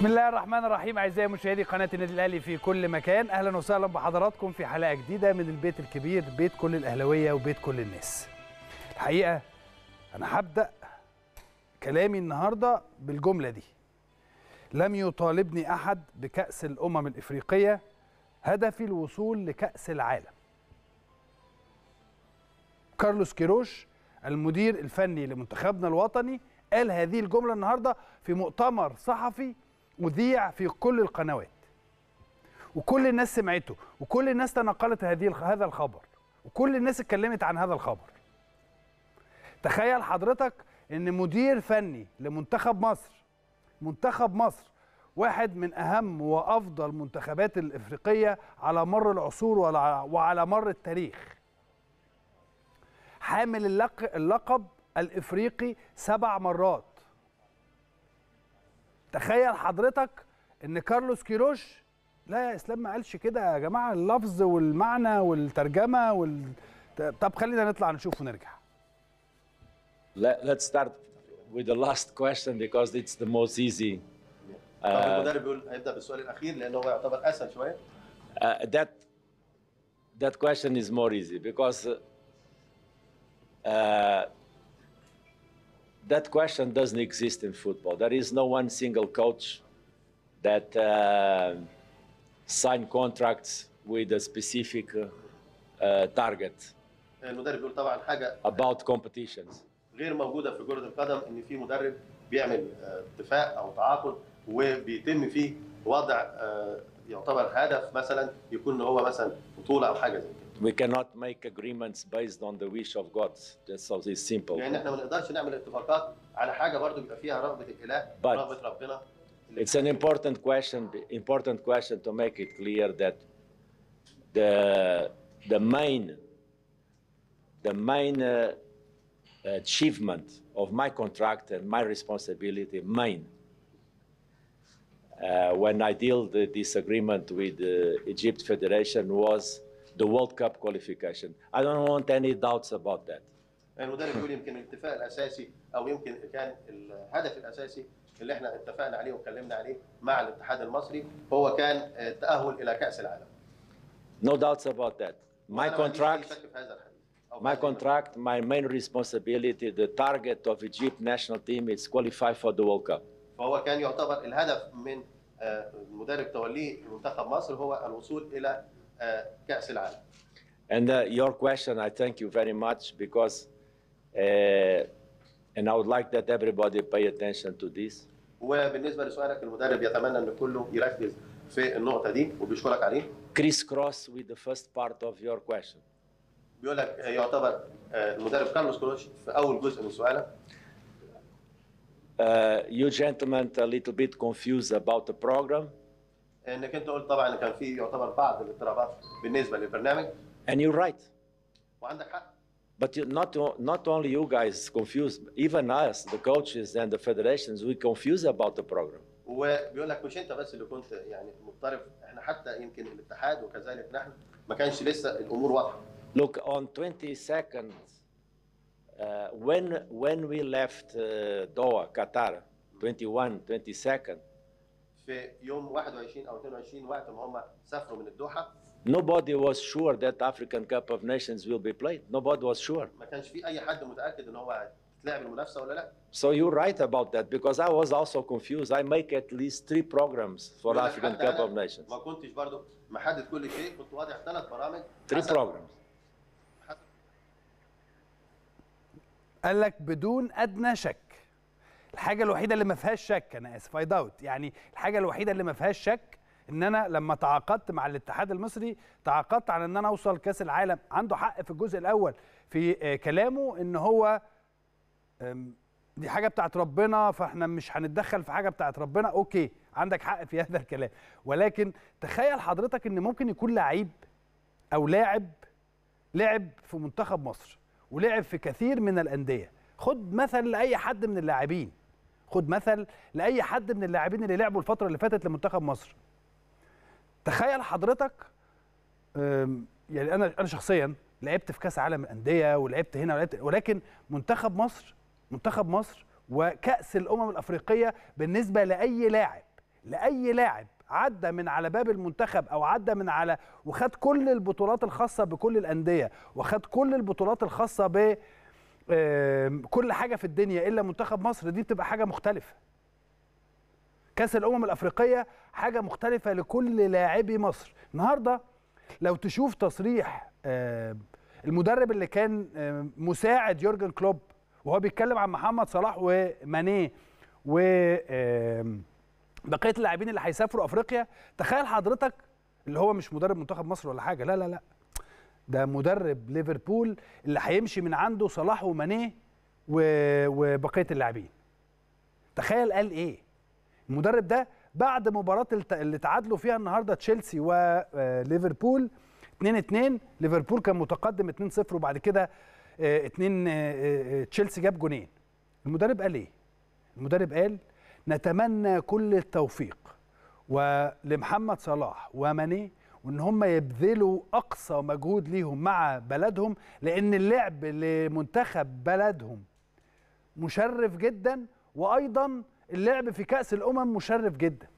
بسم الله الرحمن الرحيم اعزائي مشاهدي قناه النادي الاهلي في كل مكان اهلا وسهلا بحضراتكم في حلقه جديده من البيت الكبير بيت كل الاهلاويه وبيت كل الناس الحقيقه انا هبدا كلامي النهارده بالجمله دي لم يطالبني احد بكاس الامم الافريقيه هدفي الوصول لكاس العالم كارلوس كيروش المدير الفني لمنتخبنا الوطني قال هذه الجمله النهارده في مؤتمر صحفي اذيع في كل القنوات وكل الناس سمعته وكل الناس تناقلت هذه هذا الخبر وكل الناس اتكلمت عن هذا الخبر تخيل حضرتك ان مدير فني لمنتخب مصر منتخب مصر واحد من اهم وافضل منتخبات الافريقيه على مر العصور وعلى مر التاريخ حامل اللقب الافريقي سبع مرات تخيل حضرتك ان كارلوس كيروش لا يا اسلام ما قالش كده يا جماعه اللفظ والمعنى والترجمه وال... طب خلينا نطلع نشوف ونرجع Let's start with the last question because it's the most easy. طب المدرب بيقول هيبدا بالسؤال الاخير لان هو يعتبر اسهل شويه Uh, that that question is more easy because uh, that question doesn't exist in football. There is no one single coach that uh, sign contracts with a specific uh, uh, target المدرب بيقول طبعا حاجه about competitions. غير موجوده في كره القدم ان في مدرب بيعمل آه، اتفاق او تعاقد وبيتم فيه وضع آه، يعتبر هدف مثلا يكون إن هو مثلا بطوله او حاجه زي كده We cannot make agreements based on the wish of God. That's how it's simple. لان احنا ما نقدرش نعمل اتفاقات على حاجه برضو بيبقى فيها رغبه الاله But- رغبه ربنا It's an important question, important question to make it clear that the the main the main uh, achievement of my contract and my responsibility, main, uh, when I deal the disagreement with the Egypt Federation was the World Cup qualification. I don't want any doubts about that. المدرب بيقول يمكن الاتفاق الاساسي او يمكن كان الهدف الاساسي اللي احنا اتفقنا عليه واتكلمنا عليه مع الاتحاد المصري هو كان التاهل الى كاس العالم No doubts about that. My وأنا ما عنديش أي contract. شك في هذا الحديث أو في My هذه المسألة. contract, my main responsibility, the target of Egypt national team is qualify for the World Cup. فهو كان يعتبر الهدف من آه، المدرب توليه منتخب مصر هو الوصول الى آه، كاس العالم And uh, your question, I thank you very much because, uh, and I would like that everybody pay attention to this. وبالنسبه لسؤالك المدرب يتمنى ان كله يركز في النقطه دي وبيشكرك عليه Crisscross with the first part of your question. بيقول لك آه، يعتبر آه، المدرب كارلوس كروش في اول جزء من سؤالك Uh, you gentlemen a little bit confused about the program, انك انت قلت طبعا ان كان في يعتبر بعض الاضطرابات بالنسبه للبرنامج and you're right. وعندك حق But you, not, not only you guys confused, even us, the coaches and the federations, we confused about the program. وبيقول لك مش انت بس اللي كنت يعني مضطرب احنا حتى يمكن الاتحاد وكذلك نحن ما كانش لسه الامور واضحه Look, on 22nd, uh, when when we left uh, Doha, Qatar, 21, 22nd, في يوم 21 او 22 وقت ما هم سافروا من الدوحه nobody was sure that African Cup of Nations will be played. Nobody was sure. ما كانش في اي حد متاكد ان هو هتتلعب المنافسه ولا لا So you're right about that because I was also confused. I make at least three programs for بيقول لك African حتى Cup أنا of Nations. ما كنتش برضو محدد كل شيء كنت واضع ثلاث برامج Three حسب- programs. حسب قال لك بدون ادنى شك الحاجه الوحيده اللي ما فيهاش شك انا اسف اي داوت يعني الحاجه الوحيده اللي ما فيهاش شك ان انا لما تعاقدت مع الاتحاد المصري تعاقدت على ان انا اوصل كاس العالم عنده حق في الجزء الاول في آه، كلامه ان هو آم، دي حاجه بتاعت ربنا فاحنا مش هنتدخل في حاجه بتاعت ربنا اوكي عندك حق في هذا الكلام ولكن تخيل حضرتك ان ممكن يكون لعيب او لاعب لعب في منتخب مصر ولعب في كثير من الانديه خد مثل لاي حد من اللاعبين خد مثل لاي حد من اللاعبين اللي لعبوا الفتره اللي فاتت لمنتخب مصر تخيل حضرتك أم، يعني انا انا شخصيا لعبت في كاس عالم الانديه ولعبت هنا ولعبت ولكن منتخب مصر منتخب مصر وكاس الامم الافريقيه بالنسبه لاي لاعب لاي لاعب عدى من على باب المنتخب او عدى من على وخد كل البطولات الخاصه بكل الانديه وخد كل البطولات الخاصه ب آم، كل حاجه في الدنيا الا منتخب مصر دي بتبقى حاجه مختلفه كاس الامم الافريقيه حاجه مختلفه لكل لاعبي مصر النهارده لو تشوف تصريح آم، المدرب اللي كان آم، مساعد يورجن كلوب وهو بيتكلم عن محمد صلاح ومانيه و آم، بقيه اللاعبين اللي هيسافروا افريقيا تخيل حضرتك اللي هو مش مدرب منتخب مصر ولا حاجه لا لا لا ده مدرب ليفربول اللي هيمشي من عنده صلاح ومانيه و- وبقيه اللاعبين تخيل قال ايه المدرب ده بعد مباراه الت- اللي تعادلوا فيها النهارده تشيلسي وليفربول 2 2 ليفربول كان متقدم 2 0 وبعد كده 2 تشيلسي جاب جونين المدرب قال ايه المدرب قال نتمنى كل التوفيق ولمحمد صلاح وماني وان هم يبذلوا اقصى مجهود ليهم مع بلدهم لان اللعب لمنتخب بلدهم مشرف جدا وايضا اللعب في كاس الامم مشرف جدا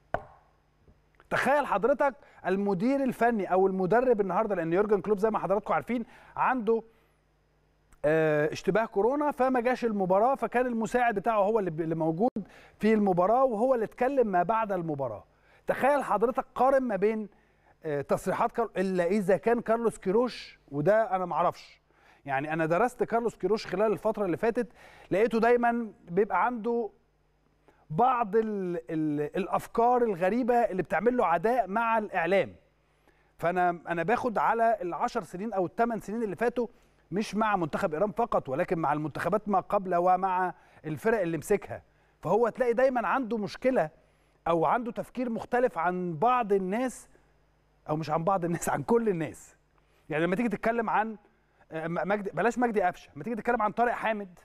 تخيل حضرتك المدير الفني او المدرب النهارده لان يورجن كلوب زي ما حضراتكم عارفين عنده آه، اشتباه كورونا فما جاش المباراه فكان المساعد بتاعه هو اللي اللي موجود في المباراه وهو اللي اتكلم ما بعد المباراه تخيل حضرتك قارن ما بين آه، تصريحات كار... الا اذا كان كارلوس كيروش وده انا ما اعرفش يعني انا درست كارلوس كيروش خلال الفتره اللي فاتت لقيته دايما بيبقى عنده بعض ال ال الافكار الغريبه اللي بتعمل له عداء مع الاعلام فانا انا باخد على العشر سنين او الثمان سنين اللي فاتوا مش مع منتخب ايران فقط ولكن مع المنتخبات ما قبل ومع الفرق اللي مسكها فهو تلاقي دايما عنده مشكله او عنده تفكير مختلف عن بعض الناس او مش عن بعض الناس عن كل الناس يعني لما تيجي تتكلم عن آه، مجدي بلاش مجدي قفشه لما تيجي تتكلم عن طارق حامد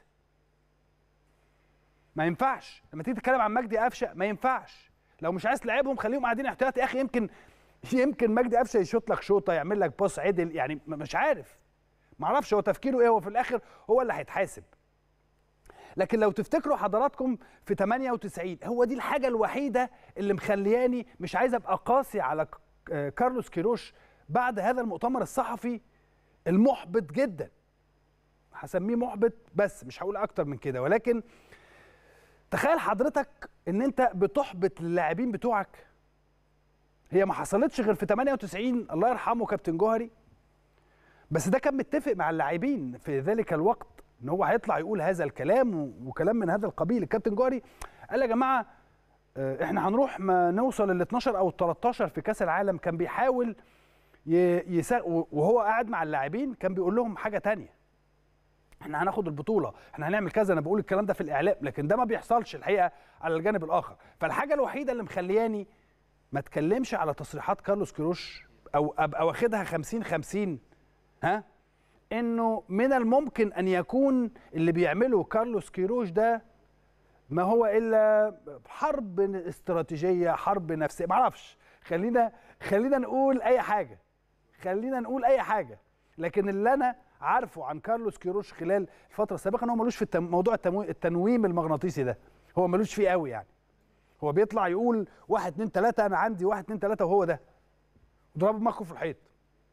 ما ينفعش لما تيجي تتكلم عن مجدي قفشه ما ينفعش لو مش عايز تلعبهم خليهم قاعدين احتياطي يا اخي يمكن يمكن مجدي قفشه يشوط لك شوطه يعمل لك باص عدل يعني م- مش عارف ما اعرفش هو تفكيره ايه هو في الاخر هو اللي هيتحاسب لكن لو تفتكروا حضراتكم في 98 هو دي الحاجه الوحيده اللي مخلياني مش عايز ابقى قاسي على ك- آه، كارلوس كيروش بعد هذا المؤتمر الصحفي المحبط جدا هسميه محبط بس مش هقول اكتر من كده ولكن تخيل حضرتك ان انت بتحبط اللاعبين بتوعك هي ما حصلتش غير في 98 الله يرحمه كابتن جوهري بس ده كان متفق مع اللاعبين في ذلك الوقت ان هو هيطلع يقول هذا الكلام و- وكلام من هذا القبيل الكابتن جوهري قال يا جماعه آه، احنا هنروح ما نوصل ال 12 او ال 13 في كاس العالم كان بيحاول ي- يسا وهو قاعد مع اللاعبين كان بيقول لهم حاجه تانية احنا هناخد البطوله احنا هنعمل كذا انا بقول الكلام ده في الاعلام لكن ده ما بيحصلش الحقيقه على الجانب الاخر فالحاجه الوحيده اللي مخلياني ما اتكلمش على تصريحات كارلوس كيروش او ابقى واخدها 50 50 ها انه من الممكن ان يكون اللي بيعمله كارلوس كيروش ده ما هو الا حرب استراتيجيه حرب نفسيه ما اعرفش خلينا خلينا نقول اي حاجه خلينا نقول اي حاجه لكن اللي انا عارفه عن كارلوس كيروش خلال الفتره السابقه ان هو ملوش في التم... موضوع التمو... التنويم المغناطيسي ده هو ملوش فيه قوي يعني هو بيطلع يقول واحد اتنين تلاته انا عندي واحد اتنين تلاته وهو ده ضرب دماغه في الحيط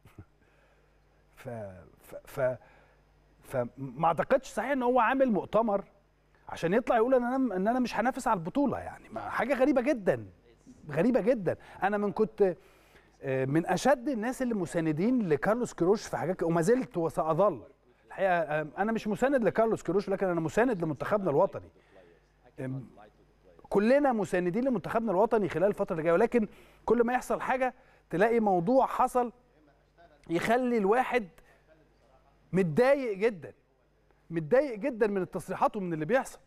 ف ف ف فما اعتقدش صحيح ان هو عامل مؤتمر عشان يطلع يقول ان انا ان انا مش هنافس على البطوله يعني ما حاجه غريبه جدا غريبه جدا انا من كنت آه، من اشد الناس اللي مساندين لكارلوس كيروش في حاجات وما زلت وساظل الحقيقه آه، انا مش مساند لكارلوس كيروش لكن انا مساند لمنتخبنا الوطني آم، كلنا مساندين لمنتخبنا الوطني خلال الفتره اللي جايه ولكن كل ما يحصل حاجه تلاقي موضوع حصل يخلي الواحد متضايق جدا متضايق جدا من التصريحات ومن اللي بيحصل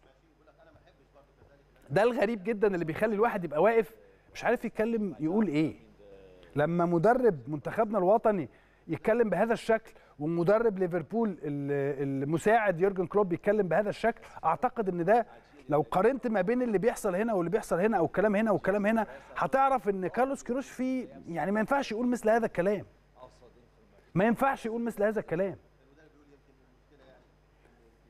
ده الغريب جدا اللي بيخلي الواحد يبقى واقف مش عارف يتكلم يقول ايه لما مدرب منتخبنا الوطني يتكلم بهذا الشكل ومدرب ليفربول ال- المساعد يورجن كلوب يتكلم بهذا الشكل اعتقد ان ده لو قارنت ما بين اللي بيحصل هنا واللي بيحصل هنا او الكلام هنا والكلام هنا هتعرف ان كارلوس كيروش فيه يعني ما ينفعش يقول مثل هذا الكلام ما ينفعش يقول مثل هذا الكلام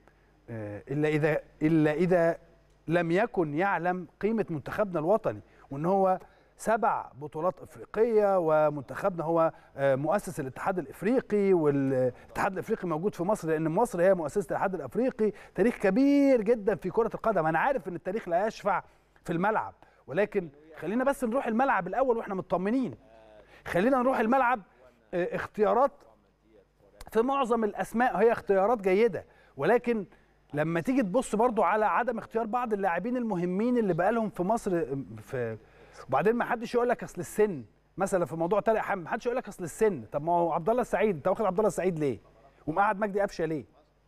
آه، الا اذا الا اذا لم يكن يعلم قيمه منتخبنا الوطني وان هو سبع بطولات افريقيه ومنتخبنا هو آه، مؤسس الاتحاد الافريقي والاتحاد الافريقي موجود في مصر لان مصر هي مؤسسه الاتحاد الافريقي تاريخ كبير جدا في كره القدم انا عارف ان التاريخ لا يشفع في الملعب ولكن خلينا بس نروح الملعب الاول واحنا مطمنين خلينا نروح الملعب آه، اختيارات في معظم الاسماء هي اختيارات جيده ولكن لما تيجي تبص برضو على عدم اختيار بعض اللاعبين المهمين اللي بقالهم في مصر في وبعدين ما حدش يقول لك اصل السن مثلا في موضوع طارق حامد ما حدش يقول لك اصل السن طب ما هو عبد الله السعيد انت واخد عبد الله السعيد ليه ومقعد مجدي قفشه ليه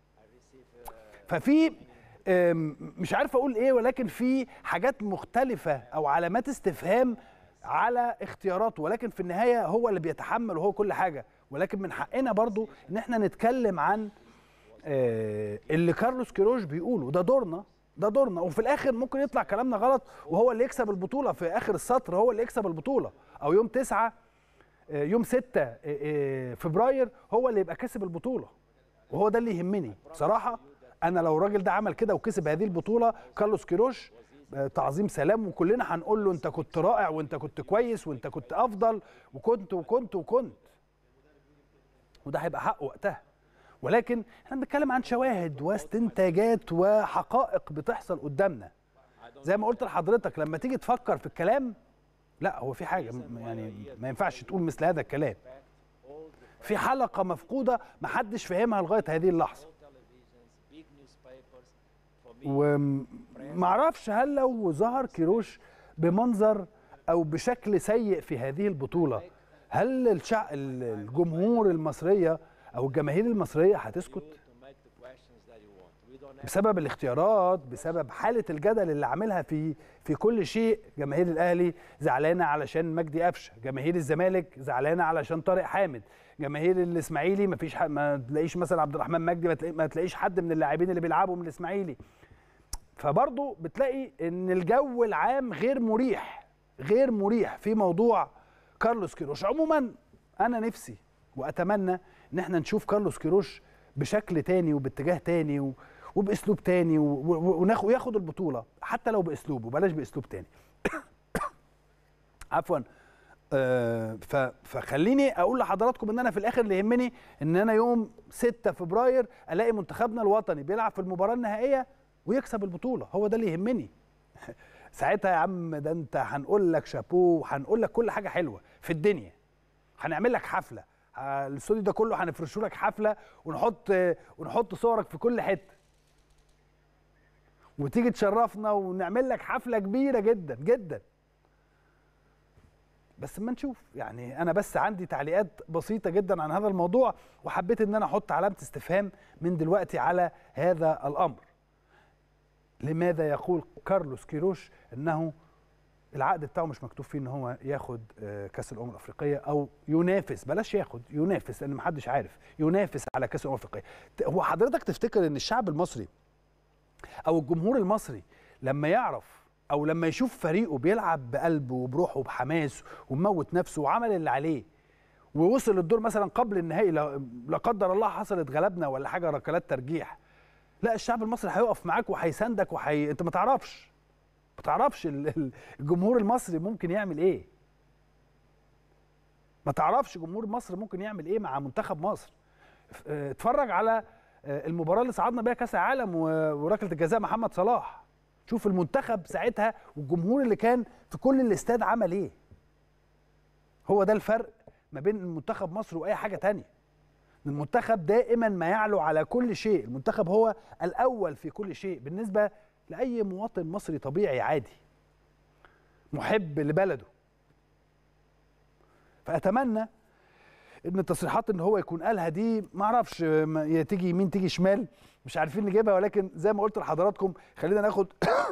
ففي أم، مش عارف اقول ايه ولكن في حاجات مختلفه او علامات استفهام على اختياراته ولكن في النهايه هو اللي بيتحمل وهو كل حاجه ولكن من حقنا برضو ان احنا نتكلم عن آه، اللي كارلوس كيروش بيقوله ده دورنا ده دورنا وفي الاخر ممكن يطلع كلامنا غلط وهو اللي يكسب البطوله في اخر السطر هو اللي يكسب البطوله او يوم تسعة آه، يوم 6 فبراير هو اللي يبقى كسب البطوله وهو ده اللي يهمني بصراحه انا لو الراجل ده عمل كده وكسب هذه البطوله كارلوس كيروش آه، تعظيم سلام وكلنا هنقول له انت كنت رائع وانت كنت كويس وانت كنت افضل وكنت وكنت وكنت وده هيبقى حق وقتها ولكن احنا بنتكلم عن شواهد واستنتاجات وحقائق بتحصل قدامنا زي ما قلت لحضرتك لما تيجي تفكر في الكلام لا هو في حاجه م- يعني ما ينفعش تقول مثل هذا الكلام في حلقه مفقوده محدش فاهمها لغايه هذه اللحظه ومعرفش هل لو ظهر كيروش بمنظر او بشكل سيء في هذه البطوله هل الشع... الجمهور المصريه او الجماهير المصريه هتسكت بسبب الاختيارات بسبب حاله الجدل اللي عاملها في في كل شيء جماهير الاهلي زعلانه علشان مجدي قفشه جماهير الزمالك زعلانه علشان طارق حامد جماهير الاسماعيلي ما فيش ما تلاقيش مثلا عبد الرحمن مجدي ما, تلاقي ما تلاقيش حد من اللاعبين اللي بيلعبوا من الاسماعيلي فبرضه بتلاقي ان الجو العام غير مريح غير مريح في موضوع كارلوس كيروش عموما انا نفسي واتمنى ان احنا نشوف كارلوس كيروش بشكل تاني وباتجاه تاني و... وباسلوب تاني و... و... وناخد وياخد البطوله حتى لو باسلوبه بلاش باسلوب تاني عفوا آه ف... فخليني اقول لحضراتكم ان انا في الاخر اللي يهمني ان انا يوم 6 فبراير الاقي منتخبنا الوطني بيلعب في المباراه النهائيه ويكسب البطوله هو ده اللي يهمني ساعتها يا عم ده انت هنقول لك شابوه وهنقول لك كل حاجه حلوه في الدنيا هنعمل لك حفله ه- الاستوديو ده كله هنفرشه لك حفله ونحط ونحط صورك في كل حته وتيجي تشرفنا ونعمل لك حفله كبيره جدا جدا بس اما نشوف يعني انا بس عندي تعليقات بسيطه جدا عن هذا الموضوع وحبيت ان انا احط علامه استفهام من دلوقتي على هذا الامر لماذا يقول كارلوس كيروش انه العقد بتاعه مش مكتوب فيه ان هو ياخد آه، كاس الامم الافريقيه او ينافس بلاش ياخد ينافس لان محدش عارف ينافس على كاس الامم الافريقيه ت- هو حضرتك تفتكر ان الشعب المصري او الجمهور المصري لما يعرف او لما يشوف فريقه بيلعب بقلبه وبروحه وبحماس وموت نفسه وعمل اللي عليه ووصل الدور مثلا قبل النهائي لا لا قدر الله حصلت غلبنا ولا حاجه ركلات ترجيح لا الشعب المصري هيقف معاك وهيساندك وحي... انت ما تعرفش ما تعرفش ال- ال- الجمهور المصري ممكن يعمل ايه ما تعرفش جمهور مصر ممكن يعمل ايه مع منتخب مصر ف- اه، اتفرج على اه، المباراه اللي صعدنا بيها كاس العالم و- وركله الجزاء محمد صلاح شوف المنتخب ساعتها والجمهور اللي كان في كل الاستاد عمل ايه هو ده الفرق ما بين المنتخب مصر واي حاجه تانية المنتخب دائما ما يعلو على كل شيء المنتخب هو الاول في كل شيء بالنسبه لاي مواطن مصري طبيعي عادي محب لبلده فاتمنى ان التصريحات ان هو يكون قالها دي ما اعرفش ما- يا تيجي يمين تيجي شمال مش عارفين نجيبها ولكن زي ما قلت لحضراتكم خلينا ناخد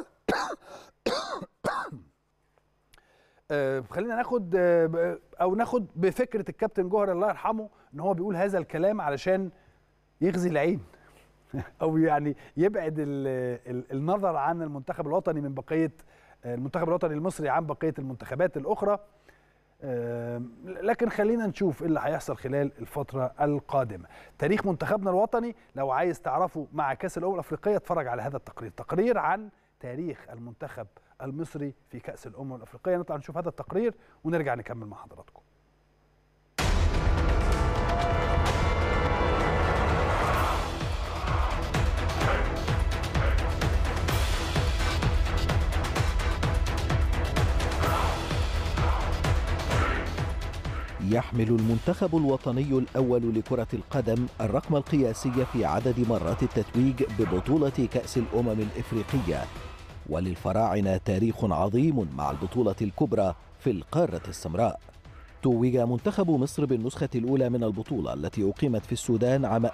آه، خلينا ناخد آه، ب- او ناخد بفكره الكابتن جوهر الله يرحمه ان هو بيقول هذا الكلام علشان يغزي العين او يعني يبعد ال ال النظر عن المنتخب الوطني من بقيه آه، المنتخب الوطني المصري عن بقيه المنتخبات الاخرى آه، لكن خلينا نشوف ايه اللي هيحصل خلال الفتره القادمه تاريخ منتخبنا الوطني لو عايز تعرفه مع كاس الامم الافريقيه اتفرج على هذا التقرير تقرير عن تاريخ المنتخب المصري في كاس الامم الافريقيه نطلع نشوف هذا التقرير ونرجع نكمل مع حضراتكم يحمل المنتخب الوطني الأول لكرة القدم الرقم القياسي في عدد مرات التتويج ببطولة كأس الأمم الإفريقية وللفراعنة تاريخ عظيم مع البطولة الكبرى في القارة السمراء توج منتخب مصر بالنسخة الأولى من البطولة التي أقيمت في السودان عام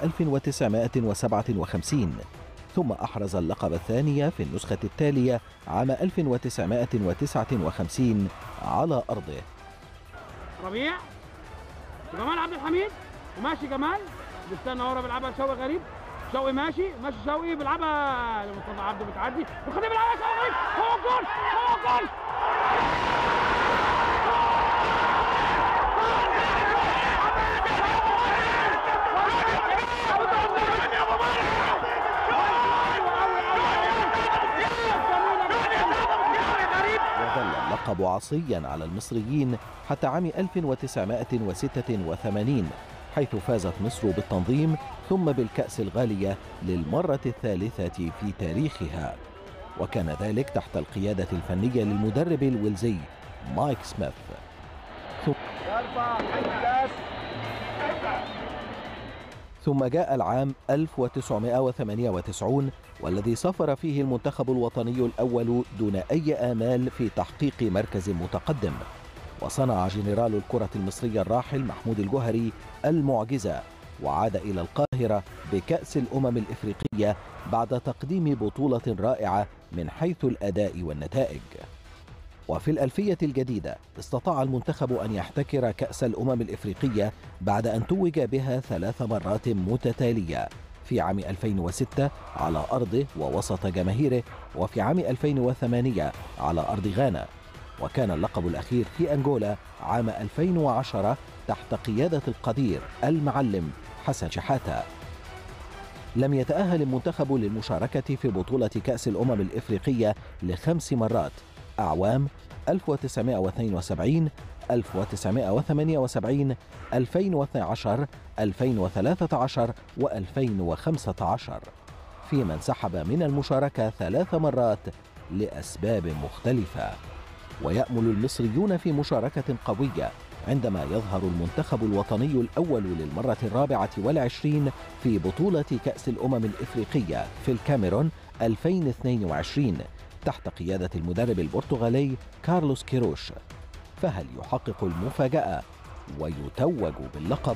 1957 ثم أحرز اللقب الثاني في النسخة التالية عام 1959 على أرضه ربيع وجمال عبد الحميد وماشي جمال بيستنى ورا بيلعبها شوقي غريب شوقي ماشي ماشي شوقي بيلعبها لمصطفى عبده بتعدي وخدها بيلعبها شوقي غريب هو الجول هو الجول وظل اللقب عصيا على المصريين حتى عام 1986 حيث فازت مصر بالتنظيم ثم بالكأس الغالية للمرة الثالثة في تاريخها وكان ذلك تحت القيادة الفنية للمدرب الويلزي مايك سميث ثم جاء العام 1998 والذي سافر فيه المنتخب الوطني الأول دون أي آمال في تحقيق مركز متقدم وصنع جنرال الكرة المصري الراحل محمود الجوهري المعجزة وعاد إلى القاهرة بكأس الأمم الإفريقية بعد تقديم بطولة رائعة من حيث الأداء والنتائج وفي الألفية الجديدة استطاع المنتخب أن يحتكر كأس الأمم الإفريقية بعد أن توج بها ثلاث مرات متتالية في عام 2006 على أرضه ووسط جماهيره وفي عام 2008 على أرض غانا وكان اللقب الأخير في أنغولا عام 2010 تحت قيادة القدير المعلم حسن شحاتة لم يتأهل المنتخب للمشاركة في بطولة كأس الأمم الإفريقية لخمس مرات أعوام 1972 1978 2012 2013 و2015 فيما انسحب من المشاركة ثلاث مرات لأسباب مختلفة ويأمل المصريون في مشاركة قوية عندما يظهر المنتخب الوطني الأول للمرة الرابعة والعشرين في بطولة كأس الأمم الإفريقية في الكاميرون 2022 تحت قيادة المدرب البرتغالي كارلوس كيروش فهل يحقق المفاجأة ويتوج باللقب؟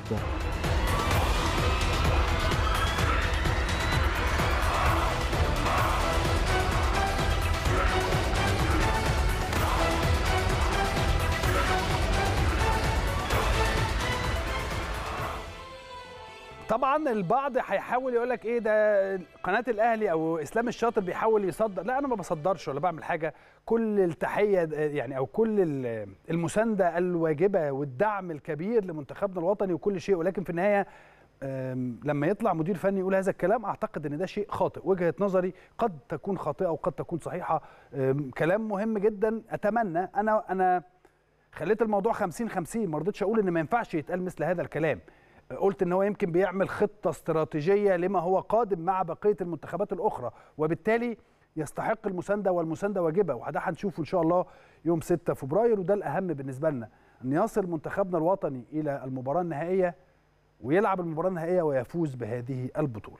طبعا البعض هيحاول يقول لك ايه ده قناه الاهلي او اسلام الشاطر بيحاول يصدر لا انا ما بصدرش ولا بعمل حاجه كل التحيه يعني او كل المسانده الواجبه والدعم الكبير لمنتخبنا الوطني وكل شيء ولكن في النهايه لما يطلع مدير فني يقول هذا الكلام اعتقد ان ده شيء خاطئ وجهه نظري قد تكون خاطئه وقد تكون صحيحه كلام مهم جدا اتمنى انا انا خليت الموضوع 50 50 ما رضيتش اقول ان ما ينفعش يتقال مثل هذا الكلام قلت ان هو يمكن بيعمل خطه استراتيجيه لما هو قادم مع بقيه المنتخبات الاخرى وبالتالي يستحق المسانده والمسانده واجبه وده هنشوفه ان شاء الله يوم 6 فبراير وده الاهم بالنسبه لنا ان يصل منتخبنا الوطني الى المباراه النهائيه ويلعب المباراه النهائيه ويفوز بهذه البطوله.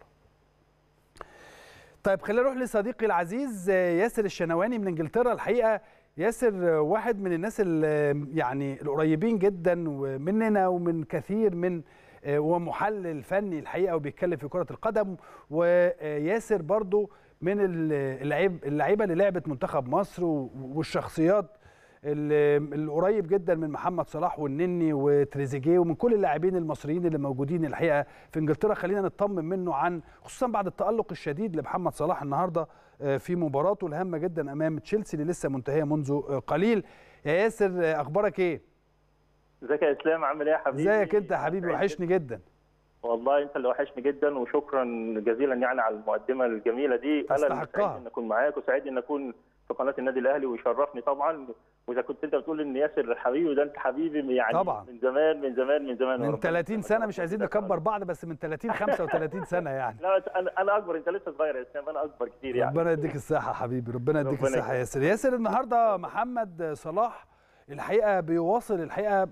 طيب خلينا نروح لصديقي العزيز ياسر الشنواني من انجلترا الحقيقه ياسر واحد من الناس يعني القريبين جدا مننا ومن كثير من ومحلل فني الحقيقه وبيتكلم في كره القدم وياسر برضو من اللعيب اللعيبه اللي لعبت منتخب مصر والشخصيات القريب جدا من محمد صلاح والنني وتريزيجيه ومن كل اللاعبين المصريين اللي موجودين الحقيقه في انجلترا خلينا نطمن منه عن خصوصا بعد التالق الشديد لمحمد صلاح النهارده في مباراته الهامه جدا امام تشيلسي اللي لسه منتهيه منذ قليل يا ياسر اخبارك ايه ازيك يا اسلام عامل ايه يا حبيبي ازيك انت يا حبيبي وحشني جدا والله انت اللي وحشني جدا وشكرا جزيلا يعني على المقدمه الجميله دي انا سعيد ان اكون معاك وسعيد ان اكون في قناه النادي الاهلي ويشرفني طبعا واذا كنت انت بتقول ان ياسر حبيبي ده انت حبيبي يعني طبعا. من زمان من زمان من زمان من وربنا 30 يكرمك. سنه مش عايزين نكبر بعض بس من 30 35 سنه يعني لا انا انا اكبر انت لسه صغير يا اسلام انا اكبر كتير يعني ربنا يديك الصحة حبيبي ربنا يديك ربنا الصحة يكرمك. ياسر ياسر النهاردة محمد صلاح الحقيقة بيواصل الحقيقة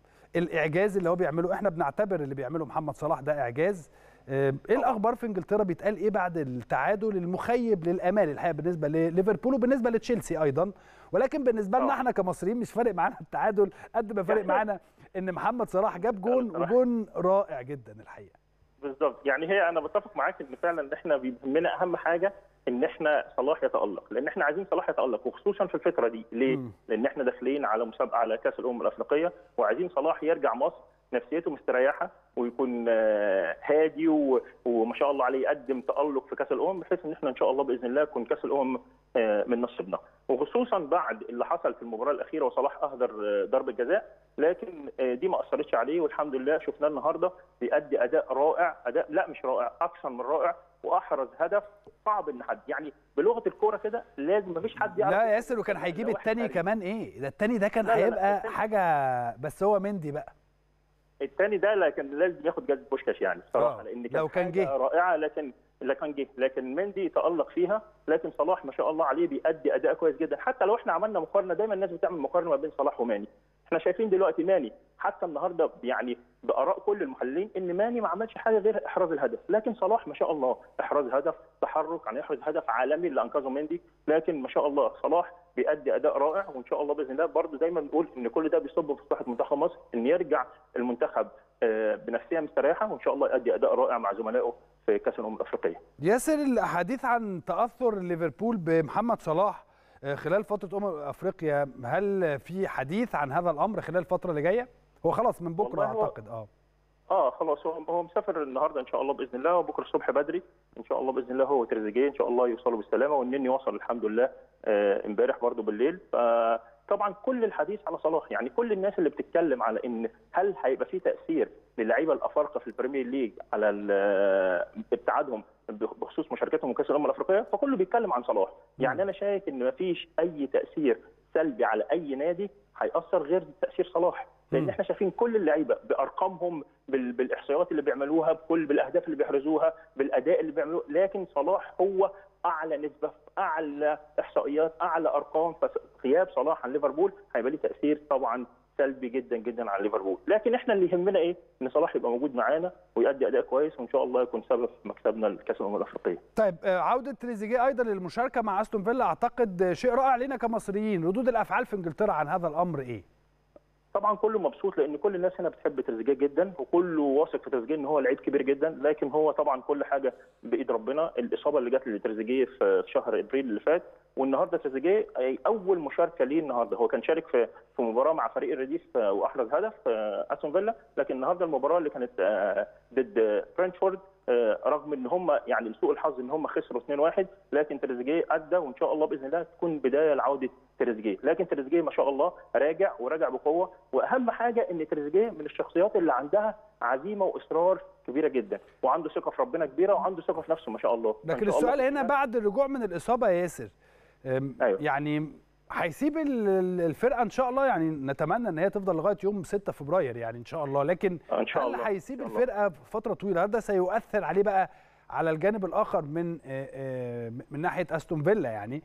الإعجاز اللي هو بيعمله احنا بنعتبر اللي بيعمله محمد صلاح ده إعجاز آه، ايه الأخبار في انجلترا بيتقال ايه بعد التعادل المخيب للآمال الحقيقة بالنسبة لليفربول وبالنسبة لتشيلسي أيضا ولكن بالنسبة لنا آه. احنا كمصريين مش فارق معانا التعادل قد ما فارق معانا ان محمد صلاح جاب جون صلاح. وجون رائع جدا الحقيقة بالظبط يعني هي انا بتفق معاك ان فعلا احنا بيهمنا اهم حاجه ان احنا صلاح يتالق لان احنا عايزين صلاح يتالق وخصوصا في الفتره دي ليه؟ مم. لان احنا داخلين على مسابقه على كاس الامم الافريقيه وعايزين صلاح يرجع مصر نفسيته مستريحه ويكون آه، هادي و- وما شاء الله عليه يقدم تالق في كاس الامم بحيث ان احنا ان شاء الله باذن الله يكون كاس الامم آه، من نصيبنا وخصوصا بعد اللي حصل في المباراه الاخيره وصلاح اهدر آه، ضربه جزاء لكن آه، دي ما اثرتش عليه والحمد لله شفناه النهارده بيأدي اداء رائع اداء لا مش رائع اكثر من رائع واحرز هدف صعب ان حد يعني بلغه الكوره كده لازم ما فيش حد يعرف لا ياسر وكان هيجيب ده واحد التاني تقريبا. كمان ايه ده التاني ده كان لا، لا، لا، هيبقى التاني- حاجة بس هو مندي بقى الثاني ده لكن لازم ياخد جائزه بوشكاش يعني آه، بصراحه لان كانت لو كان حاجة جه. رائعه لكن لا كان جه لكن مندي تالق فيها لكن صلاح ما شاء الله عليه بيأدي اداء كويس جدا حتى لو احنا عملنا مقارنه دايما الناس بتعمل مقارنه ما بين صلاح وماني احنا شايفين دلوقتي ماني حتى النهارده يعني باراء كل المحللين ان ماني ما عملش حاجه غير احراز الهدف لكن صلاح ما شاء الله احراز هدف تحرك يعني يحرز هدف عالمي اللي انقذه مندي لكن ما شاء الله صلاح بيأدي اداء رائع وان شاء الله باذن الله برضه دايما بنقول ان كل ده بيصب في مصلحه منتخب مصر ان يرجع المنتخب آه، بنفسيه مستريحه وان شاء الله يؤدي اداء رائع مع زملائه في كاس الامم الافريقيه. ياسر الاحاديث عن تاثر ليفربول بمحمد صلاح آه، خلال فتره امم افريقيا هل في حديث عن هذا الامر خلال الفتره اللي جايه هو خلاص من بكره والله هو- اعتقد اه اه خلاص هو هو مسافر النهارده ان شاء الله باذن الله وبكره الصبح بدري ان شاء الله باذن الله هو وتريزيجيه ان شاء الله يوصلوا بالسلامه والنني وصل الحمد لله آه، امبارح برضو بالليل فطبعا كل الحديث على صلاح يعني كل الناس اللي بتتكلم على ان هل هيبقى في تاثير للعيبه الافارقه في البريمير ليج على ال- ابتعادهم بخصوص مشاركتهم في كاس الامم الافريقيه فكله بيتكلم عن صلاح يعني انا شايف ان مفيش اي تاثير سلبي على اي نادي هياثر غير تاثير صلاح لان مم. احنا شايفين كل اللعيبه بارقامهم بال- بالاحصائيات اللي بيعملوها بكل بالاهداف اللي بيحرزوها بالاداء اللي بيعملوه لكن صلاح هو اعلى نسبه اعلى احصائيات اعلى ارقام فغياب صلاح عن ليفربول هيبقى ليه تاثير طبعا سلبي جدا جدا على ليفربول لكن احنا اللي يهمنا ايه ان صلاح يبقى موجود معانا ويؤدي اداء كويس وان شاء الله يكون سبب في مكسبنا لكاس الامم الافريقيه طيب آه، عوده تريزيجيه ايضا للمشاركه مع استون فيلا اعتقد شيء رائع لينا كمصريين ردود الافعال في انجلترا عن هذا الامر ايه طبعا كله مبسوط لان كل الناس هنا بتحب تريزيجيه جدا وكله واثق في تريزيجيه ان هو لعيب كبير جدا لكن هو طبعا كل حاجه بايد ربنا الاصابه اللي جت لتريزيجيه في في شهر ابريل اللي فات والنهارده تريزيجيه أي اول مشاركه ليه النهارده هو كان شارك في في مباراه مع فريق الرديف آه، واحرز هدف آه، استون فيلا لكن النهارده المباراه اللي كانت آه، ضد برنتفورد آه، رغم ان هم يعني لسوء الحظ ان هم خسروا 2-1 لكن تريزيجيه ادى وان شاء الله باذن الله تكون بدايه لعوده تريزيجيه لكن تريزيجيه ما شاء الله راجع وراجع بقوه واهم حاجه ان تريزيجيه من الشخصيات اللي عندها عزيمه واصرار كبيره جدا وعنده ثقه في ربنا كبيره وعنده ثقه في نفسه ما شاء الله فإن لكن شاء الله السؤال بإذن هنا الله- بعد الرجوع من الاصابه يا ياسر أم، أيوة. يعني هيسيب ال- ال- الفرقه ان شاء الله يعني نتمنى ان هي تفضل لغايه يوم 6 فبراير يعني ان شاء الله لكن آه، إن شاء هل الله. هيسيب إن شاء الله. الفرقه فتره طويله هل ده سيؤثر عليه بقى على الجانب الاخر من آه، آه، من ناحيه استون فيلا يعني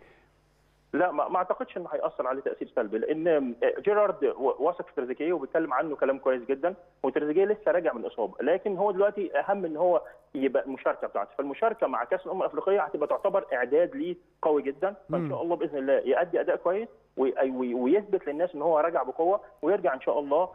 لا ما, ما اعتقدش انه هياثر عليه تاثير سلبي لان جيرارد واثق في تريزيجيه وبيتكلم عنه كلام كويس جدا وتريزيجيه لسه راجع من اصابه لكن هو دلوقتي اهم ان هو يبقى المشاركه بتاعته فالمشاركه مع كاس الامم الافريقيه هتبقى تعتبر اعداد ليه قوي جدا فان مم. شاء الله باذن الله يؤدي اداء كويس وي- وي- ويثبت للناس ان هو راجع بقوه ويرجع ان شاء الله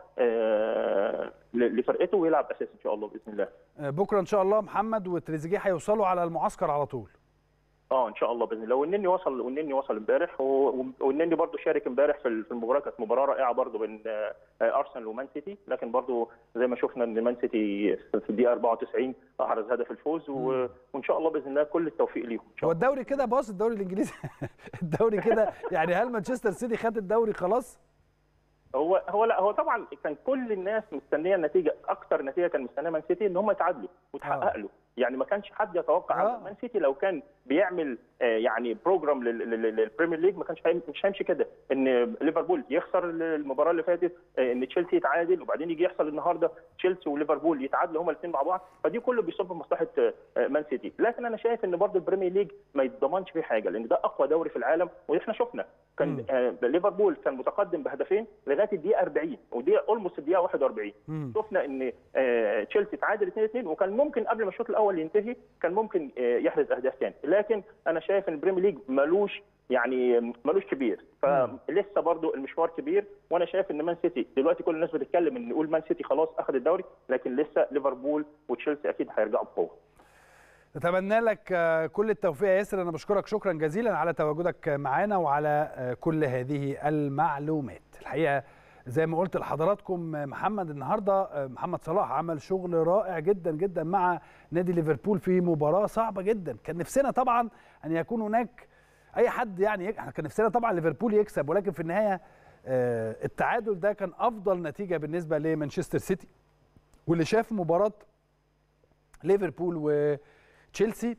آه، ل- لفرقته ويلعب اساسي ان شاء الله باذن الله آه، بكره ان شاء الله محمد وتريزيجيه هيوصلوا على المعسكر على طول اه ان شاء الله باذن الله والنني وصل والنني وصل امبارح و- والنني برضو شارك امبارح في في المباراه كانت مباراه رائعه برضو بين آه، آه، ارسنال ومان سيتي لكن برضو زي ما شفنا ان مان سيتي في الدقيقه 94 احرز هدف الفوز و- وان شاء الله باذن الله كل التوفيق ليهم ان شاء هو الله الدوري كده باظ الدوري الانجليزي الدوري كده يعني هل مانشستر سيتي خد الدوري خلاص هو هو لا هو طبعا كان كل الناس مستنيه النتيجه اكتر نتيجه كان مستنيه مان سيتي ان هم يتعادلوا وتحقق له يعني ما كانش حد يتوقع آه. آه. مان سيتي لو كان بيعمل آه يعني بروجرام لل- لل- للبريمير ليج ما كانش هيم- مش هيمشي كده ان ليفربول يخسر المباراه اللي فاتت آه ان تشيلسي يتعادل وبعدين يجي يحصل النهارده تشيلسي وليفربول يتعادلوا هما الاثنين مع بعض فدي كله بيصب في مصلحه آه، آه، مان سيتي لكن انا شايف ان برضه البريمير ليج ما يتضمنش فيه حاجه لان ده اقوى دوري في العالم واحنا شفنا كان آه ليفربول كان متقدم بهدفين لغايه الدقيقه 40 ودقيقه اولموست الدقيقه 41 مم. شفنا ان آه، تشيلسي تعادل 2 2 وكان ممكن قبل ما الشوط الاول ينتهي كان ممكن آه، يحرز اهداف ثاني لكن انا شايف ان البريمير ليج ملوش يعني ملوش كبير فلسه برضو المشوار كبير وانا شايف ان مان سيتي دلوقتي كل الناس بتتكلم ان نقول مان سيتي خلاص اخذ الدوري لكن لسه ليفربول وتشيلسي اكيد هيرجعوا بقوه نتمنى لك آه، كل التوفيق يا ياسر انا بشكرك شكرا جزيلا على تواجدك معانا وعلى آه، كل هذه المعلومات الحقيقه زي ما قلت لحضراتكم آه، محمد النهارده آه، محمد صلاح عمل شغل رائع جدا جدا مع نادي ليفربول في مباراه صعبه جدا كان نفسنا طبعا ان يكون هناك اي حد يعني احنا كان نفسنا طبعا ليفربول يكسب ولكن في النهايه آه، التعادل ده كان افضل نتيجه بالنسبه لمانشستر سيتي واللي شاف مباراه ليفربول وتشيلسي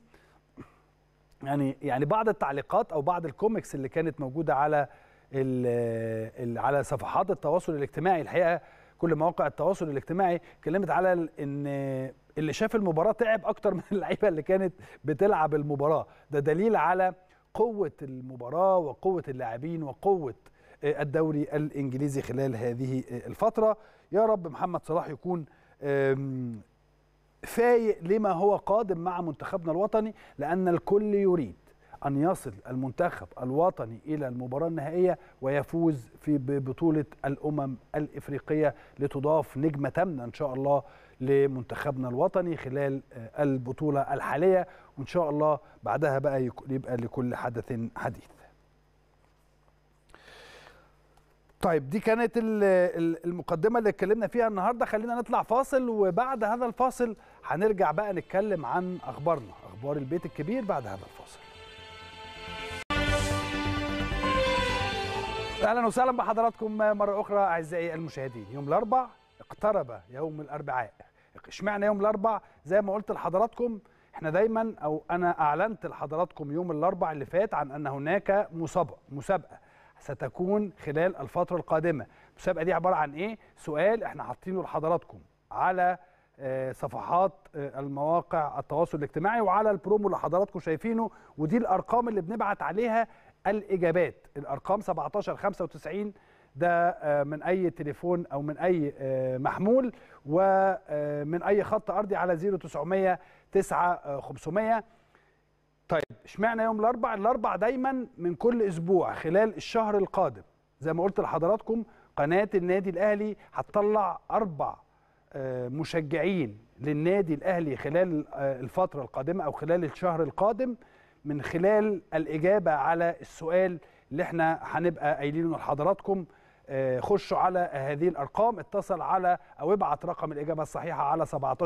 يعني يعني بعض التعليقات او بعض الكوميكس اللي كانت موجوده على ال ال على صفحات التواصل الاجتماعي الحقيقه كل مواقع التواصل الاجتماعي اتكلمت على ال- ان اللي شاف المباراه تعب اكتر من اللعيبه اللي كانت بتلعب المباراه ده دليل على قوه المباراه وقوه اللاعبين وقوه آه، الدوري الانجليزي خلال هذه آه، الفتره يا رب محمد صلاح يكون آم، فايق لما هو قادم مع منتخبنا الوطني لأن الكل يريد أن يصل المنتخب الوطني إلى المباراة النهائية ويفوز في ببطولة الأمم الإفريقية لتضاف نجمة تامنة إن شاء الله لمنتخبنا الوطني خلال آه، البطولة الحالية وإن شاء الله بعدها بقى يك- يبقى لكل حدث حديث طيب دي كانت ال- ال- المقدمة اللي اتكلمنا فيها النهاردة خلينا نطلع فاصل وبعد هذا الفاصل هنرجع بقى نتكلم عن أخبارنا أخبار البيت الكبير بعد هذا الفاصل أهلا وسهلا بحضراتكم مرة أخرى أعزائي المشاهدين يوم الأربع اقترب يوم الأربعاء اشمعنى يوم الأربع زي ما قلت لحضراتكم احنا دايما او انا اعلنت لحضراتكم يوم الاربع اللي فات عن ان هناك مسابقه مسابقه ستكون خلال الفتره القادمه المسابقه دي عباره عن ايه سؤال احنا حاطينه لحضراتكم على آه، صفحات آه، المواقع التواصل الاجتماعي وعلى البرومو اللي حضراتكم شايفينه ودي الارقام اللي بنبعت عليها الاجابات الارقام 17 95 ده آه، من اي تليفون او من اي آه، محمول ومن اي خط ارضي على 0900 9 500 طيب اشمعنى يوم الاربع الاربع دايما من كل اسبوع خلال الشهر القادم زي ما قلت لحضراتكم قناه النادي الاهلي هتطلع اربع آه، مشجعين للنادي الاهلي خلال آه، الفتره القادمه او خلال الشهر القادم من خلال الاجابه على السؤال اللي احنا هنبقى قايلينه لحضراتكم آه، خشوا على هذه الارقام اتصل على او ابعت رقم الاجابه الصحيحه على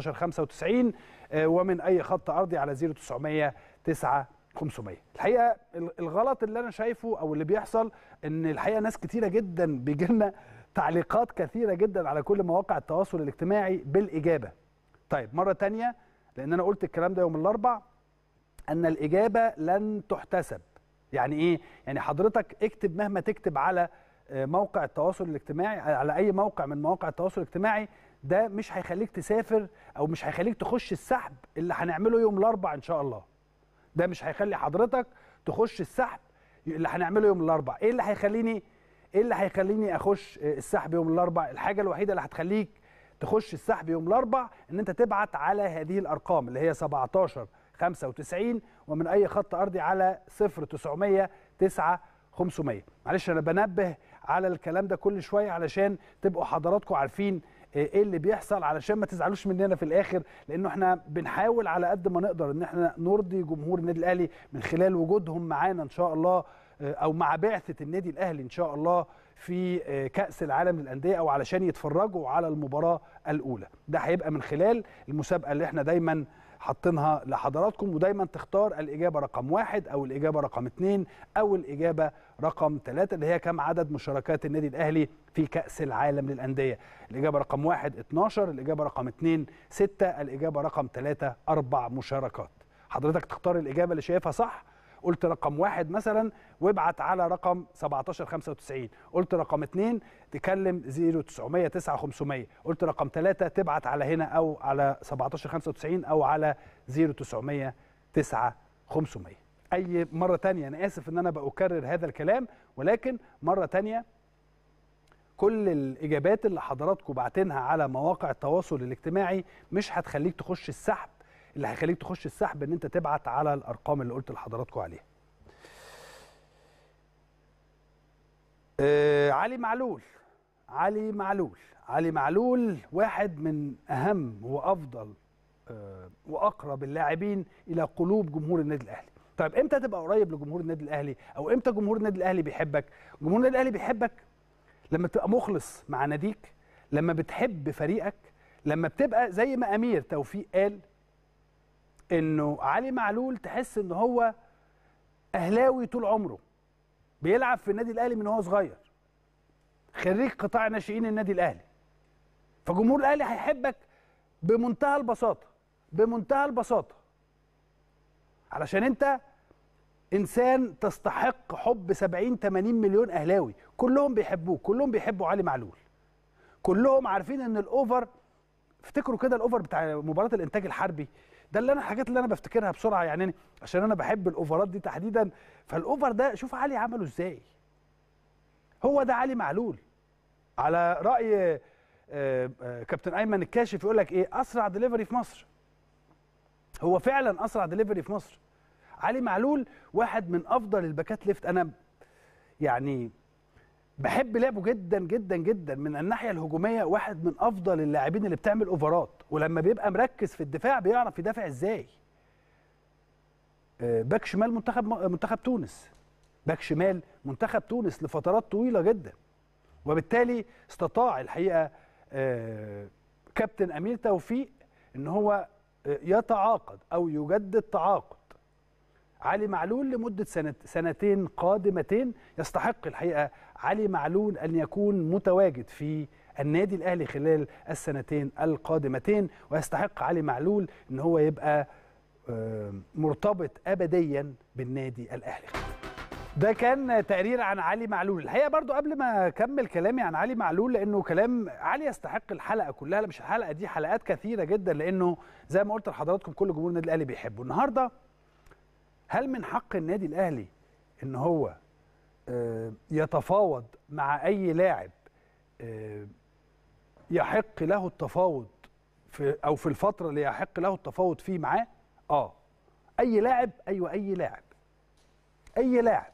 1795 آه، ومن اي خط ارضي على 0900 9 500 الحقيقه ال- الغلط اللي انا شايفه او اللي بيحصل ان الحقيقه ناس كتيره جدا بيجي لنا تعليقات كثيره جدا على كل مواقع التواصل الاجتماعي بالاجابه طيب مره تانية لان انا قلت الكلام ده يوم الاربع ان الاجابه لن تحتسب يعني ايه يعني حضرتك اكتب مهما تكتب على آه، موقع التواصل الاجتماعي على اي موقع من مواقع التواصل الاجتماعي ده مش هيخليك تسافر او مش هيخليك تخش السحب اللي هنعمله يوم الاربع ان شاء الله ده مش هيخلي حضرتك تخش السحب اللي هنعمله يوم الاربع ايه اللي هيخليني ايه اللي هيخليني اخش آه، السحب يوم الاربع الحاجه الوحيده اللي هتخليك تخش السحب يوم الاربع ان انت تبعت على هذه الارقام اللي هي 17 95 ومن اي خط ارضي على 0900 9 500 معلش انا بنبه على الكلام ده كل شويه علشان تبقوا حضراتكم عارفين ايه اللي بيحصل علشان ما تزعلوش مننا في الاخر لانه احنا بنحاول على قد ما نقدر ان احنا نرضي جمهور النادي الاهلي من خلال وجودهم معانا ان شاء الله آه، او مع بعثه النادي الاهلي ان شاء الله في آه، كاس العالم للانديه او علشان يتفرجوا على المباراه الاولى ده هيبقى من خلال المسابقه اللي احنا دايما حاطينها لحضراتكم ودايما تختار الاجابه رقم واحد او الاجابه رقم اثنين او الاجابه رقم ثلاثه اللي هي كم عدد مشاركات النادي الاهلي في كاس العالم للانديه الاجابه رقم واحد 12 الاجابه رقم اثنين 6 الاجابه رقم ثلاثه اربع مشاركات حضرتك تختار الاجابه اللي شايفها صح قلت رقم واحد مثلا وابعت على رقم 1795 قلت رقم اثنين تكلم 0900 9500 قلت رقم ثلاثة تبعت على هنا او على 1795 او على 0900 9500 اي مره تانية انا اسف ان انا بكرر هذا الكلام ولكن مره تانية كل الاجابات اللي حضراتكم باعتينها على مواقع التواصل الاجتماعي مش هتخليك تخش السحب اللي هيخليك تخش السحب ان انت تبعت على الارقام اللي قلت لحضراتكم عليها آه علي معلول علي معلول علي معلول واحد من اهم وافضل آه واقرب اللاعبين الى قلوب جمهور النادي الاهلي طيب امتى تبقى قريب لجمهور النادي الاهلي او امتى جمهور النادي الاهلي بيحبك جمهور النادي الاهلي بيحبك لما تبقى مخلص مع ناديك لما بتحب فريقك لما بتبقى زي ما امير توفيق قال انه علي معلول تحس ان هو اهلاوي طول عمره بيلعب في النادي الاهلي من هو صغير خريج قطاع ناشئين النادي الاهلي فجمهور الاهلي هيحبك بمنتهى البساطه بمنتهى البساطه علشان انت انسان تستحق حب 70 80 مليون اهلاوي كلهم بيحبوك كلهم بيحبوا علي معلول كلهم عارفين ان الاوفر افتكروا كده الاوفر بتاع مباراه الانتاج الحربي ده اللي انا الحاجات اللي انا بفتكرها بسرعه يعني عشان انا بحب الاوفرات دي تحديدا فالاوفر ده شوف علي عمله ازاي هو ده علي معلول على راي كابتن ايمن الكاشف يقول لك ايه اسرع دليفري في مصر هو فعلا اسرع دليفري في مصر علي معلول واحد من افضل الباكات ليفت انا يعني بحب لعبه جدا جدا جدا من الناحيه الهجوميه واحد من افضل اللاعبين اللي بتعمل اوفرات ولما بيبقى مركز في الدفاع بيعرف يدافع ازاي باك شمال منتخب منتخب تونس باك شمال منتخب تونس لفترات طويله جدا وبالتالي استطاع الحقيقه كابتن امير توفيق ان هو يتعاقد او يجدد تعاقد علي معلول لمدة سنة سنتين قادمتين يستحق الحقيقة علي معلول أن يكون متواجد في النادي الأهلي خلال السنتين القادمتين ويستحق علي معلول أن هو يبقى مرتبط أبديا بالنادي الأهلي ده كان تقرير عن علي معلول الحقيقه برضو قبل ما اكمل كلامي عن علي معلول لانه كلام علي يستحق الحلقه كلها مش الحلقه دي حلقات كثيره جدا لانه زي ما قلت لحضراتكم كل جمهور النادي الاهلي بيحبه النهارده هل من حق النادي الاهلي ان هو يتفاوض مع اي لاعب يحق له التفاوض في او في الفتره اللي يحق له التفاوض فيه معاه اه اي لاعب ايوه اي لاعب اي لاعب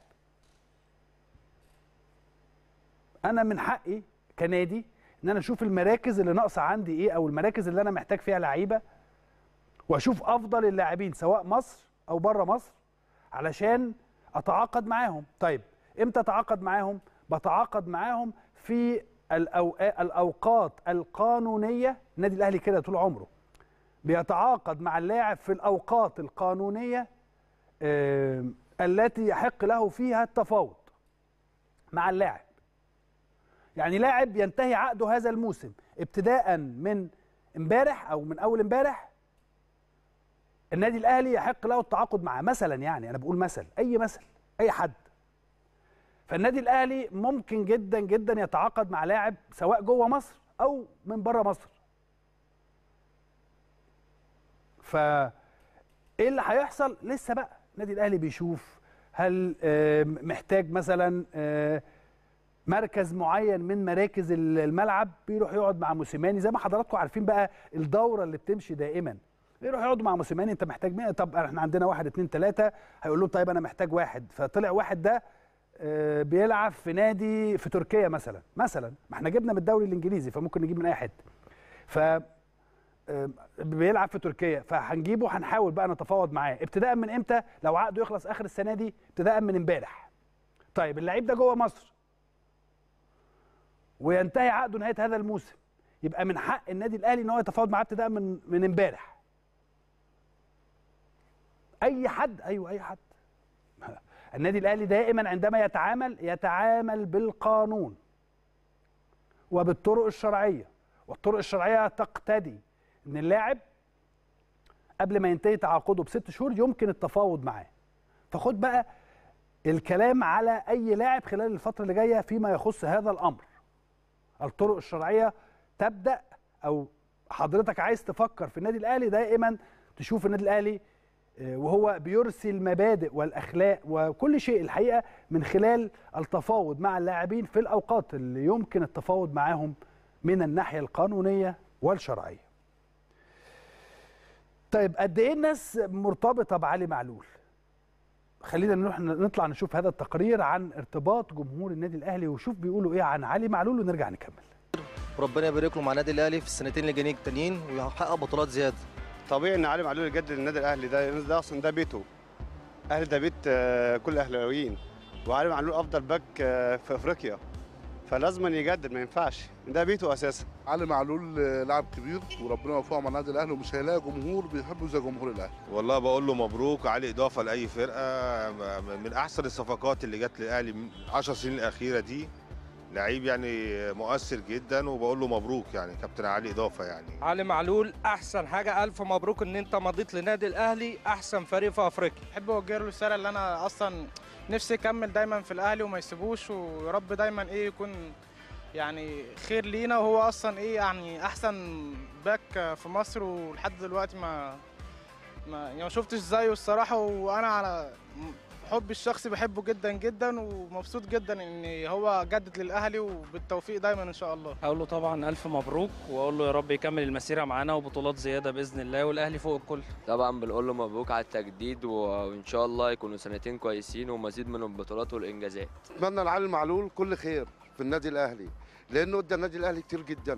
انا من حقي كنادي ان انا اشوف المراكز اللي ناقصه عندي ايه او المراكز اللي انا محتاج فيها لعيبه واشوف افضل اللاعبين سواء مصر او بره مصر علشان اتعاقد معاهم طيب امتى اتعاقد معاهم بتعاقد معاهم في الاوقات القانونيه النادي الاهلي كده طول عمره بيتعاقد مع اللاعب في الاوقات القانونيه آه التي يحق له فيها التفاوض مع اللاعب يعني لاعب ينتهي عقده هذا الموسم ابتداء من امبارح او من اول امبارح النادي الاهلي يحق له التعاقد معاه مثلا يعني انا بقول مثل اي مثل اي حد فالنادي الاهلي ممكن جدا جدا يتعاقد مع لاعب سواء جوه مصر او من بره مصر ف ايه اللي هيحصل لسه بقى النادي الاهلي بيشوف هل محتاج مثلا مركز معين من مراكز الملعب بيروح يقعد مع موسيماني زي ما حضراتكم عارفين بقى الدوره اللي بتمشي دائما يروح يقعدوا مع موسيماني انت محتاج مين طب احنا عندنا واحد اتنين تلاته هيقول لهم طيب انا محتاج واحد فطلع واحد ده بيلعب في نادي في تركيا مثلا مثلا ما احنا جبنا من الدوري الانجليزي فممكن نجيب من اي حته ف بيلعب في تركيا فهنجيبه هنحاول بقى نتفاوض معاه ابتداء من امتى لو عقده يخلص اخر السنه دي ابتداء من امبارح طيب اللعيب ده جوه مصر وينتهي عقده نهايه هذا الموسم يبقى من حق النادي الاهلي ان هو يتفاوض معاه ابتداء من من امبارح اي حد ايوه اي حد النادي الاهلي دائما عندما يتعامل يتعامل بالقانون وبالطرق الشرعيه والطرق الشرعيه تقتضي ان اللاعب قبل ما ينتهي تعاقده بست شهور يمكن التفاوض معاه فخد بقى الكلام على اي لاعب خلال الفتره اللي جايه فيما يخص هذا الامر الطرق الشرعيه تبدا او حضرتك عايز تفكر في النادي الاهلي دائما تشوف النادي الاهلي آه، وهو بيرسي المبادئ والاخلاق وكل شيء الحقيقه من خلال التفاوض مع اللاعبين في الاوقات اللي يمكن التفاوض معاهم من الناحيه القانونيه والشرعيه. طيب قد ايه الناس مرتبطه بعلي معلول؟ خلينا نروح نطلع نشوف هذا التقرير عن ارتباط جمهور النادي الاهلي وشوف بيقولوا ايه عن علي معلول ونرجع نكمل. وربنا يبارك له مع النادي الاهلي في السنتين اللي جايين التانيين ويحقق بطولات زياده طبيعي ان علي معلول يجدد للنادي الاهلي ده ده اصلا ده بيته الاهلي ده بيت آه، كل الاهلاويين وعلي معلول افضل باك آه، في افريقيا فلازم يجدد ما ينفعش ده بيته اساسا علي معلول آه، لاعب كبير وربنا يوفقه مع النادي الاهلي ومش هيلاقي جمهور بيحبه زي جمهور الاهلي والله بقول له مبروك علي اضافه لاي فرقه من احسن الصفقات اللي جت للاهلي من 10 سنين الاخيره دي لعيب يعني مؤثر جدا وبقول له مبروك يعني كابتن علي اضافه يعني علي معلول احسن حاجه الف مبروك ان انت مضيت لنادي الاهلي احسن فريق في افريقيا بحب اوجه له رساله اللي انا اصلا نفسي يكمل دايما في الاهلي وما يسيبوش ويا رب دايما ايه يكون يعني خير لينا وهو اصلا ايه يعني احسن باك في مصر ولحد دلوقتي ما ما يعني ما شفتش زيه الصراحه وانا على حبي الشخصي بحبه جدا جدا ومبسوط جدا ان هو جدد للاهلي وبالتوفيق دايما ان شاء الله اقول له طبعا الف مبروك واقول له يا رب يكمل المسيره معانا وبطولات زياده باذن الله والاهلي فوق الكل طبعا بنقول له مبروك على التجديد وان شاء الله يكونوا سنتين كويسين ومزيد من البطولات والانجازات اتمنى لعلي معلول كل خير في النادي الاهلي لانه ادى النادي الاهلي كتير جدا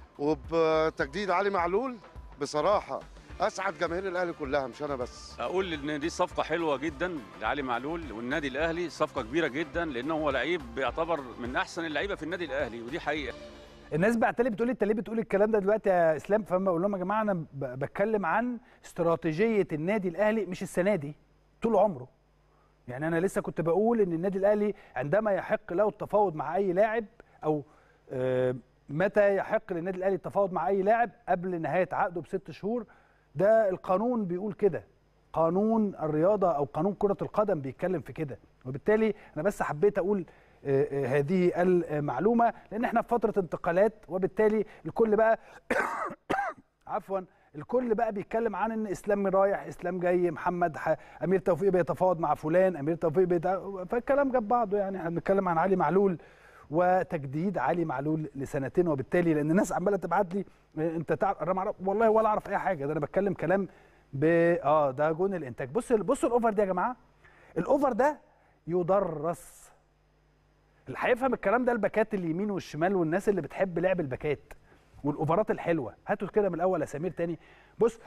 وبتجديد علي معلول بصراحه اسعد جماهير الاهلي كلها مش انا بس اقول ان دي صفقه حلوه جدا لعلي معلول والنادي الاهلي صفقه كبيره جدا لانه هو لعيب بيعتبر من احسن اللعيبه في النادي الاهلي ودي حقيقه الناس بعتلي بتقول لي انت ليه بتقول الكلام ده دلوقتي يا اسلام فما بقول لهم يا جماعه انا ب- بتكلم عن استراتيجيه النادي الاهلي مش السنه دي طول عمره يعني انا لسه كنت بقول ان النادي الاهلي عندما يحق له التفاوض مع اي لاعب او آه، متى يحق للنادي الاهلي التفاوض مع اي لاعب قبل نهايه عقده بست شهور ده القانون بيقول كده قانون الرياضه او قانون كره القدم بيتكلم في كده وبالتالي انا بس حبيت اقول آه، آه، هذه المعلومه لان احنا في فتره انتقالات وبالتالي الكل بقى عفوا الكل بقى بيتكلم عن ان اسلام رايح اسلام جاي محمد ح... امير توفيق بيتفاوض مع فلان امير توفيق بيت... فالكلام جاب بعضه يعني احنا بنتكلم عن علي معلول وتجديد علي معلول لسنتين وبالتالي لان الناس عماله تبعت لي انت تعرف انا معرف والله ولا اعرف اي حاجه ده انا بتكلم كلام ب اه ده جون الانتاج بص بصوا الاوفر ده يا جماعه الاوفر ده يدرس اللي هيفهم الكلام ده الباكات اليمين والشمال والناس اللي بتحب لعب الباكات والاوفرات الحلوه هاتوا كده من الاول يا سمير تاني بص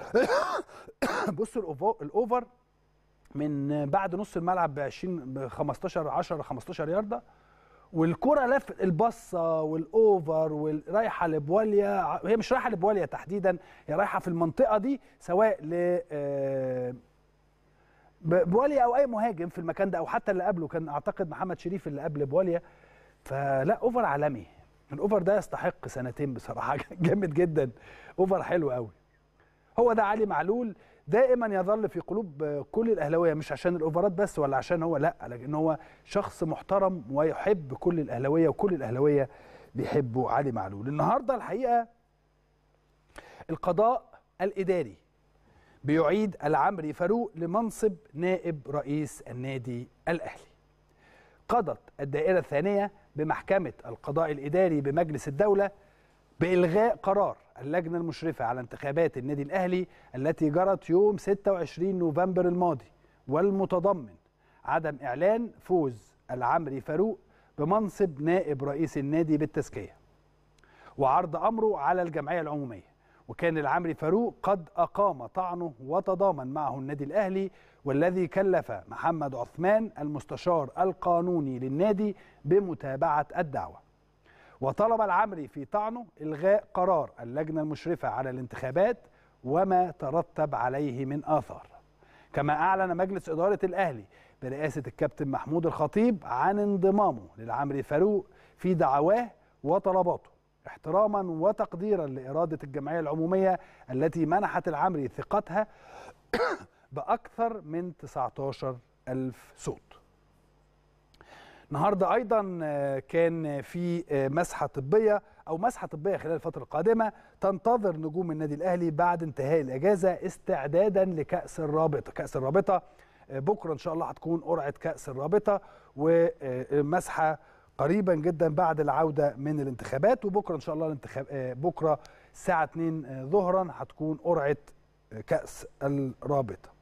بصوا الأوفو- الاوفر من بعد نص الملعب ب 20 ب 15 10 15 يارده والكره لف البصه والاوفر والرايحه لبواليا هي مش رايحه لبواليا تحديدا هي رايحه في المنطقه دي سواء ل آه، ب- بواليا او اي مهاجم في المكان ده او حتى اللي قبله كان اعتقد محمد شريف اللي قبل بواليا فلا اوفر عالمي الاوفر ده يستحق سنتين بصراحه جامد جدا اوفر حلو قوي هو ده علي معلول دائما يظل في قلوب كل الاهلاويه مش عشان الاوفرات بس ولا عشان هو لا لكن هو شخص محترم ويحب كل الاهلاويه وكل الاهلاويه بيحبوا علي معلول النهارده الحقيقه القضاء الاداري بيعيد العمري فاروق لمنصب نائب رئيس النادي الاهلي قضت الدائره الثانيه بمحكمه القضاء الاداري بمجلس الدوله بإلغاء قرار اللجنة المشرفة على انتخابات النادي الأهلي التي جرت يوم 26 نوفمبر الماضي والمتضمن عدم إعلان فوز العمري فاروق بمنصب نائب رئيس النادي بالتزكية وعرض أمره على الجمعية العمومية وكان العمري فاروق قد أقام طعنه وتضامن معه النادي الأهلي والذي كلف محمد عثمان المستشار القانوني للنادي بمتابعة الدعوة وطلب العمري في طعنه إلغاء قرار اللجنة المشرفة على الانتخابات وما ترتب عليه من آثار كما اعلن مجلس اداره الاهلي برئاسه الكابتن محمود الخطيب عن انضمامه للعمري فاروق في دعواه وطلباته احتراما وتقديرا لاراده الجمعيه العموميه التي منحت العمري ثقتها باكثر من 19 ألف صوت النهارده ايضا آه، كان في آه، مسحه طبيه او مسحه طبيه خلال الفتره القادمه تنتظر نجوم النادي الاهلي بعد انتهاء الاجازه استعدادا لكاس الرابطه كاس الرابطه آه، بكره ان شاء الله هتكون قرعه كاس الرابطه ومسحه قريبا جدا بعد العوده من الانتخابات وبكره ان شاء الله الانتخاب آه، بكره الساعه 2 آه، ظهرا هتكون قرعه آه، كاس الرابطه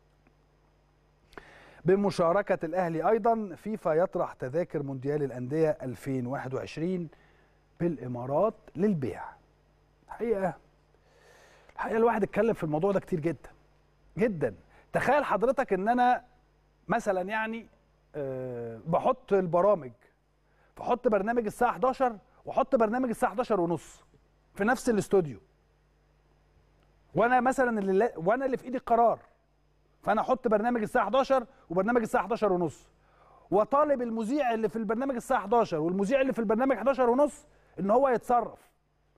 بمشاركة الأهلي أيضا فيفا يطرح تذاكر مونديال الأندية 2021 بالإمارات للبيع الحقيقة الحقيقة الواحد اتكلم في الموضوع ده كتير جدا جدا تخيل حضرتك ان انا مثلا يعني أه بحط البرامج بحط برنامج الساعة 11 واحط برنامج الساعة 11 ونص في نفس الاستوديو وانا مثلا اللي وانا اللي في ايدي القرار فانا احط برنامج الساعه 11 وبرنامج الساعه 11 ونص وطالب المذيع اللي في البرنامج الساعه 11 والمذيع اللي في البرنامج 11 ونص ان هو يتصرف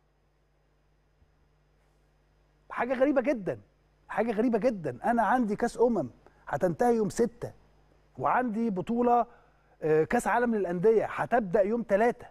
حاجه غريبه جدا حاجه غريبه جدا انا عندي كاس امم هتنتهي يوم 6 وعندي بطوله آه، كاس عالم للانديه هتبدا يوم 3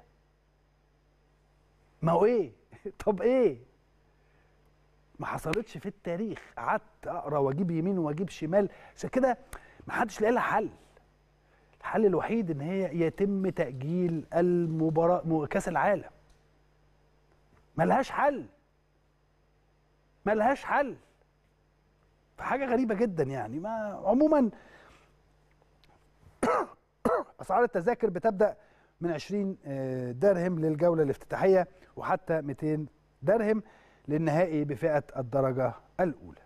ما هو ايه طب ايه ما حصلتش في التاريخ قعدت اقرا واجيب يمين واجيب شمال عشان كده ما حدش لاقي لها حل الحل الوحيد ان هي يتم تاجيل المباراه م- كاس العالم ملهاش حل ملهاش حل فحاجه غريبه جدا يعني ما عموما اسعار التذاكر بتبدا من 20 آه، درهم للجوله الافتتاحيه وحتى 200 درهم للنهائي بفئه الدرجه الاولى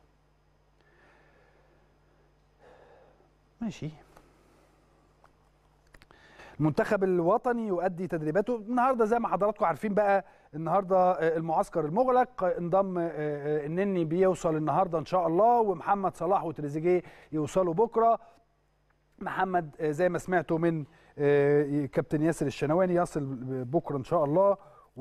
ماشي المنتخب الوطني يؤدي تدريباته النهارده زي ما حضراتكم عارفين بقى النهارده آه، المعسكر المغلق آه، انضم آه، آه، النني بيوصل النهارده ان شاء الله ومحمد صلاح وتريزيجيه يوصلوا بكره محمد آه، زي ما سمعتوا من آه، كابتن ياسر الشنواني يصل بكره ان شاء الله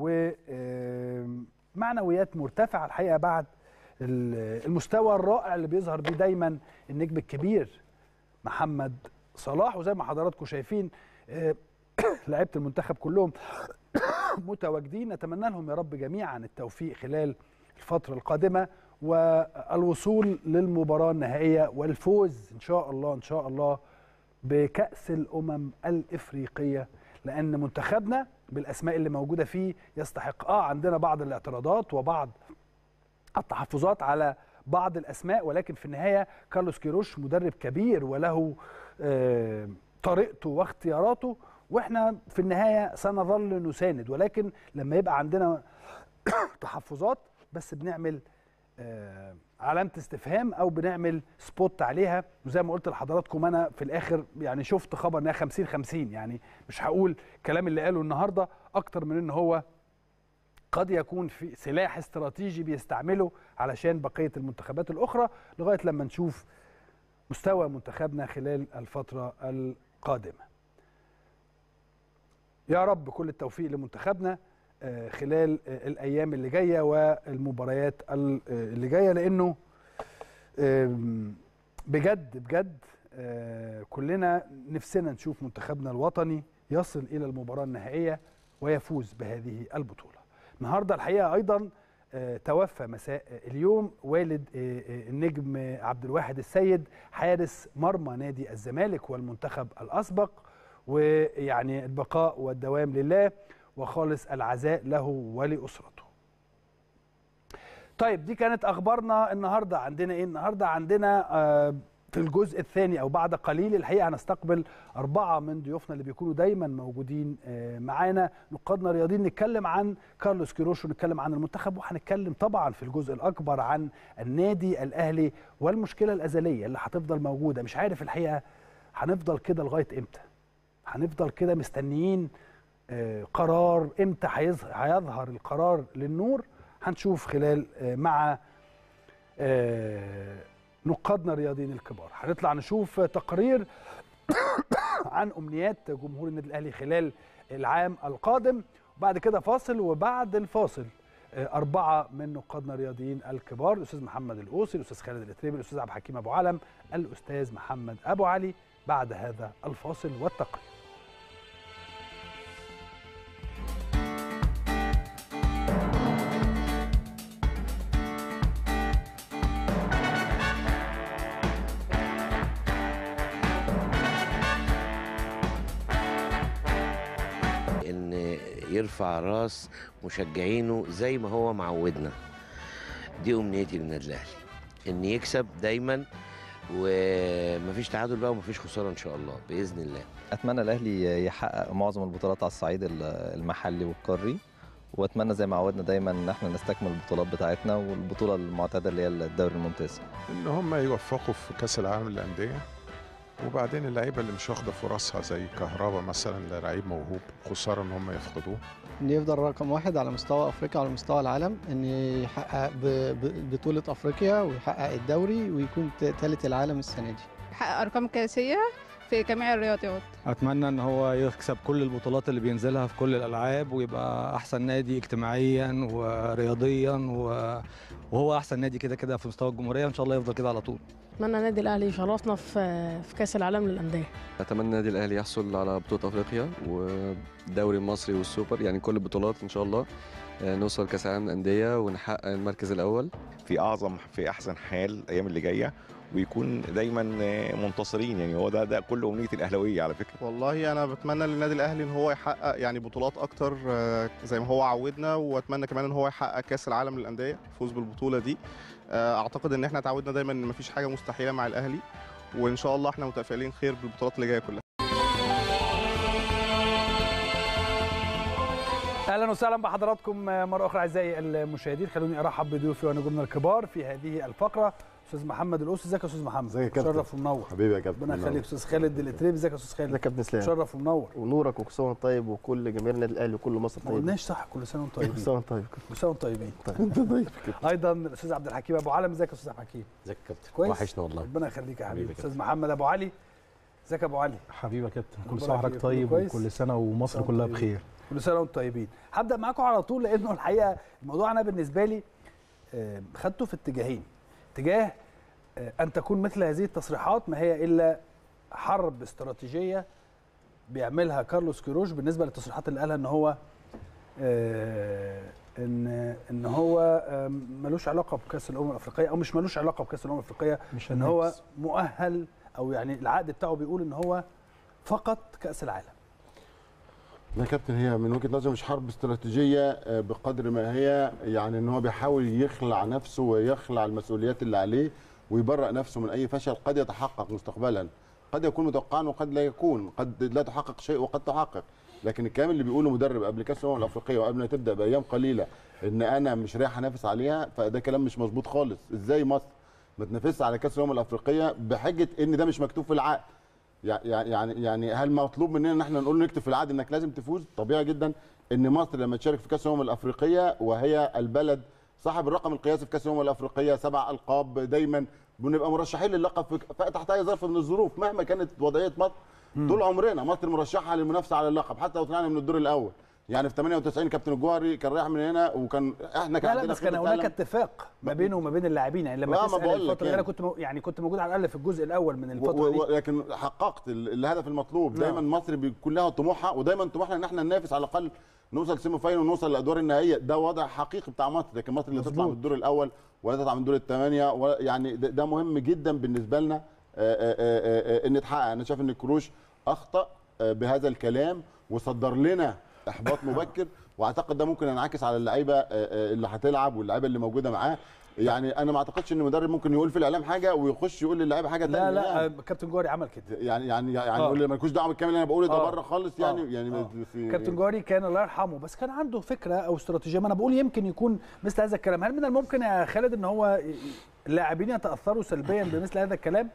ومعنويات مرتفعه الحقيقه بعد ال- المستوى الرائع اللي بيظهر بيه دايما النجم الكبير محمد صلاح وزي ما حضراتكم شايفين آه، لعيبه المنتخب كلهم متواجدين نتمنى لهم يا رب جميعا التوفيق خلال الفتره القادمه والوصول للمباراه النهائيه والفوز ان شاء الله ان شاء الله بكاس الامم الافريقيه لان منتخبنا بالاسماء اللي موجوده فيه يستحق اه عندنا بعض الاعتراضات وبعض التحفظات على بعض الاسماء ولكن في النهايه كارلوس كيروش مدرب كبير وله آه، طريقته واختياراته واحنا في النهايه سنظل نساند ولكن لما يبقى عندنا تحفظات بس بنعمل آه، علامه استفهام او بنعمل سبوت عليها وزي ما قلت لحضراتكم انا في الاخر يعني شفت خبر انها 50 50 يعني مش هقول الكلام اللي قاله النهارده اكتر من ان هو قد يكون في سلاح استراتيجي بيستعمله علشان بقيه المنتخبات الاخرى لغايه لما نشوف مستوى منتخبنا خلال الفتره القادمه. يا رب كل التوفيق لمنتخبنا آه، خلال آه، الايام اللي جايه والمباريات ال- آه، اللي جايه لانه آم، بجد بجد آه، كلنا نفسنا نشوف منتخبنا الوطني يصل الى المباراه النهائيه ويفوز بهذه البطوله. النهارده الحقيقه ايضا آه، توفى مساء اليوم والد آه، آه، النجم آه، عبد الواحد السيد حارس مرمى نادي الزمالك والمنتخب الاسبق ويعني البقاء والدوام لله وخالص العزاء له ولاسرته. طيب دي كانت اخبارنا النهارده عندنا ايه النهارده عندنا آه، في الجزء الثاني او بعد قليل الحقيقه هنستقبل اربعه من ضيوفنا اللي بيكونوا دايما موجودين آه، معانا نقادنا الرياضيين نتكلم عن كارلوس كيروش ونتكلم عن المنتخب وهنتكلم طبعا في الجزء الاكبر عن النادي الاهلي والمشكله الازليه اللي هتفضل موجوده مش عارف الحقيقه هنفضل كده لغايه امتى هنفضل كده مستنيين آه، قرار امتى هيظهر هيظهر القرار للنور هنشوف خلال آه، مع آه، نقادنا الرياضيين الكبار هنطلع نشوف تقرير عن امنيات جمهور النادي الاهلي خلال العام القادم وبعد كده فاصل وبعد الفاصل آه، أربعة من نقادنا الرياضيين الكبار الأستاذ محمد الأوسي الأستاذ خالد الإتريبي الأستاذ عبد الحكيم أبو علم الأستاذ محمد أبو علي بعد هذا الفاصل والتقرير ان يرفع راس مشجعينه زي ما هو معودنا دي امنيتي للنادي الاهلي ان يكسب دايما ومفيش تعادل بقى ومفيش خساره ان شاء الله باذن الله اتمنى الاهلي يحقق معظم البطولات على الصعيد ال- المحلي والقاري واتمنى زي ما عودنا دايما ان احنا نستكمل البطولات بتاعتنا والبطوله المعتاده اللي هي الدوري الممتاز ان هم يوفقوا في كاس العالم للانديه وبعدين اللعيبه اللي مش واخده فرصها زي كهربا مثلا ده لعيب موهوب خساره ان هم يفقدوه ان يفضل رقم واحد على مستوى افريقيا وعلى مستوى العالم ان يحقق ب- ب- بطولة افريقيا ويحقق الدوري ويكون ثالث العالم السنة دي يحقق ارقام قياسيه في جميع الرياضيات اتمنى ان هو يكسب كل البطولات اللي بينزلها في كل الالعاب ويبقى احسن نادي اجتماعيا ورياضيا و- وهو احسن نادي كده كده في مستوى الجمهوريه وان شاء الله يفضل كده على طول اتمنى النادي الاهلي يشرفنا في في كاس العالم للانديه اتمنى النادي الاهلي يحصل على بطوله افريقيا والدوري المصري والسوبر يعني كل البطولات ان شاء الله آه، نوصل كاس العالم للانديه ونحقق المركز الاول في اعظم في احسن حال الايام اللي جايه ويكون دايما منتصرين يعني هو ده ده كل امنيه الاهلاويه على فكره والله انا بتمنى للنادي الاهلي ان هو يحقق يعني بطولات اكتر آه، زي ما هو عودنا واتمنى كمان ان هو يحقق كاس العالم للانديه يفوز بالبطوله دي آه، اعتقد ان احنا اتعودنا دايما ان مفيش حاجه مستحيله مع الاهلي وان شاء الله احنا متفائلين خير بالبطولات اللي جايه كلها اهلا وسهلا بحضراتكم مره اخرى اعزائي المشاهدين خلوني ارحب بضيوفي ونجومنا الكبار في هذه الفقره استاذ محمد الأوسي ازيك يا استاذ محمد ازيك يا كابتن شرف ومنور حبيبي يا كابتن ربنا منور. يخليك استاذ خالد الاتريبي ازيك يا استاذ خالد ازيك يا كابتن اسلام شرف ومنور ونورك وكل سنه وانت طيب وكل جماهير النادي الاهلي وكل مصر ما طيب قلناش صح كل سنه وانتم طيبين كل سنه وانت طيب كل سنه وانتم طيبين انت طيب ايضا الاستاذ عبد الحكيم ابو علم ازيك يا استاذ عبد الحكيم ازيك يا كابتن كويس وحشنا والله ربنا يخليك يا حبيبي حبيبي يا استاذ محمد ابو علي ازيك يا ابو علي حبيبي يا كابتن كل ربنا سنه يخليك. وحضرتك طيب كويس؟ وكل سنه ومصر سنة كلها طيبين. بخير كل سنه وانتم طيبين هبدا معاكم على طول لانه الحقيقه الموضوع انا بالنسبه لي آه، خدته في اتجاهين اتجاه آه، ان تكون مثل هذه التصريحات ما هي الا حرب استراتيجيه بيعملها كارلوس كيروش بالنسبه للتصريحات اللي قالها ان هو آه، ان ان هو آه، ملوش علاقه بكاس الامم الافريقيه او مش ملوش علاقه بكاس الامم الافريقيه مش ان هو هننافس. مؤهل او يعني العقد بتاعه بيقول ان هو فقط كاس العالم لا يا كابتن هي من وجهه نظري مش حرب استراتيجيه آه، بقدر ما هي يعني ان هو بيحاول يخلع نفسه ويخلع المسؤوليات اللي عليه ويبرأ نفسه من اي فشل قد يتحقق مستقبلا قد يكون متوقعا وقد لا يكون قد لا تحقق شيء وقد تحقق لكن الكلام اللي بيقوله مدرب قبل كاس الامم الافريقيه وقبل ما تبدا بايام قليله ان انا مش رايح انافس عليها فده كلام مش مظبوط خالص ازاي مصر ما تنافسش على كاس الامم الافريقيه بحجه ان ده مش مكتوب في العقد يع- يعني يعني هل مطلوب مننا ان احنا نقول نكتب في العقد انك لازم تفوز طبيعي جدا ان مصر لما تشارك في كاس الامم الافريقيه وهي البلد صاحب الرقم القياسي في كاس الامم الافريقيه سبع القاب دايما بنبقى مرشحين للقب في في- تحت اي ظرف من الظروف مهما كانت وضعيه مصر طول عمرنا مصر مرشحه للمنافسه على اللقب حتى لو طلعنا من الدور الاول يعني في 98 كابتن الجوهري كان رايح من هنا وكان احنا كان لا لا عندنا بس كان خبرة هناك عالم. اتفاق ما بينه وما بين اللاعبين يعني لما لا، ما تسال بقول لك الفتره اللي انا يعني. كنت مو يعني كنت موجود على الاقل في الجزء الاول من و- الفتره و- دي لكن حققت ال- الهدف المطلوب نعم. دايما مصر بيكون لها طموحها ودايما طموحنا ان احنا ننافس على الاقل نوصل سيمي فاينل ونوصل للادوار النهائيه ده وضع حقيقي بتاع مصر لكن مصر اللي تطلع من الدور الاول ولا تطلع من دور الثمانيه ولا- يعني ده, ده مهم جدا بالنسبه لنا آه، آه، آه، آه، ان يتحقق انا شايف ان كروش اخطا آه، بهذا الكلام وصدر لنا احباط مبكر واعتقد ده ممكن ينعكس على اللعيبه آه، آه، اللي هتلعب واللعيبه اللي موجوده معاه يعني انا ما اعتقدش ان المدرب ممكن يقول في الاعلام حاجه ويخش يقول للعيبه حاجه ثانيه لا لا يعني. آه، كابتن جوهري عمل كده يعني يعني يعني آه. يقول لي مالكوش دعوه بالكلام اللي انا بقوله ده آه. بره خالص يعني آه. يعني آه. في كابتن جوهري كان الله يرحمه بس كان عنده فكره او استراتيجيه ما انا بقول يمكن يكون مثل هذا الكلام هل من الممكن يا خالد ان هو ي- اللاعبين يتاثروا سلبيا بمثل هذا الكلام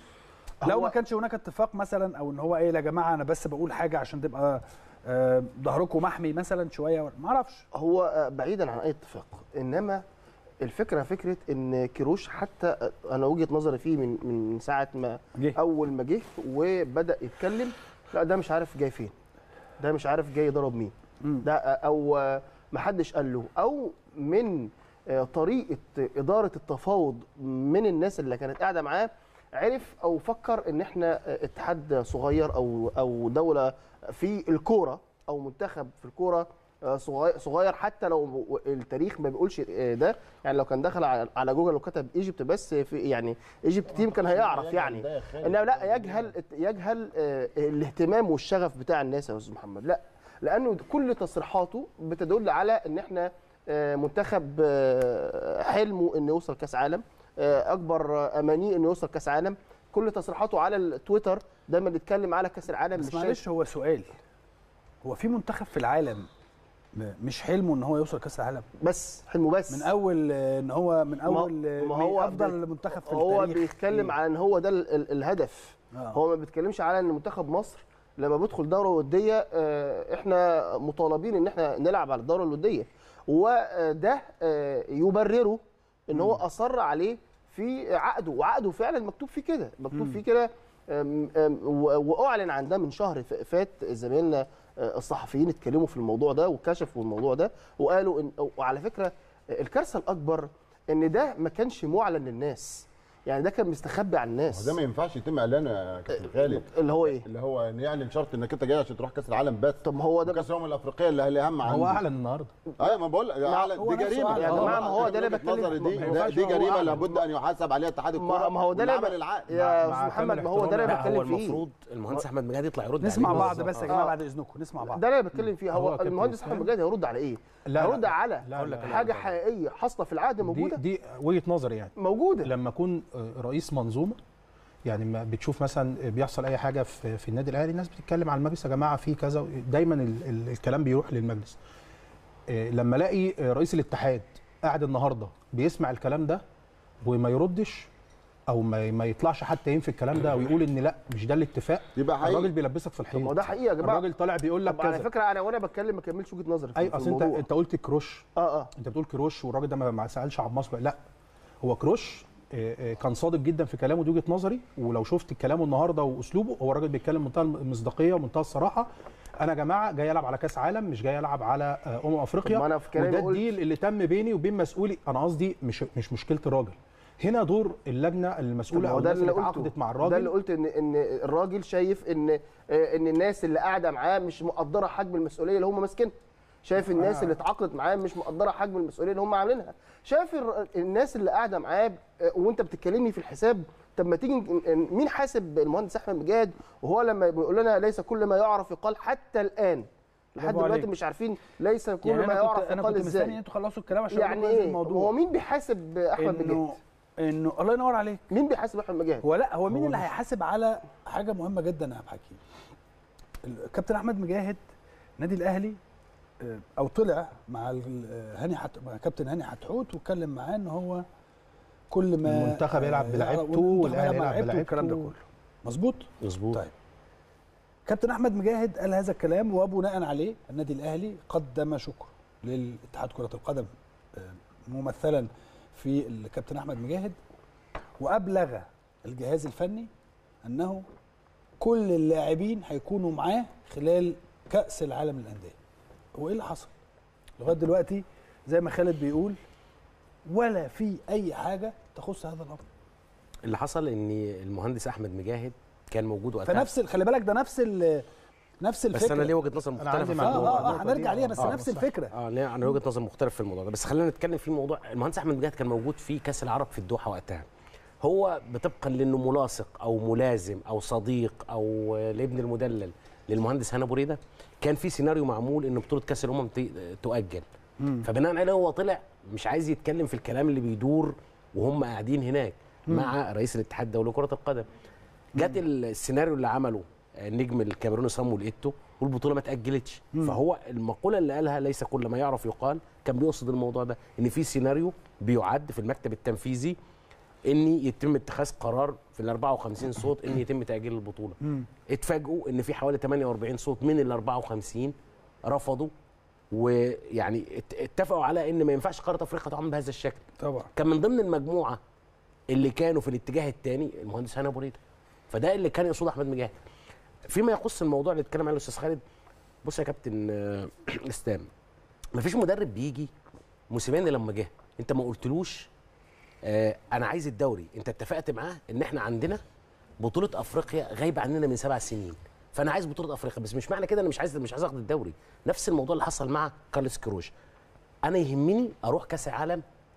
لو ما كانش هناك اتفاق مثلا او ان هو ايه يا جماعه انا بس بقول حاجه عشان تبقى آه، ظهركم محمي مثلا شويه ما اعرفش هو آه، بعيدا عن اي اتفاق انما الفكره فكره ان كيروش حتى انا وجهه نظري فيه من من ساعه ما جه. اول ما جه وبدا يتكلم لا ده مش عارف جاي فين ده مش عارف جاي يضرب مين ده او ما حدش قال له او من آه، طريقه اداره التفاوض من الناس اللي كانت قاعده معاه عرف او فكر ان احنا آه، اتحاد صغير او او دوله في الكوره او منتخب في الكوره آه، صغير صغير حتى لو التاريخ ما بيقولش آه، ده يعني لو كان دخل على- على جوجل وكتب ايجيبت بس في يعني ايجيبت تيم كان هيعرف يعني انما لا يجهل يجهل آه، الاهتمام والشغف بتاع الناس يا استاذ محمد لا لانه كل تصريحاته بتدل على ان احنا آه، منتخب آه، حلمه انه يوصل كاس عالم آه، اكبر آه، امانيه انه يوصل كاس عالم كل تصريحاته على التويتر دايما يتكلم على كاس العالم بس مش معلش شايف- هو سؤال هو في منتخب في العالم م- مش حلمه ان هو يوصل كاس العالم بس حلمه بس من اول آه، ان هو من اول آه، ما هو افضل بي- منتخب في هو التاريخ بيتكلم على ان هو ده ال- ال- الهدف آه. هو ما بيتكلمش على ان منتخب مصر لما بيدخل دوره وديه آه، احنا مطالبين ان احنا نلعب على الدوره الوديه وده آه، يبرره ان هو اصر عليه في عقده وعقده فعلا مكتوب فيه كده مكتوب مم. فيه كده آم، آم، و- واعلن عن ده من شهر ف- فات زمايلنا آه، الصحفيين اتكلموا في الموضوع ده وكشفوا الموضوع ده وقالوا ان وعلى فكره آه، الكارثه الاكبر ان ده ما كانش معلن للناس يعني ده كان مستخبي عن الناس ده ما ينفعش يتم اعلانه يا كابتن خالد اللي هو ايه؟ اللي هو ان يعلن شرط انك انت جاي عشان تروح كاس العالم بس طب ما هو ده كاس الامم الافريقيه اللي اللي اهم هو عندي اعلن النهارده ايوه ما بقول ما اعلن هو دي نفسه جريمه أعلن. يا جماعة، ما هو ده اللي وجهة بتكلم نظري فيه. دي ما ده ينفعش دي هو جريمه أعلن. لابد ان يحاسب عليها اتحاد ما الكوره ما هو ده اللي والعمل ب- العقد يا مع استاذ محمد كامل ما هو ده اللي احترامي، بتكلم هو فيه المفروض المهندس احمد مجاهد يطلع يرد نسمع عليه. بعض بس يا جماعه آه. بعد اذنكم نسمع بعض ده اللي بتكلم فيه هو هو كابتن المهندس إسلام. احمد مجاهد هيرد على ايه؟ لا، لا. هيرد على لا، لا، لا. حاجه حقيقيه حاصله في العقد دي, موجوده دي وجهه نظري يعني موجوده لما اكون رئيس منظومه يعني ما بتشوف مثلا بيحصل اي حاجه في, في النادي الاهلي الناس بتتكلم على المجلس يا جماعه في كذا دايما ال ال الكلام بيروح للمجلس إيه، لما الاقي رئيس الاتحاد قاعد النهارده بيسمع الكلام ده وما يردش او ما, ما يطلعش حتى ينفي الكلام ده ويقول ان لا مش ده الاتفاق يبقى حقيقي. الراجل بيلبسك في الحيط طب ما هو ده حقيقه يا جماعه الراجل طالع بيقول لك طب على كذا فكره انا وانا بتكلم ما كملش وجهه نظري في, اي في اصل انت الموضوع انت قلت كروش اه اه انت بتقول كروش والراجل ده ما ما سالش عن مصر لا هو كروش آه، آه، كان صادق جدا في كلامه دي وجهه نظري ولو شفت كلامه النهارده واسلوبه هو الراجل بيتكلم بمنتهى المصداقيه ومنتهى الصراحه انا يا جماعه جاي العب على كاس عالم مش جاي العب على آه، امم افريقيا طب ما أنا في كلامي وده قلت- الديل اللي تم بيني وبين مسؤولي انا قصدي مش مش مشكله الراجل هنا دور اللجنه طب المسؤوله ما او هو ده الناس اللي اللي قلته اتعاقدت مع ده اللي الراجل قلت ان ان الراجل شايف ان آه، ان الناس اللي قاعده معاه مش مقدره حجم المسؤوليه اللي هم ماسكينها شايف الناس آه. اللي اتعاقدت معاه مش مقدره حجم المسؤوليه اللي هم عاملينها شايف الر- الناس اللي قاعده معاه آه، وانت بتتكلمني في الحساب طب ما تيجي ن- ن- مين حاسب المهندس احمد مجاهد وهو لما بيقول لنا ليس كل ما يعرف يقال حتى الان لحد برافو دلوقتي عليك. مش عارفين ليس كل يعني ما انا يعرف كنت انا يقال كنت مستني ان ازاي انتوا تخلصوا الكلام عشان يعني أقول لكم هذا ايه الموضوع هو مين بيحاسب احمد مجاهد انه انه الله ينور عليك مين بيحاسب احمد مجاهد هو لا هو مين هو اللي مش- هيحاسب على حاجه مهمه جدا يا عبد الحكيم الكابتن احمد مجاهد نادي الاهلي آه، او طلع مع ال- آه، هاني حت... مع كابتن هاني حتحوت واتكلم معاه ان هو كل ما المنتخب يلعب آه، بلعيبته والمنتخب والأهلي يلعب يلعب بلعيبته والكلام ده بلعيبته. كله مظبوط مظبوط طيب كابتن احمد مجاهد قال هذا الكلام وبناء عليه النادي الاهلي قدم شكر للاتحاد كره القدم آه، ممثلا في الكابتن احمد مجاهد وابلغ الجهاز الفني انه كل اللاعبين هيكونوا معاه خلال كاس العالم للانديه هو ايه اللي حصل لغايه دلوقتي زي ما خالد بيقول ولا في اي حاجه تخص هذا الامر اللي حصل ان المهندس احمد مجاهد كان موجود وقتها فنفس ال- خلي بالك ده نفس ال نفس الفكره بس انا ليه وجهه نظر أنا مختلفه عندي في معلومة الموضوع اه ده. اه هنرجع ليها بس آه، نفس صح. الفكره اه ليه انا وجهه نظر مختلف في الموضوع ده بس خلينا نتكلم في الموضوع المهندس احمد مجاهد كان موجود في كاس العرب في الدوحه وقتها هو بطبقا لانه ملاصق او ملازم او صديق او آه، لابن المدلل للمهندس هنا بريده كان في سيناريو معمول ان بطوله كاس الامم ت- تؤجل فبناء عليه هو طلع مش عايز يتكلم في الكلام اللي بيدور وهم قاعدين هناك مم. مع رئيس الاتحاد الدولي لكره القدم جت السيناريو اللي عمله النجم الكاميروني صامويل ايتو والبطوله ما اتاجلتش مم. فهو المقوله اللي قالها ليس كل ما يعرف يقال كان بيقصد الموضوع ده ان في سيناريو بيعد في المكتب التنفيذي ان يتم اتخاذ قرار في ال 54 صوت ان يتم تاجيل البطوله مم. اتفاجئوا ان في حوالي 48 صوت من ال 54 رفضوا ويعني ات- اتفقوا على ان ما ينفعش قاره افريقيا تعمل بهذا الشكل طبعا كان من ضمن المجموعه اللي كانوا في الاتجاه الثاني المهندس هاني ابو ريده فده اللي كان يقصده احمد مجاهد فيما يخص الموضوع اللي اتكلم عليه الاستاذ خالد بص يا كابتن آه، اسلام مفيش مدرب بيجي موسيماني لما جه انت ما قلتلوش آه انا عايز الدوري انت اتفقت معاه ان احنا عندنا بطوله افريقيا غايبه عننا من سبع سنين فانا عايز بطوله افريقيا بس مش معنى كده انا مش عايز مش عايز اخد الدوري نفس الموضوع اللي حصل مع كارلوس كروش انا يهمني اروح كاس العالم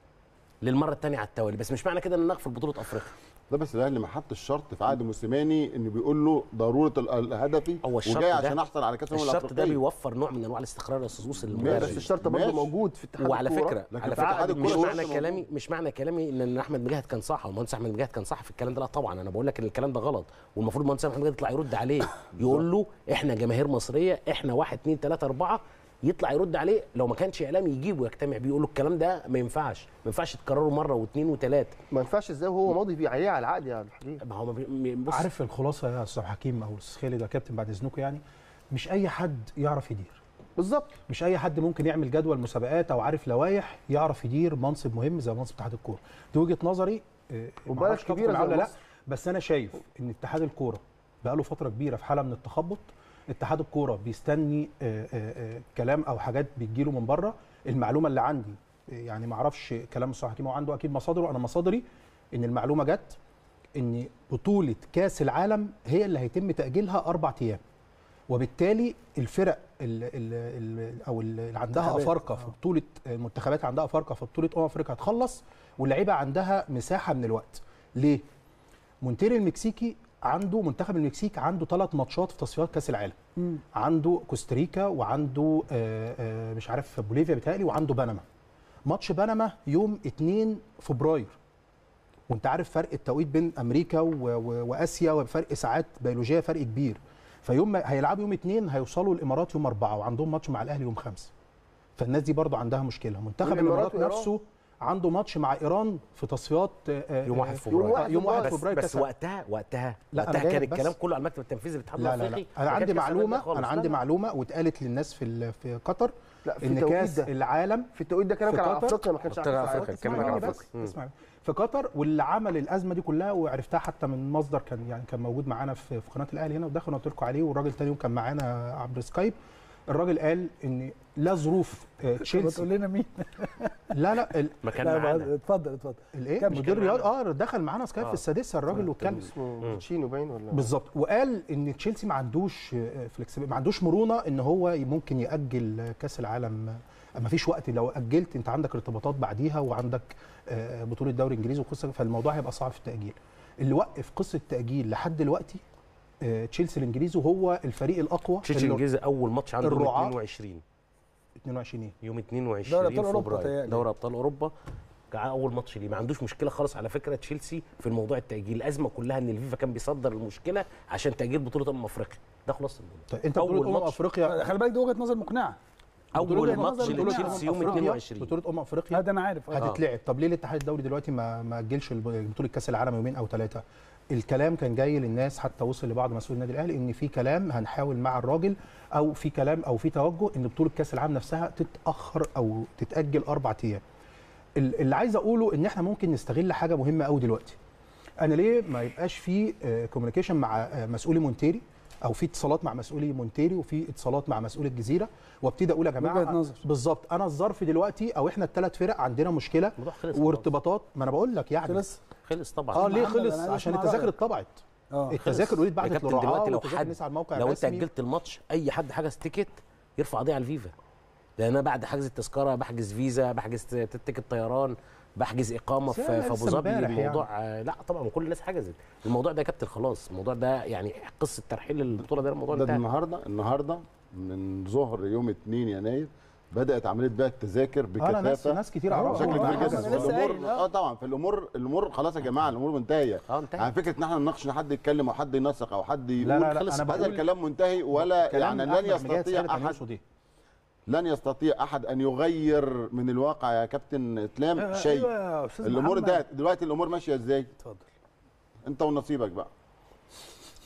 للمره الثانيه على التوالي بس مش معنى كده ان انا اغفل بطوله افريقيا ده بس الاهلي ما حطش شرط في عقد موسيماني ان بيقول له ضروره ال- الهدفي هو الشرط وجاي ده عشان احصل على كاس الامم الشرط الافريقيه ده بيوفر نوع من انواع الاستقرار يا استاذ وصل ماشي. للمدرب بس الشرط برضه ماشي. موجود في اتحاد وعلى الكورة، فكره لكن على في اتحاد فكره مش الكورة معنى الشرط كلامي مش معنى كلامي ان إن احمد مجاهد كان صح والمهندس احمد مجاهد كان صح في الكلام ده لا طبعا انا بقول لك ان الكلام ده غلط والمفروض المهندس احمد مجاهد يطلع يرد عليه يقول له احنا جماهير مصريه احنا واحد اثنين ثلاثه اربعه يطلع يرد عليه لو ما كانش اعلامي يجيبه يجتمع بيه يقول له الكلام ده ما ينفعش ما ينفعش تكرره مره واثنين وثلاثه ما ينفعش ازاي وهو ماضي بيه عليه على العقد يا حبيبي ما هو ما بي- بص عارف الخلاصه يا استاذ حكيم او استاذ خالد يا كابتن بعد اذنكم يعني مش اي حد يعرف يدير بالظبط مش اي حد ممكن يعمل جدول مسابقات او عارف لوائح يعرف يدير منصب مهم زي منصب اتحاد الكوره دي وجهه نظري آه، وبلد معرفش تتفق كبيرة معايا زي ولا لا مصر. بس انا شايف ان اتحاد الكوره بقاله فتره كبيره في حاله من التخبط اتحاد الكوره بيستني آه، آه، آه، كلام او حاجات بتجيله من بره المعلومه اللي عندي آه، يعني ما اعرفش كلام استاذ حكيم هو عنده اكيد مصادره انا مصادري ان المعلومه جت ان بطوله كاس العالم هي اللي هيتم تاجيلها اربع ايام وبالتالي الفرق ال ال ال او اللي عندها منتخبات. افارقه في بطوله المنتخبات عندها افارقه في بطوله امم افريقيا هتخلص واللعيبه عندها مساحه من الوقت ليه مونتيري المكسيكي عنده منتخب المكسيك عنده ثلاث ماتشات في تصفيات كاس العالم مم. عنده كوستاريكا وعنده آه، آه، مش عارف بوليفيا بتهيألي وعنده بنما ماتش بنما يوم 2 فبراير وانت عارف فرق التوقيت بين امريكا و... و... واسيا وفرق ساعات بيولوجيه فرق كبير فيوم ما هيلعبوا يوم اثنين هيوصلوا الامارات يوم اربعه وعندهم ماتش مع الاهلي يوم خمسه فالناس دي برضو عندها مشكله منتخب والإمارات الامارات وإيران؟ نفسه عنده ماتش مع ايران في تصفيات آه، آه، يوم 1 آه، فبراير يوم 1 بس, فبراير بس كأس وقتها وقتها لا، أنا وقتها جاي كان لك بس. الكلام كله على المكتب التنفيذي للاتحاد لا لا الافريقي لا انا ما عندي كانش كاس العالم ده معلومه خالص. انا لا، عندي لا. معلومه واتقالت للناس في ال- في قطر لا في ان التوقيت كاس ده. العالم في التوقيت ده كلام في كان على قطر- افريقيا ما كانش على قطر كأس أفريقيا، العالم. كان اسمعني على بس أفريقيا. اسمعني في قطر واللي عمل الازمه دي كلها وعرفتها حتى من مصدر كان يعني كان موجود معانا في في قناه الاهلي هنا ودخل قلت لكم عليه والراجل تاني يوم كان معانا عبر سكايب الراجل قال ان لا ظروف آه، تشيلسي بتقول لنا مين لا لا ال- ما كان لا، معانا اتفضل اتفضل الايه كمل. مدير رياض اه دخل معانا سكايب آه. في السادسه الراجل واتكلم اسمه تشينو باين ولا بالظبط وقال ان تشيلسي ما عندوش فلكسبيل ما عندوش مرونه ان هو ممكن ياجل آه، كاس العالم آه، ما فيش وقت لو اجلت انت عندك ارتباطات بعديها وعندك آه، بطوله دوري انجليزي وقصه فالموضوع هيبقى صعب في التاجيل اللي وقف قصه التاجيل لحد دلوقتي آه، تشيلسي الانجليزي وهو الفريق الاقوى تشيلسي اللي- الانجليزي اول ماتش عنده يوم الرعاة. 22 22 ايه يوم دوري 22 أبطال أوروبا فبراير تهيألي. دوري ابطال اوروبا كان اول ماتش ليه ما عندوش مشكله خالص على فكره تشيلسي في الموضوع التاجيل الازمه كلها ان الفيفا كان بيصدر المشكله عشان تاجيل بطوله امم افريقيا ده خلاص الموضوع طيب انت أول بطوله امم ماتش. افريقيا خلي بالك دي وجهه نظر مقنعه اول بطولة ماتش نظر بطولة لتشيلسي يوم أفريقيا- 22 بطوله امم افريقيا هذا انا عارف هتتلعب هتتلعب طب ليه الاتحاد الدولي دلوقتي ما ما اجلش الب- بطوله كاس العالم يومين او ثلاثه الكلام كان جاي للناس حتى وصل لبعض مسؤولي النادي الاهلي ان في كلام هنحاول مع الراجل او في كلام او في توجه ان بطوله كاس العالم نفسها تتاخر او تتاجل اربع ايام ال- اللي عايز اقوله ان احنا ممكن نستغل حاجه مهمه قوي دلوقتي انا ليه ما يبقاش في كوميونيكيشن مع آه، مسؤولي مونتيري او في اتصالات مع مسؤولي مونتيري وفي اتصالات مع مسؤول الجزيره وابتدي اقول يا جماعه وجهة نظر. بالظبط انا الظرف دلوقتي او احنا الثلاث فرق عندنا مشكله الموضوع خلص وارتباطات ما انا بقول لك يعني خلص خلص طبعا اه ليه محمد، أنا خلص عايز عشان أسمع التذاكر رأيك. اتطبعت اه التذاكر اوريدي يا اتبعتت كابتن للرعاه دلوقتي لو والتذاكر حد نزل على الموقع لو انت الرسمي. اجلت الماتش اي حد حجز تيكت يرفع قضيه على الفيفا لان انا بعد حجز التذكره بحجز فيزا بحجز ت- تيكت طيران بحجز اقامه بس في أنا في ابو لسه ظبي امبارح الموضوع آه، لا طبعا كل الناس حجزت الموضوع ده يا كابتن خلاص الموضوع ده يعني قصه ترحيل البطوله ده الموضوع ده انتهى النهارده النهارده من ظهر يوم 2 يناير بدات عمليه بيع التذاكر اه بكثافه لا ناس ناس كتير آه، اعرفها بشكل آه، كبير آه، جدا أنا لسه قايل، الامور آه. اه طبعا في الامور الامور خلاص يا جماعه الامور منتهيه اه انتهى عن فكره ان احنا نناقش ان حد يتكلم او حد ينسق او حد يقول لا لا لا خلص انا هذا بقول الكلام منتهي ولا كلام يعني لن أحمد مجاهد يستطيع سالك عن احد يقصد ايه لن يستطيع احد ان يغير من الواقع يا كابتن اسلام آه، شيء أيوة يا أستاذ الامور محمد. انتهت دلوقتي الامور ماشيه ازاي اتفضل انت ونصيبك بقى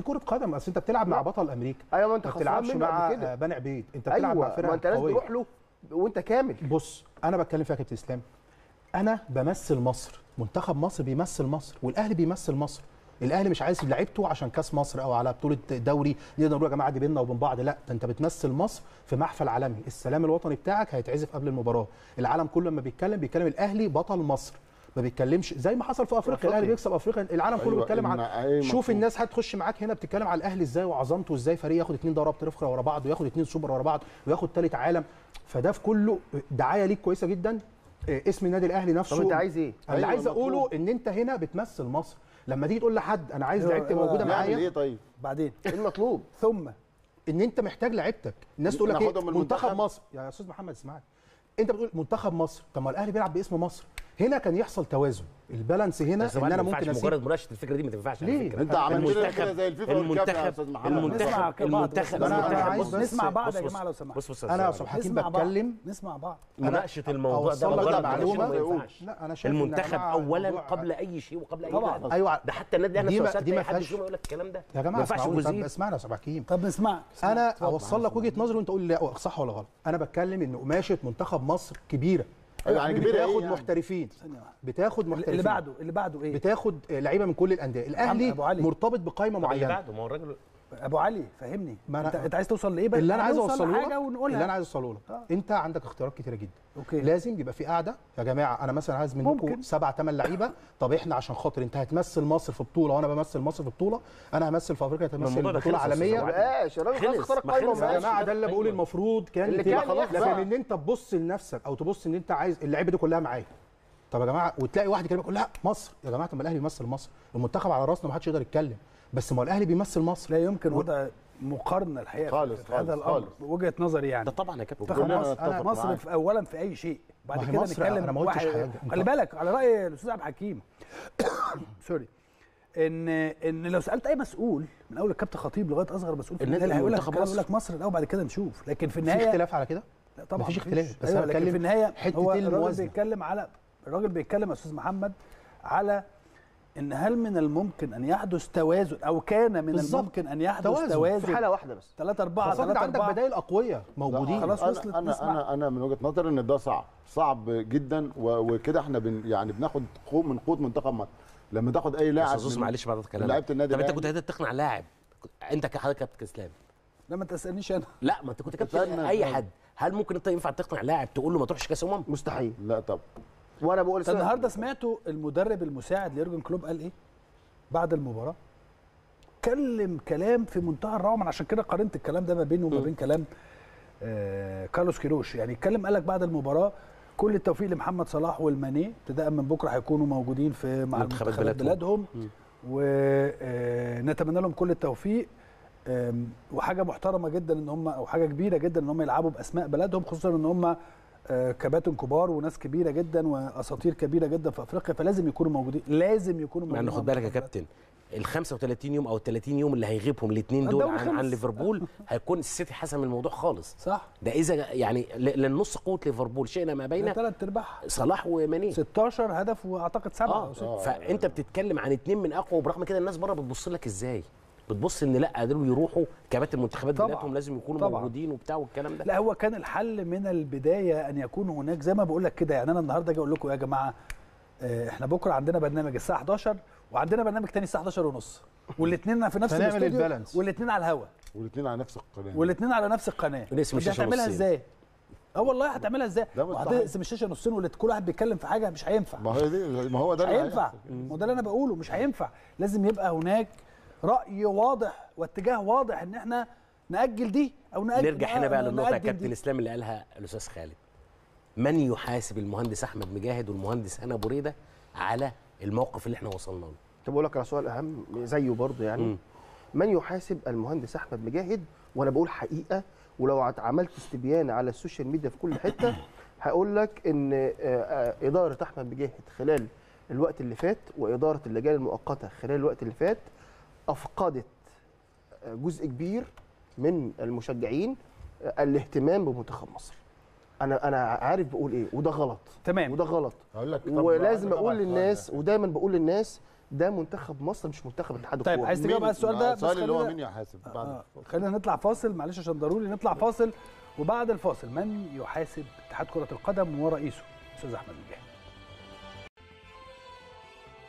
دي كره قدم اصل انت بتلعب مع بطل امريكا ايوه ما انت ما خسران بتلعبش منه مع قبل كده. آه، بني عبيد انت بتلعب ايوه مع فرقه ما انت لازم قوية. تروح له وانت كامل بص انا بتكلم فيها يا كابتن اسلام انا بمثل مصر منتخب مصر بيمثل مصر والاهلي بيمثل مصر الاهلي مش عايز لعيبته عشان كاس مصر او على بطوله دوري نقدر نقول يا جماعه دي بيننا وبين بعض لا ده انت بتمثل مصر في محفل عالمي السلام الوطني بتاعك هيتعزف قبل المباراه العالم كله لما بيتكلم بيتكلم الاهلي بطل مصر ما بيتكلمش زي ما حصل في افريقيا أفريقيا. الاهلي بيكسب افريقيا العالم كله أيوة، بيتكلم عن إن- أيوة، شوف مفهوم. الناس هتخش معاك هنا بتتكلم على الاهلي ازاي وعظمته ازاي فريق ياخد اثنين دوري ابطال افريقيا ورا بعض وياخد اثنين سوبر ورا بعض وياخد ثالث عالم فده في كله دعايه ليك كويسه جدا آه، اسم النادي الاهلي نفسه طب أنت عايز إيه؟ اللي أيوة، عايز اقوله مفهوم. ان انت هنا بتمثل مصر لما تيجي تقول لحد انا عايز أيوة، لعيبتي أيوة. موجوده نعمل معايا إيه طيب بعدين ايه المطلوب ثم ان انت محتاج لعيبتك الناس تقول لك ناخدهم ايه من منتخب المنتخب. مصر يا استاذ محمد اسمعني انت بتقول منتخب مصر طب ما الاهلي بيلعب باسم مصر هنا كان يحصل توازن البالانس هنا بس ان ما انا ينفعش ممكن مجرد اسيب مناقشه الفكره دي ما تنفعش على ليه؟ فكره انت عملت كده المنتخب زي الفيفا والكاف يا استاذ محمد المنتخب نسمع بعض المنتخب بس. أنا المنتخب عايز بص- بس- نسمع بص- بعض يا بص- جماعة لو سمحت. بص بص يا انا يا أستاذ استاذ حكيم نسمع بعض. بتكلم نسمع بعض مناقشه الموضوع ده أوصل لك مجرد معلومة. مناقشة ما ينفعش لا انا شايف إن يا المنتخب جماعة اولا الموضوع- قبل اي شيء وقبل اي طبعا لاعب. ايوه ده حتى النادي الاهلي دي ما- نفسه دي ما ما حد فيهاش- فيهم يقول لك الكلام ده يا ما جماعه ينفعش اسمعوني طب جزئين اسمعنا يا استاذ حكيم طب نسمع انا اتفضل. اوصل لك وجهه نظري وانت تقول لي صح ولا غلط انا بتكلم ان قماشه منتخب مصر كبيره يعني كبيرة إيه بتاخد يعني؟ محترفين ثانية واحدة. بتاخد محترفين اللي بعده اللي بعده ايه بتاخد لعيبه من كل الانديه الاهلي أبو علي. مرتبط بقائمه طب اللي معينه بعده ما هو الراجل ابو علي فهمني ما أنا- انت, انت عايز توصل لايه بقى اللي انا عايز هنوصل اوصله لحاجه لك ونقولها اللي انا عايز اوصله لك آه. انت عندك اختيارات كتيره جدا اوكي لازم يبقى في قاعده يا جماعه انا مثلا عايز منكم ممكن. سبع ثمان لعيبه طب احنا عشان خاطر انت هتمثل مصر في بطوله وانا بمثل مصر في بطوله انا همثل في افريقيا الموضوع هتمثل ده بطوله خلص يا أستاذ عالميه أبو علي. بقاش الراجل خلاص خلص. اختار ما قائمه خلص. يا وماشي. جماعه ده اللي بقول المفروض كان اللي يتم. كان يحصل. لكن ان انت تبص لنفسك او تبص ان انت عايز اللعيبه دي كلها معايا طب يا جماعه وتلاقي واحد يكلمك يقول لا مصر يا جماعه طب ما الاهلي بيمثل مصر المنتخب على راسنا ما حدش يقدر يتكلم بس ما هو الاهلي بيمثل مصر لا يمكن وضع مقارنه الحقيقه خالص، في هذا خالص، الامر خالص. وجهه نظري يعني ده طبعا يا كابتن منتخب كلنا مصر نتفق مصر معاك. في اولا في اي شيء بعد ما هي كده مصر، نتكلم أنا ما قلتش واحد- حاجة. خلي بالك على راي الاستاذ عبد الحكيم سوري ان ان لو سالت اي مسؤول من اول الكابتن خطيب لغايه اصغر مسؤول في النادي النادي هيقول لك منتخب الكلام، مصر. يقول لك مصر الاول بعد كده نشوف لكن في في النهايه اختلاف على كده لا طبعا مفيش مفيش. اختلاف، بس أيوة أنا لكن بتكلم في النهايه حتة هو إيه الراجل الموازنة؟ بيتكلم على الراجل بيتكلم يا استاذ محمد على ان هل من الممكن ان يحدث توازن او كان من بالظبط. الممكن ان يحدث توازن. توازن, في حاله واحده بس 3 4 خاصة انت 3 عندك 4 بدائل اقوياء موجودين خلاص انا وصلت، انا نسمع. انا انا من وجهه نظري ان ده صعب صعب جدا و- وكده احنا بن يعني بناخد قوه من قوه منتخب مصر لما تاخد اي لاعب بس من- معلش بعد الكلام لعيبه النادي طب انت الأهلي. كنت قادر تقنع لاعب انت كحضرتك كابتن اسلام لا ما تسالنيش انا لا ما انت كنت كابتن استنى، اي استنى. حد هل ممكن انت ينفع تقنع لاعب تقول له ما تروحش كاس امم مستحيل لا طب وانا بقول انت النهارده سمعتوا المدرب المساعد ليورجن كلوب قال ايه بعد المباراه كلم كلام في منتهى الروعه من عشان كده قارنت الكلام ده ما بينه وما بين كلام آه كارلوس كيروش يعني اتكلم قال لك بعد المباراه كل التوفيق لمحمد صلاح والماني ابتداء من بكره هيكونوا موجودين في مع منتخبات منتخبات بلادهم. بلادهم ونتمنى لهم كل التوفيق آم، وحاجه محترمه جدا ان هم او حاجه كبيره جدا ان هم يلعبوا باسماء بلدهم خصوصا ان هم آه، كباتن كبار وناس كبيره جدا واساطير كبيره جدا في افريقيا فلازم يكونوا موجودين لازم يكونوا مع موجودين ان خد بالك يا كابتن ال 35 يوم او ال 30 يوم اللي هيغيبهم الاثنين دول الدوري عن, عن خلص. ليفربول هيكون السيتي حسم الموضوع خالص صح ده اذا يعني ل- للنص قوه ليفربول شئنا ما بين ثلاث ارباع صلاح وماني 16 هدف واعتقد سبعه اه او سته فانت بتتكلم عن اتنين من اقوى وبرغم كده الناس بره بتبص لك ازاي بتبص ان لا دول يروحوا كباتن المنتخبات طبعاً. بتاعتهم لازم يكونوا طبعاً. موجودين وبتاع والكلام ده لا هو كان الحل من البدايه ان يكون هناك زي ما بقول لك كده يعني انا النهارده اجي اقول لكم يا جماعه آه، احنا بكره عندنا برنامج الساعه 11 وعندنا برنامج تاني الساعه 11 ونص والاثنين في نفس فنعمل الاستوديو البالانس. والاثنين على الهواء والاثنين على نفس القناه والاثنين على نفس القناه ونقسم دي الشاشة هتعملها نصين. ازاي اه والله هتعملها ازاي ده مستحيل. وهتقسم الشاشه نصين واللي كل واحد بيتكلم في حاجه مش هينفع ما هو دي ما هو ده مش اللي هينفع هيحصل. ما هو ده اللي انا بقوله مش هينفع لازم يبقى هناك راي واضح واتجاه واضح ان احنا ناجل دي او ناجل نرجع هنا بقى للنقطه يا نقدم كابتن دي. اسلام اللي قالها الاستاذ خالد من يحاسب المهندس احمد مجاهد والمهندس هنا ابو ريده على الموقف اللي احنا وصلنا له طب اقول لك على سؤال اهم زيه برضه يعني مم. من يحاسب المهندس احمد مجاهد وانا بقول حقيقه ولو عت- عملت استبيان على السوشيال ميديا في كل حته هقول لك ان آه، آه، اداره احمد مجاهد خلال الوقت اللي فات واداره اللجان المؤقته خلال الوقت اللي فات افقدت آه، جزء كبير من المشجعين آه، الاهتمام بمنتخب مصر انا انا عارف بقول ايه وده غلط تمام وده غلط هقول لك طب ولازم بعد اقول طبعاً للناس السؤال ودايما بقول للناس ده منتخب مصر مش منتخب اتحاد طيب الكوره عايز تجاوب مين- على السؤال ده بس السؤال اللي هو خلينا- مين يحاسب بعد آه. خلينا نطلع فاصل معلش عشان ضروري نطلع فاصل وبعد الفاصل من يحاسب اتحاد كرة القدم ورئيسه أستاذ أحمد مجاهد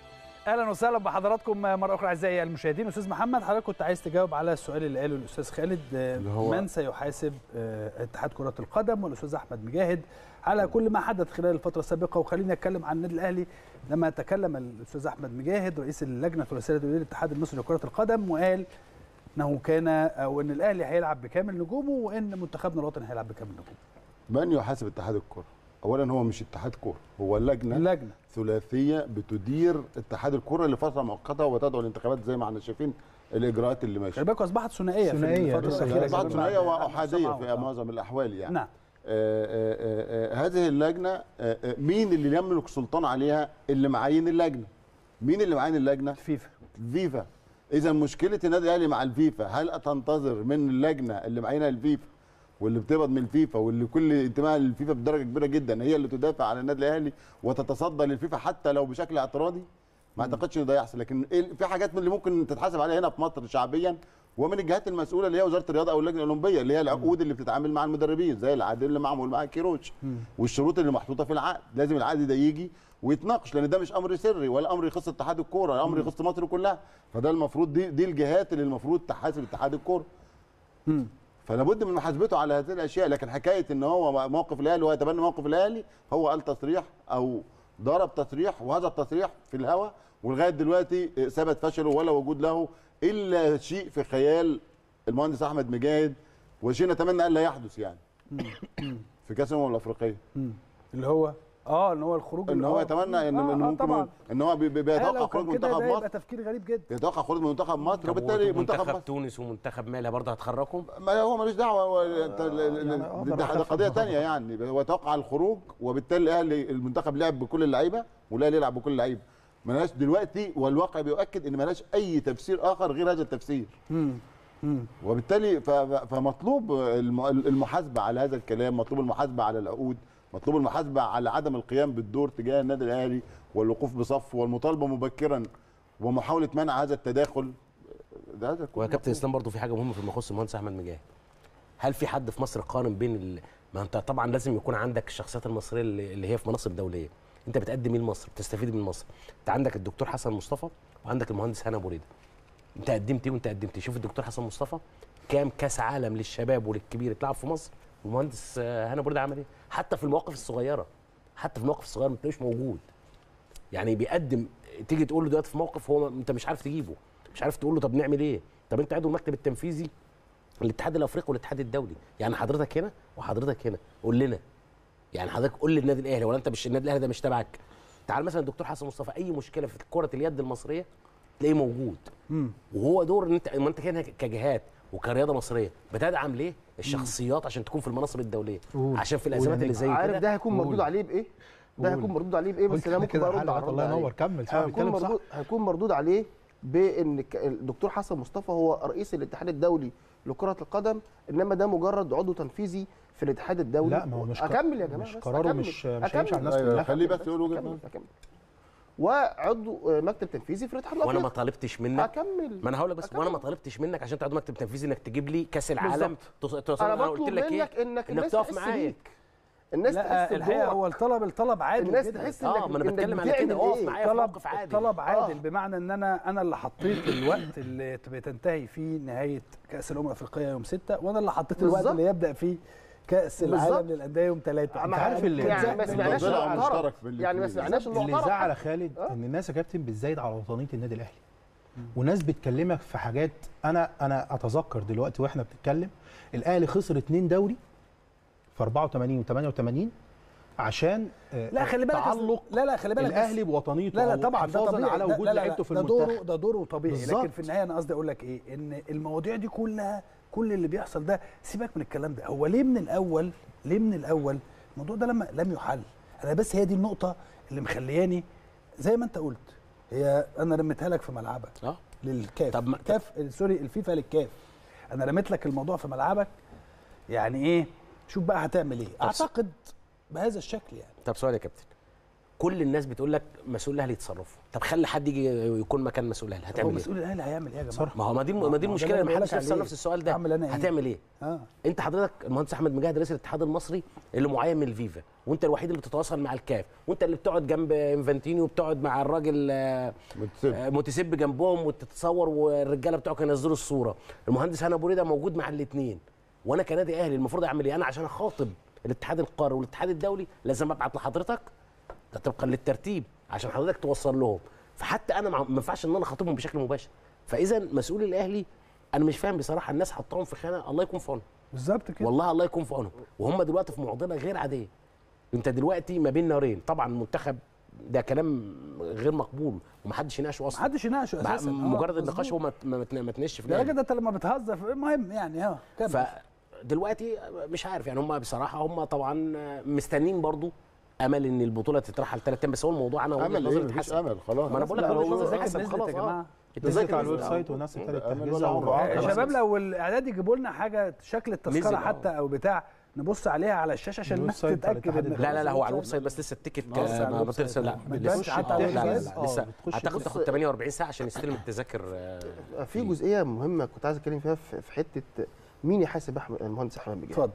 اهلا وسهلا بحضراتكم مره اخرى اعزائي المشاهدين استاذ محمد حضرتك كنت عايز تجاوب على السؤال اللي قاله الاستاذ خالد آه، هو- من سيحاسب آه، اتحاد كره القدم والاستاذ احمد مجاهد على كل ما حدث خلال الفتره السابقه وخليني اتكلم عن النادي الاهلي لما تكلم الاستاذ احمد مجاهد رئيس اللجنه الثلاثيه الدوليه للاتحاد المصري لكره القدم وقال انه كان او ان الاهلي هيلعب بكامل نجومه وان منتخبنا الوطني هيلعب بكامل نجومه من يحاسب اتحاد الكره اولا هو مش اتحاد كره هو لجنه لجنه ثلاثيه بتدير اتحاد الكره لفتره مؤقته وتدعو الانتخابات زي ما احنا شايفين الاجراءات اللي ماشيه خلي بالك اصبحت ثنائيه في ثنائية، الفتره لسه الاخيره اصبحت كمان ثنائيه بعد- واحاديه بعد في معظم الاحوال يعني نعم آه، آه، آه، آه، هذه اللجنه آه، آه، مين اللي يملك سلطان عليها اللي معين اللجنه مين اللي معين اللجنه فيفا فيفا اذا مشكله النادي الاهلي مع الفيفا هل تنتظر من اللجنه اللي معينها الفيفا واللي بتقبض من الفيفا واللي كل انتمائها للفيفا بدرجه كبيره جدا هي اللي تدافع عن النادي الاهلي وتتصدى للفيفا حتى لو بشكل اعتراضي ما اعتقدش ان ده يحصل لكن إيه- في حاجات من اللي ممكن تتحاسب عليها هنا في مصر شعبيا ومن الجهات المسؤوله اللي هي وزاره الرياضه او اللجنه الاولمبيه اللي هي العقود اللي بتتعامل مع المدربين زي العقد اللي معمول مع كيروش والشروط اللي محطوطه في العقد لازم العقد ده يجي ويتناقش لان ده مش امر سري ولا امر يخص اتحاد الكوره ده امر يخص مصر كلها فده المفروض دي دي الجهات اللي المفروض تحاسب اتحاد الكوره فلا بد من محاسبته على هذه الاشياء لكن حكايه ان هو موقف الاهلي ويتبنى موقف الاهلي هو قال تصريح او ضرب تصريح وهذا التصريح في الهواء ولغايه دلوقتي ثبت فشله ولا وجود له الا شيء في خيال المهندس احمد مجاهد وشيء نتمنى الا يحدث يعني في كاس الامم الافريقيه اللي هو اه ان هو الخروج ان اللي هو يتمنى ان آه إن آه ممكن طبعا ان هو بي- بي- آه بيتوقع لو خروج كان كده منتخب ده يبقى مصر تفكير غريب جدا يتوقع خروج منتخب مصر طب وبالتالي منتخب منتخب مصر تونس ومنتخب مالي برضه هتخرجهم ما هو ملوش دعوه هو انت ال- ال- يعني ال- أقدر ده ده أخفف قضيه الموضوع. ثانيه يعني هو توقع الخروج وبالتالي الاهلي المنتخب لعب بكل اللعيبه والاهلي يلعب بكل اللعيبه ملهاش دلوقتي والواقع بيؤكد ان ملهاش اي تفسير اخر غير هذا التفسير وبالتالي ف- ف- فمطلوب الم- المحاسبه على هذا الكلام مطلوب المحاسبه على العقود مطلوب المحاسبه على عدم القيام بالدور تجاه النادي الاهلي والوقوف بصف والمطالبه مبكرا ومحاوله منع هذا التداخل ده هذا كله ويا كابتن اسلام برضه في حاجه مهمه فيما يخص المهندس احمد مجاهد هل في حد في مصر قارن بين ال... ما انت طبعا لازم يكون عندك الشخصيات المصريه اللي اللي هي في مناصب دوليه انت بتقدم ايه لمصر بتستفيد من مصر انت عندك الدكتور حسن مصطفى وعندك المهندس هنا بريده انت قدمت ايه وانت قدمت ايه شوف الدكتور حسن مصطفى كام كاس عالم للشباب وللكبير اتلعب في مصر والمهندس آه، هنا بريده عمل ايه حتى في المواقف الصغيره حتى في المواقف الصغيره ما تلاقيش موجود يعني بيقدم تيجي تقول له دلوقتي في موقف هو انت مش عارف تجيبه مش عارف تقول له طب نعمل ايه طب انت عضو المكتب التنفيذي الاتحاد الافريقي والاتحاد الدولي يعني حضرتك هنا وحضرتك هنا قول لنا يعني حضرتك قول للنادي الاهلي ولا انت مش النادي الاهلي ده مش تبعك تعال مثلا الدكتور حسن مصطفى اي مشكله في كره اليد المصريه تلاقيه موجود وهو دور ان انت ما انت كده كجهات وكرياضه مصريه بتدعم ليه الشخصيات عشان تكون في المناصب الدوليه قول. عشان في قول يا الازمات نجم. اللي زي كده عارف ده هيكون مردود قول. عليه بايه؟ ده قول. هيكون مردود عليه بايه بس قلت انا كده ممكن كده برد حلقة، على الله الرد ينور، عليه. كمل، صح، هيكون بيتكلم صح. مردود هيكون مردود عليه بان ك- الدكتور حسن مصطفى هو رئيس الاتحاد الدولي لكرة القدم انما ده مجرد عضو تنفيذي في الاتحاد الدولي لا، ما هو مش ق- اكمل يا جماعه مش بس قراره أكمل. مش- مش أكمل. هيمشي على الناس أيوة، كلها. خليه بس يقول وجهة أكمل، نظره. أكمل. وعضو آه، مكتب تنفيذي في الاتحاد وانا ما الافريقي طالبتش منك هكمل ما انا هقول لك بس وانا ما طالبتش منك عشان تعضو مكتب تنفيذي انك تجيب لي كاس العالم بالظبط. تص- تص- انا انا قلت بطلب لك منك ايه انك انك الناس تقف تحس معايا بيك الناس لا تحس الحقيقه بدورك. هو الطلب الطلب عادل الناس جدا. تحس اه إنك- ما انا إنك بتكلم على كده بتعمل اقف إيه؟ معايا في طلب موقف عادل طلب عادل بمعنى ان انا انا اللي حطيت الوقت اللي بتنتهي فيه نهايه كاس الامم الافريقيه يوم 6 وانا اللي حطيت الوقت بالظبط. اللي يبدا فيه كاس بالظبط. العالم للانديه يوم 3 انت عارف اللي يعني ما سمعناش ضلع المعترض مشترك بين يعني ما الاتنين. سمعناش اللي المعترض زعل يا خالد ان الناس يا كابتن بتزايد على وطنيه النادي الاهلي وناس بتكلمك في حاجات انا انا اتذكر دلوقتي واحنا بنتكلم الاهلي خسر اتنين دوري في 84 و88 عشان آه، لا خلي بالك تعلق لا لا خلي بالك بس- الاهلي بوطنيته لا لا أو طبعا ده حفاظاً طبيعي على ده- وجود لا لا لا، لعيبته في ده دوره المنتخب ده دوره طبيعي بالظبط. لكن في النهايه انا قصدي اقول لك ايه ان المواضيع دي كلها كل اللي بيحصل ده سيبك من الكلام ده هو ليه من الاول ليه من الاول الموضوع ده لما لم يحل انا بس هي دي النقطه اللي مخلياني زي ما انت قلت هي انا رميتها لك في ملعبك اه للكاف طب ما- كاف سوري الفيفا للكاف انا رميت لك الموضوع في ملعبك يعني ايه شوف بقى هتعمل ايه اعتقد بهذا الشكل يعني طب سؤال يا كابتن كل الناس بتقول لك مسؤول الاهلي يتصرف طب خلي حد يجي يكون مكان مسؤول الاهلي هو هتعمل ايه مسؤول الاهلي هيعمل ايه يا جماعه؟ ما هو ما دي ما دي هو المشكله اللي ما أنا حدش بقولك يسال عليه. نفس السؤال ده أعمل أنا إيه؟ هتعمل ايه اه انت حضرتك المهندس احمد مجاهد رئيس الاتحاد المصري اللي معين من الفيفا وانت الوحيد اللي بتتواصل مع الكاف وانت اللي بتقعد جنب انفانتيني وبتقعد مع الراجل آه، آه، متسب جنبهم وتتصور والرجاله بتوعك ينزلوا الصوره المهندس هنا بوريده موجود مع الاثنين وانا كنادي اهلي المفروض اعمل ايه انا عشان اخاطب الاتحاد القاري والاتحاد الدولي لازم ابعت لحضرتك ده طبقا للترتيب عشان حضرتك توصل لهم فحتى انا مع- ما ينفعش ان انا اخاطبهم بشكل مباشر فاذا مسؤول الاهلي انا مش فاهم بصراحه الناس حطاهم في خانه الله يكون في عونهم بالظبط كده والله الله يكون في عونهم وهم دلوقتي في معضله غير عاديه انت دلوقتي ما بين نارين طبعا المنتخب ده كلام غير مقبول ومحدش يناقشه اصلا محدش يناقشه مع- اساسا آه، مجرد مظبوط. النقاش هو ما ما ما- ما تنش في ده الأهلي. راجل ده انت لما بتهزر في- المهم يعني اه كمل فدلوقتي مش عارف يعني هم بصراحه هم طبعا مستنين برضو امل ان البطوله تترحل ثلاث ايام بس هو الموضوع انا وجهة امل نظري ايه مفيش اتحسن. امل خلاص ما انا بقول لك لا، وجهة هو نظري التذاكر اتحسن نزلت خلاص يا اه جماعة. التذاكر على الويب نزلت. سايت والناس ابتدت أمل تحجزها ولا عمر. ومباعات. يا خلاص. شباب لو الاعداد يجيبوا لنا حاجه شكل التذكره نزل، آه. حتى او بتاع نبص عليها على الشاشه عشان الويب الناس سايت بتاع تتاكد الاتحاد ان الدولي. لا لا لا هو على الويب سايت بس لسه التيكت بص على ما الويب بترسل سايت. لا ما لسه بتبانش حتى على لا لا الجهاز. لا لسه آه، بتخش هتاخد بص- تاخد 48 ساعه عشان يستلم التذاكر آه، في جزئيه مهمه كنت عايز اتكلم فيها في في حته مين يحاسب احمد المهندس احمد مجاهد اتفضل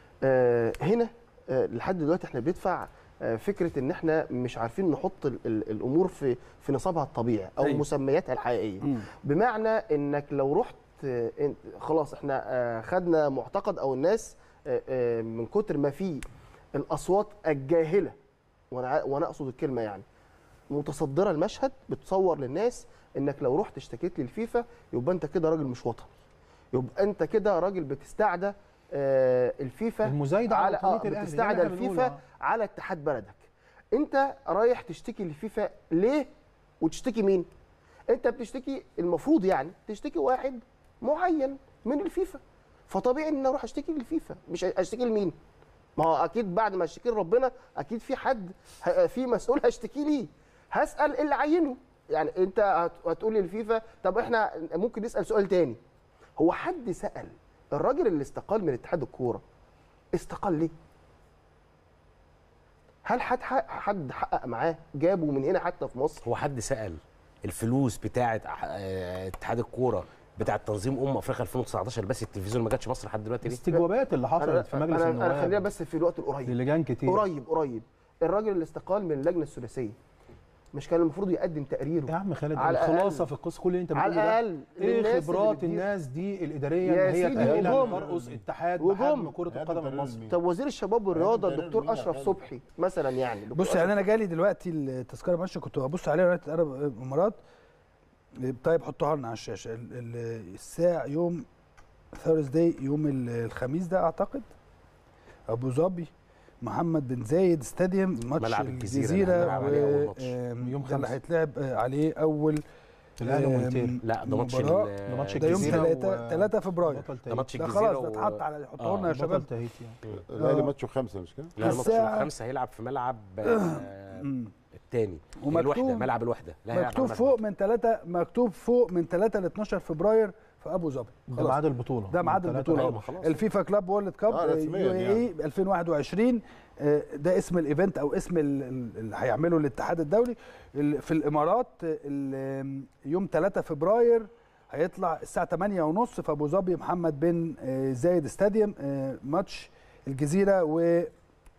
آه هنا آه لحد دلوقتي احنا بندفع آه فكره ان احنا مش عارفين نحط ال ال الامور في في نصابها الطبيعي او أيوة. مسمياتها الحقيقيه مم. بمعنى انك لو رحت آه إنت- خلاص احنا آه خدنا معتقد او الناس آه آه من كتر ما في الاصوات الجاهله وانا ع- وانا اقصد الكلمه يعني متصدره المشهد بتصور للناس انك لو رحت اشتكيت للفيفا يبقى انت كده راجل مش وطني يبقى انت كده راجل بتستعدى آه الفيفا المزايدة على على وطنية آه الأهلي، بتستعدى ده اللي إحنا الفيفا بنقوله، على اتحاد بلدك انت رايح تشتكي للفيفا ليه وتشتكي مين انت بتشتكي المفروض يعني تشتكي واحد معين من الفيفا فطبيعي ان أنا اروح اشتكي للفيفا مش اشتكي لمين ما هو اكيد بعد ما اشتكي لربنا اكيد في حد ه- في مسؤول هشتكي ليه هسال اللي عينه يعني انت هت- هتقول للفيفا طب احنا ممكن نسال سؤال تاني هو حد سال الراجل اللي استقال من اتحاد الكوره استقال ليه هل حد حد حقق معاه جابه من هنا حتى في مصر هو حد سال الفلوس بتاعه آه، اتحاد الكوره بتاعه تنظيم امم افريقيا 2019 بس التلفزيون ما جاتش مصر لحد دلوقتي ليه؟ الاستجوابات اللي أنا- حصلت في مجلس أنا- انا النواب خلينا بس في الوقت القريب للجان كتير قريب قريب الراجل اللي استقال من اللجنه الثلاثيه مش كان المفروض يقدم تقريره يا عم خالد على الخلاصه الأقل- في القصه كل اللي انت على بتقوله ده الأقل ايه للناس اللي خبرات بتدير- الناس دي الاداريه يا ان هي سيدي تأهلها وجم. لترقص اتحاد وجم. بحجم كره القدم المصري طب وزير الشباب والرياضه الدكتور اشرف صبحي مثلا يعني دكتور بص يعني أشرف انا جالي دلوقتي التذكره ماشي كنت ببص عليها يونايتد ارب امارات طيب حطوها لنا على الشاشه ال- ال- الساعه يوم ثيرزداي يوم ال- الخميس ده اعتقد ابو ظبي محمد بن زايد ستاديوم ماتش ملعب الجزيرة الجزيره اللي هنلعب عليه أول ماتش. يوم يوم ده اللي خمسة. هيتلعب آه، عليه اول الأهلي آم، ومونتير. لا ده ماتش مباراة. ال- ده ماتش ده يوم الجزيرة 3 و- 3 فبراير بطل ده ماتش ده الجزيره خلاص و- ده اتحط على حطوه آه، لنا يا بطل شباب تهيتي يعني. الاهلي آه. ماتشه خمسه مش كده؟ لا الماتش الساعة- الخمسه هيلعب في ملعب آه، مم. الثاني ومكتوب- الوحده ملعب الوحده لا هيلعب مكتوب على فوق من 3 مكتوب فوق من 3 ل 12 فبراير في ابو ظبي ده خلاص. ميعاد البطوله ده ميعاد من تلاتة البطوله أيوة، أهو. خلاص. الفيفا كلاب وورلد كاب آه، رسمياً يو اي يعني. 2021 آه، ده اسم الايفنت او اسم ال- ال- اللي هيعمله الاتحاد الدولي ال- في الامارات آه، ال- يوم 3 فبراير هيطلع الساعه 8 ونص في ابو ظبي محمد بن آه، زايد ستاديوم آه، ماتش الجزيره و ال-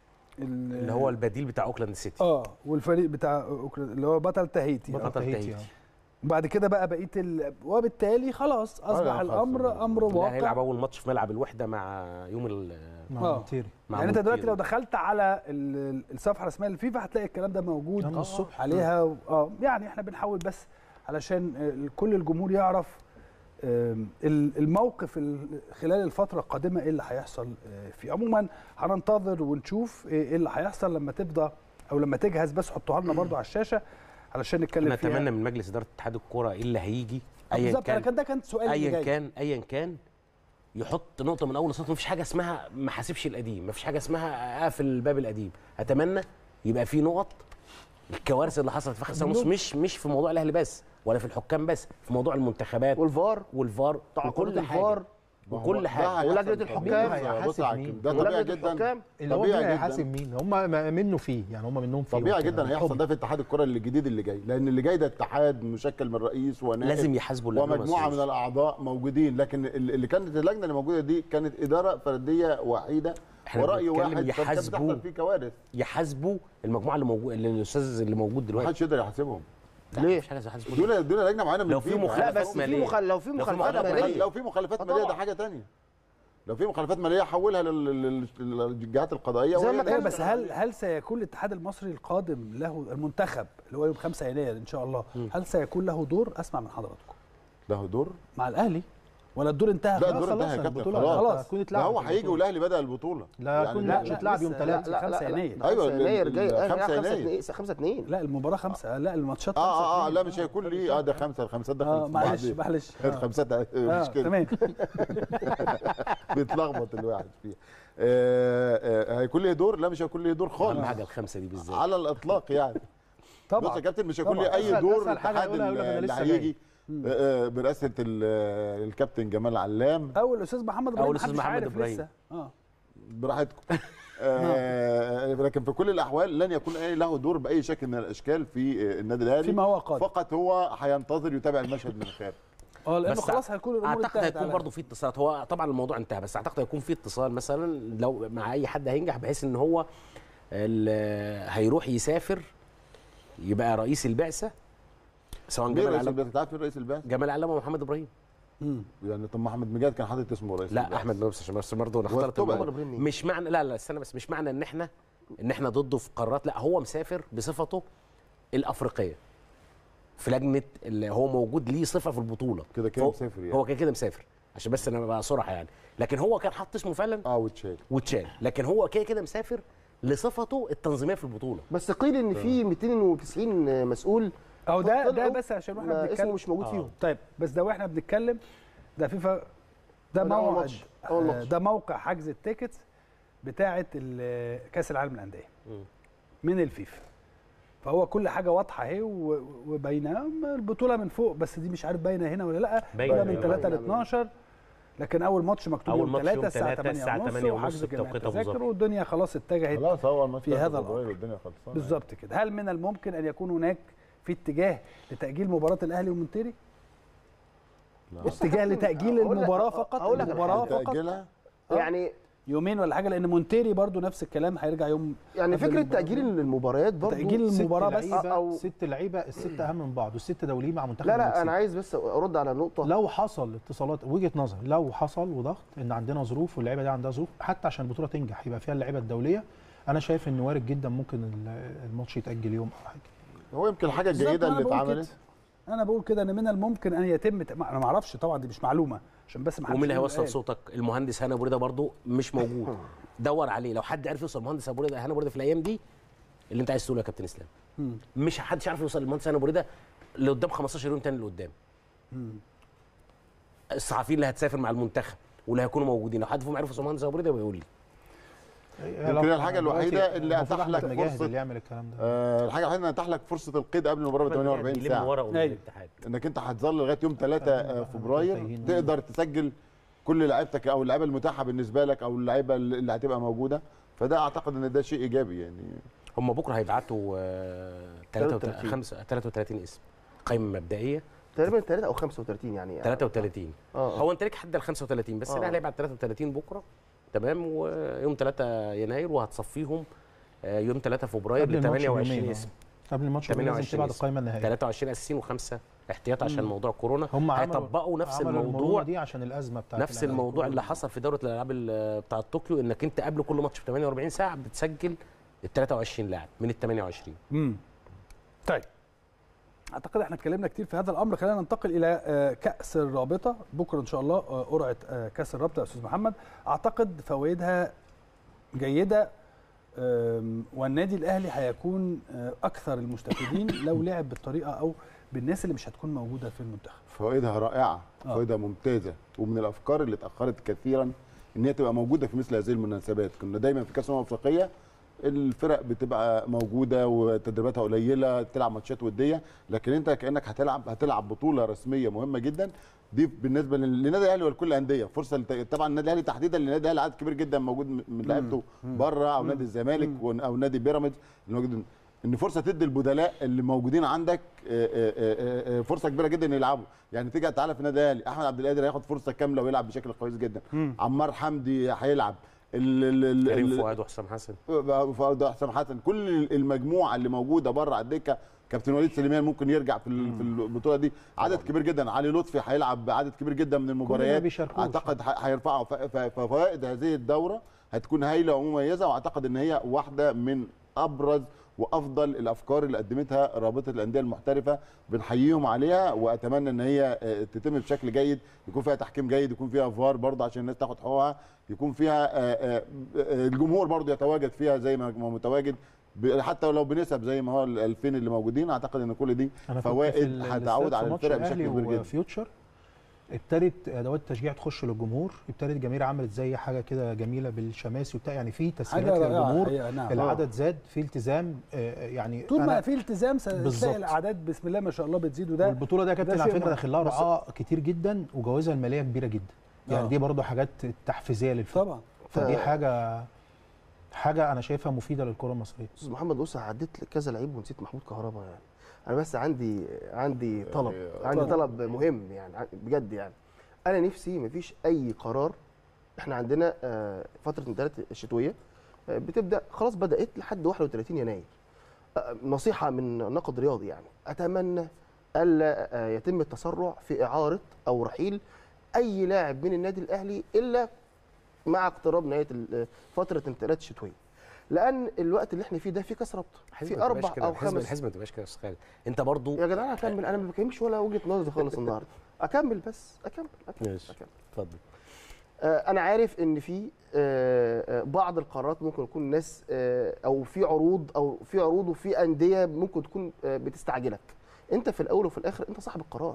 اللي هو البديل بتاع اوكلاند سيتي اه والفريق بتاع أوكلاند اللي هو بطل تهيتي بطل آه. بطل تهيتي، تهيتي وبعد كده بقى بقيه ال... وبالتالي خلاص اصبح خلاص. الامر امر لا هيلعب واقع اول ماتش في ملعب الوحده مع يوم ال مع آه. مونتيري مع يعني انت مونتيرو. دلوقتي لو دخلت على ال- ال- الصفحه الرسميه للفيفا هتلاقي الكلام ده موجود من الصبح. عليها و- اه يعني احنا بنحاول بس علشان آه، كل الجمهور يعرف آم، ال- الموقف ال- خلال الفتره القادمه ايه اللي هيحصل آه، فيه عموما هننتظر ونشوف ايه اللي هيحصل لما تفضى او لما تجهز بس حطوها لنا برضو على الشاشه علشان نتكلم انا فيها اتمنى من مجلس اداره اتحاد الكوره ايه اللي هيجي آه، ايا بالظبط انا كان كان ده كان سؤالي اللي ايا جاي. كان ايا كان يحط نقطه من اول سطر مفيش حاجه اسمها ما حاسبش القديم مفيش حاجه اسمها اقفل الباب القديم اتمنى يبقى في نقط الكوارث اللي حصلت في اخر سنه ونص مش مش في موضوع الاهلي بس ولا في الحكام بس في موضوع المنتخبات والفار والفار تعاقدات وكل حاجه الفار ما هو وكل ده حاجه هيحصل ولجنة طبيعي. الحكام بص يا هيحاسب عكرم، مين؟ ده طبيعي ولجنة جدا الحكام اللي هو طبيعي هيحاسب جدا مين هم منه فيه يعني هم منهم فيه طبيعي وكده. جدا هيحصل ده في اتحاد الكره الجديد اللي جاي لان اللي جاي ده اتحاد مشكل من رئيس ونائب لازم يحاسبوا اللجنة ومجموعه مسؤول. من الاعضاء موجودين لكن ال- اللي كانت اللجنه اللي موجوده دي كانت اداره فرديه وحيده احنا وراي بنتكلم واحد فكانت يحاسبوا بتحصل فيه كوارث يحاسبوا المجموعه اللي موجود اللي الاستاذ اللي موجود دلوقتي محدش يقدر يحاسبهم ليه مفيش حاجه يحاسبوا دول دول لجنه معينه من لو في فيفا. مخالفات لا بس في مالية. مخال لو في لو في مخالفات مخالفات ماليه مالية. لو في مخالفات آه ماليه ده طبعاً. حاجه تانية لو في مخالفات ماليه حولها لل- لل- للجهات القضائيه زي وهي ما اللي كان- بس هل هل سيكون الاتحاد المصري القادم له المنتخب اللي هو يوم 5 يناير ان شاء الله هل سيكون له دور اسمع من حضراتكم له دور مع الاهلي ولا الدور انتهى لا خلاص؟ الدور انتهى يا خلاص كابتن البطولة خلاص خلاص. خلاص هتكون ده اتلعبت هو هيجي البطولة. والاهلي بدا البطوله لا هتكون لا، مش لا، هتلعب يوم لسه- 3 لا، 5 يناير أيوة، 5 يناير ال- جاي ال- آه، 5 5 يناير. 2 5 2 لا المباراه خمسة لا الماتشات اه خمسة اه اه اتنين. لا مش هيكون ليه اه ده خمسه الخمسات ده اه خمسة معلش بعدين. معلش آه. الخمسات آه، مش كده تمام بيتلخبط الواحد فيها آه آه هيكون ليه دور لا مش هيكون ليه دور اهم خالص حاجه الخمسه دي بالذات على الاطلاق يعني طبعا بص يا كابتن مش هيكون طبعاً. ليه اي أسهل- دور أسهل حاجة الاتحاد يقولها يقول لك أنا اللي لسه جاي. هيجي آه، آه، برئاسه ال- الكابتن جمال علام او الاستاذ محمد ابراهيم أو الأستاذ محدش محمد عارف إبراهيم. لسه اه براحتكم آه لكن في كل الاحوال لن يكون أي له دور باي شكل من الاشكال في آه، النادي الاهلي فيما هو قادم. فقط هو هينتظر يتابع المشهد من الخارج اه لانه بس خلاص هيكون الامور اعتقد انتهت هيكون على- برضه في اتصالات هو طبعا الموضوع انتهى بس اعتقد هيكون في اتصال مثلا لو مع اي حد هينجح بحيث ان هو ال- هيروح يسافر يبقى رئيس البعثه سواء مين جمال رئيس علام البعثه؟ انت عارف مين رئيس البعثه؟ جمال علام ومحمد ابراهيم يعني طب ما احمد مجاد كان حاطط اسمه رئيس لا البعثة. احمد بس عشان بس برضه نختلط والطبع. الموضوع. مش معنى لا لا استنى بس مش معنى ان احنا ان احنا ضده في قارات لا هو مسافر بصفته الافريقيه في لجنه اللي هو موجود ليه صفه في البطوله كده كده فهو- مسافر يعني. هو كده كده مسافر عشان بس انا بقى صراحه يعني لكن هو كان حاطط اسمه فعلا اه وتشال وتشال لكن هو كده كده مسافر لصفته التنظيميه في البطوله بس قيل ان في 290 مسؤول اهو ده ده طلعوا بس عشان واحنا ما بنتكلم اسمه مش موجود آه. فيهم طيب بس ده واحنا بنتكلم ده فيفا ده ده أول موعد ماتش. أول آه، ماتش. ده موقع حجز التيكتس بتاعه ال- كاس العالم للانديه من الفيفا فهو كل حاجه واضحه اهي و- وباينه البطوله من فوق بس دي مش عارف باينه هنا ولا لا باينة، باينه من باينة. 3 ل 12 لكن اول ماتش مكتوب أول يوم ماتش 3 يوم الساعه 3 8 الساعة ونص 8 ونص وحجز جميع بتوقيت أبو ظبي. التذاكر والدنيا خلاص اتجهت خلاص اول الماتش في بتاع هذا فبراير الامر والدنيا خلصانه بالظبط كده هل من الممكن ان يكون هناك في اتجاه لتاجيل مباراه الاهلي ومونتيري اتجاه لتاجيل هقول لك- المباراه فقط هقول لك على المباراه حاجة. فقط تاجلها يعني يومين ولا حاجه لان مونتيري برضو نفس الكلام هيرجع يوم يعني قبل فكره المباراة. تاجيل المباريات برضه تأجيل ست المباراة بس لعيبة أو- ست لعيبه الست اهم من بعض والست دوليين مع منتخب لا لا المكسيك. انا عايز بس ارد على نقطه لو حصل اتصالات وجهه نظر لو حصل وضغط ان عندنا ظروف واللعيبه دي عندها ظروف حتى عشان البطوله تنجح يبقى فيها اللعيبه الدوليه انا شايف ان وارد جدا ممكن ال- الماتش يتاجل يوم او حاجه هو يمكن الحاجه بالظبط، الجيده أنا اللي بقول كده. اتعملت انا بقول كده ان من الممكن ان يتم ت- ما- انا ما اعرفش طبعا دي مش معلومه عشان بس ما حدش ومين اللي يقول هيوصل قال. صوتك المهندس هنا بريده برضه مش موجود دور عليه لو حد عرف يوصل المهندس ابو ريده هنا بريده في الايام دي اللي انت عايز تقوله يا كابتن اسلام مم. مش حدش عارف يوصل للمهندس هنا بريده لقدام 15 يوم تاني لقدام مم. الصحفيين اللي هتسافر مع المنتخب واللي هيكونوا موجودين لو حد فيهم عرف يوصل المهندس ابو ريده يقول لي يمكن الحاجه الوحيده اللي اتاح لك مجاهد فرصه اللي يعمل الكلام ده آه الحاجه الوحيده اللي اتاح لك فرصه القيد قبل المباراه ب 48 بيلم ساعه ورقه من أيوة. الاتحاد انك انت هتظل لغايه يوم 3 فبراير تقدر تسجل كل لعيبتك او اللعيبه المتاحه بالنسبه لك او اللعيبه اللي هتبقى موجوده فده اعتقد ان ده شيء ايجابي يعني هم بكره هيبعتوا آه، 33 5 33 اسم قائمه مبدئيه تقريبا 3 او 35 يعني 33 آه. هو انت ليك حد ال 35 بس آه. الاهلي هيبعت 33 بكره تمام ويوم 3 يناير وهتصفيهم آه، يوم 3 فبراير قبل ل الماتش 28 بيومين، آه. اسم قبل الماتش بيومين لازم 28 تبعت اسم. القائمه النهائيه 23 اساسيين وخمسه احتياط عشان مم. موضوع كورونا هم عملوا- هيطبقوا نفس عملوا الموضوع المرونة دي عشان الازمه بتاعت نفس الأهلي. الموضوع اللي حصل في دوره الالعاب ال- بتاعه طوكيو انك انت قبل كل ماتش ب 48 ساعه بتسجل ال 23 لاعب من ال 28 امم طيب اعتقد احنا اتكلمنا كتير في هذا الامر خلينا ننتقل الى آه، كاس الرابطه بكره ان شاء الله آه، قرعه آه، كاس الرابطه يا استاذ محمد اعتقد فوائدها جيده آم، والنادي الاهلي هيكون آه، اكثر المستفيدين لو لعب بالطريقه او بالناس اللي مش هتكون موجوده في المنتخب فوائدها رائعه آه. فوائدها ممتازه ومن الافكار اللي اتاخرت كثيرا ان هي تبقى موجوده في مثل هذه المناسبات كنا دايما في كاس الامم الافريقيه الفرق بتبقى موجوده وتدريباتها قليله تلعب ماتشات وديه لكن انت كانك هتلعب هتلعب بطوله رسميه مهمه جدا دي بالنسبه لل- للنادي الاهلي ولكل الانديه فرصه لت- طبعا النادي الاهلي تحديدا لان النادي الاهلي عدد كبير جدا موجود من من لعيبته مم. بره او مم. نادي الزمالك ون- او نادي بيراميدز اللي موجود ان فرصه تدي البدلاء اللي موجودين عندك آه، آه، آه، آه، فرصه كبيره جدا يلعبوا يعني تيجي تعالى في النادي الاهلي احمد عبد القادر هياخد فرصه كامله ويلعب بشكل كويس جدا مم. عمار حمدي هيلعب ال- ال- ال- كريم ال- فؤاد وحسام حسن فؤاد حسام حسن كل المجموعه اللي موجوده بره على الدكه كابتن وليد سليمان ممكن يرجع في ال- في البطوله دي عدد كبير جدا علي لطفي هيلعب عدد كبير جدا من المباريات بيشاركوش. اعتقد ه- هيرفعوا ف- ف- ففوائد هذه الدوره هتكون هايله ومميزه واعتقد ان هي واحده من ابرز وافضل الافكار اللي قدمتها رابطه الانديه المحترفه بنحييهم عليها واتمنى ان هي آه، تتم بشكل جيد يكون فيها تحكيم جيد يكون فيها فار برضه عشان الناس تاخد حقوقها يكون فيها آه، آه، آه، الجمهور برضه يتواجد فيها زي ما ما متواجد ب- حتى لو بنسب زي ما هو ال 2000 اللي موجودين اعتقد ان كل دي انا كنت في فوائد ال- هتعود الاستاد على في ماتش الفرق بشكل الأهلي كبير جدا وفيوتشر ابتدت ادوات التشجيع تخش للجمهور ابتدت الجماهير عملت زي حاجه كده جميله بالشماسي وبتاع يعني في تسهيلات حاجة رائعة للجمهور حقيقة، نعم. العدد زاد في التزام آه، يعني طول ما أنا- في التزام س- تلاقي بالظبط. الاعداد بسم الله ما شاء الله بتزيد وده والبطوله ده يا كابتن على شيء فكره مهم. داخل لها بس- رعاه كتير جدا وجوائزها الماليه كبيره جدا يعني آه. دي برضه حاجات تحفيزيه للفرق طبعا فدي ف- حاجه حاجه انا شايفها مفيده للكره المصريه استاذ محمد بص عديت كذا لعيب ونسيت محمود كهربا يعني انا بس عندي عندي طلب عندي اتفضل. طلب مهم يعني ع- بجد يعني انا نفسي مفيش اي قرار احنا عندنا آه، فتره الانتقالات الشتويه آه، بتبدا خلاص بدات لحد 31 يناير آه، نصيحه من نقد رياضي يعني اتمنى الا آه، يتم التسرع في اعاره او رحيل اي لاعب من النادي الاهلي الا مع اقتراب نهايه ال- فتره الانتقالات الشتويه لان الوقت اللي احنا فيه ده فيه كاس رابطه الحزب في ما تبقاش اربع كده، او الحزب خمس الحزب ما تبقاش كده يا استاذ خالد انت برضو يا جدعان هكمل انا ما بكلمش ولا وجهه نظري خالص النهارده اكمل بس اكمل اكمل ماشي اتفضل آه، انا عارف ان في آه، آه، بعض القرارات ممكن يكون ناس آه، او في عروض او في عروض وفي انديه ممكن تكون آه، بتستعجلك انت في الاول وفي الاخر انت صاحب القرار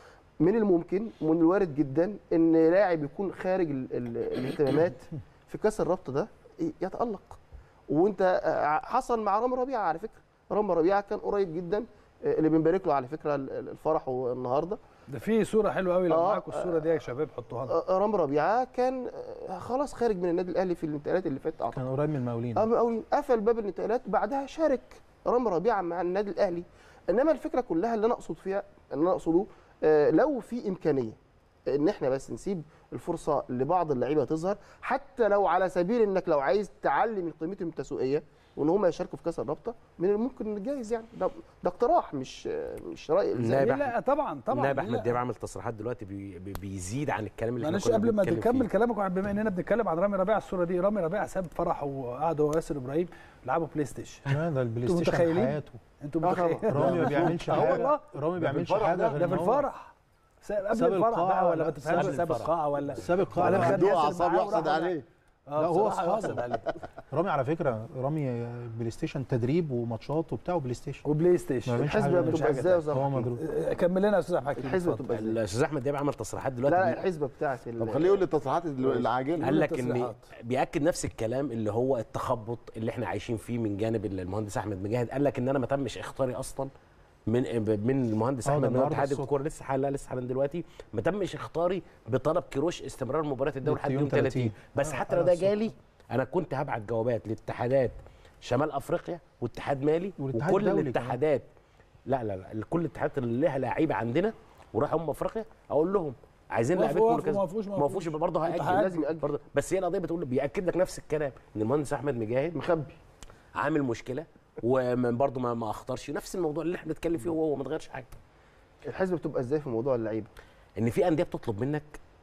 من الممكن ومن الوارد جدا ان لاعب يكون خارج ال- ال- الاهتمامات في كاس الرابطه ده يتالق وانت آه، حصل مع رامي ربيعه على فكره رامي ربيعه كان قريب جدا آه، اللي بنبارك له على فكره ال- ال- الفرح النهارده ده في صوره حلوه قوي لو آه، معاكم الصوره دي يا شباب حطوها لنا آه، رامي ربيعه كان آه، خلاص خارج من النادي الاهلي في الانتقالات اللي فاتت اعتقد كان قريب من المقاولين اه مقاولين قفل باب الانتقالات بعدها شارك رامي ربيعه مع النادي الاهلي انما الفكره كلها اللي انا اقصد فيها اللي انا اقصده آه، لو في امكانيه ان احنا بس نسيب الفرصه لبعض اللعيبه تظهر حتى لو على سبيل انك لو عايز تعلي من قيمتهم التسويقيه وان هم يشاركوا في كاس الرابطه من الممكن جايز يعني ده, ده اقتراح مش آه، مش راي النائب إلزامي. أحمد- طبعا طبعا النائب لا. احمد دياب عامل تصريحات دلوقتي بي بي بيزيد عن الكلام اللي احنا معلش كنا قبل ما بنتكلم تكمل فيه. كلامك بما اننا بنتكلم عن رامي ربيعه الصوره دي رامي ربيعه ساب فرحه وقعد هو وياسر ابراهيم لعبوا بلاي ستيشن لا، ده البلاي انتوا ستيشن متخيلين؟ حياته. انتوا آه طبعا. متخيلين رامي ما بيعملش آه حاجة. والله رامي ما بيعملش ده في حاجة الفرح غير ده إن في هو الفرح ساب قبل ساب الفرح القاعة بقى ولا ولا ما تفهمش ساب ساب الفرح. القاعه ولا ساب القاعة. ولا لا، خد هو ياسر أعصاب معاه يحسد وراح- عليه. اه لا هو بصراحة يحسد عليه رامي على فكره رامي بلاي ستيشن تدريب وماتشات وبتاع وبلاي ستيشن وبلاي ستيشن ما بيعملش الحسبة حاجة- بتبقى مش ازاي يا حاجة أستاذ هو حكيم؟ مضروب كمل لنا يا استاذ عبد الحكيم الحسبة اتفضل. بتبقى ازاي الاستاذ احمد دياب عمل تصريحات دلوقتي لا بي- الحسبه بتاعت ال- طب خليه يقول لي التصريحات العاجله قال لك ان التصريحات. بياكد نفس الكلام اللي هو التخبط اللي احنا عايشين فيه من جانب المهندس احمد مجاهد قال لك ان انا ما تمش اختاري اصلا من من المهندس آه، ده احمد من النهاردة اتحاد الصبح. الكوره لسه حالا لسه حالا دلوقتي ما تمش اختاري بطلب كيروش استمرار مباريات الدوري لحد يوم يوم 30 30. بس آه، حتى لو على ده الصبح. جالي انا كنت هبعت جوابات لاتحادات شمال افريقيا واتحاد مالي والاتحاد وكل الدولي الاتحادات لا لا لا كل الاتحادات اللي لها لعيبه عندنا وراحوا هم افريقيا اقول لهم عايزين وافقوا- لعيبتكم وافقوا- كذا ما وافقوش- ما ما وافقوش يبقى برضه انت هاجل لازم يأجل. برضه بس هي القضيه بتقول بياكد لك نفس الكلام ان المهندس احمد مجاهد مخبي عامل مشكله وبرضه ما, ما اختارش نفس الموضوع اللي احنا بنتكلم فيه وهو ما اتغيرش حاجه الحسبه بتبقى ازاي في موضوع اللعيبه ان في انديه بتطلب منك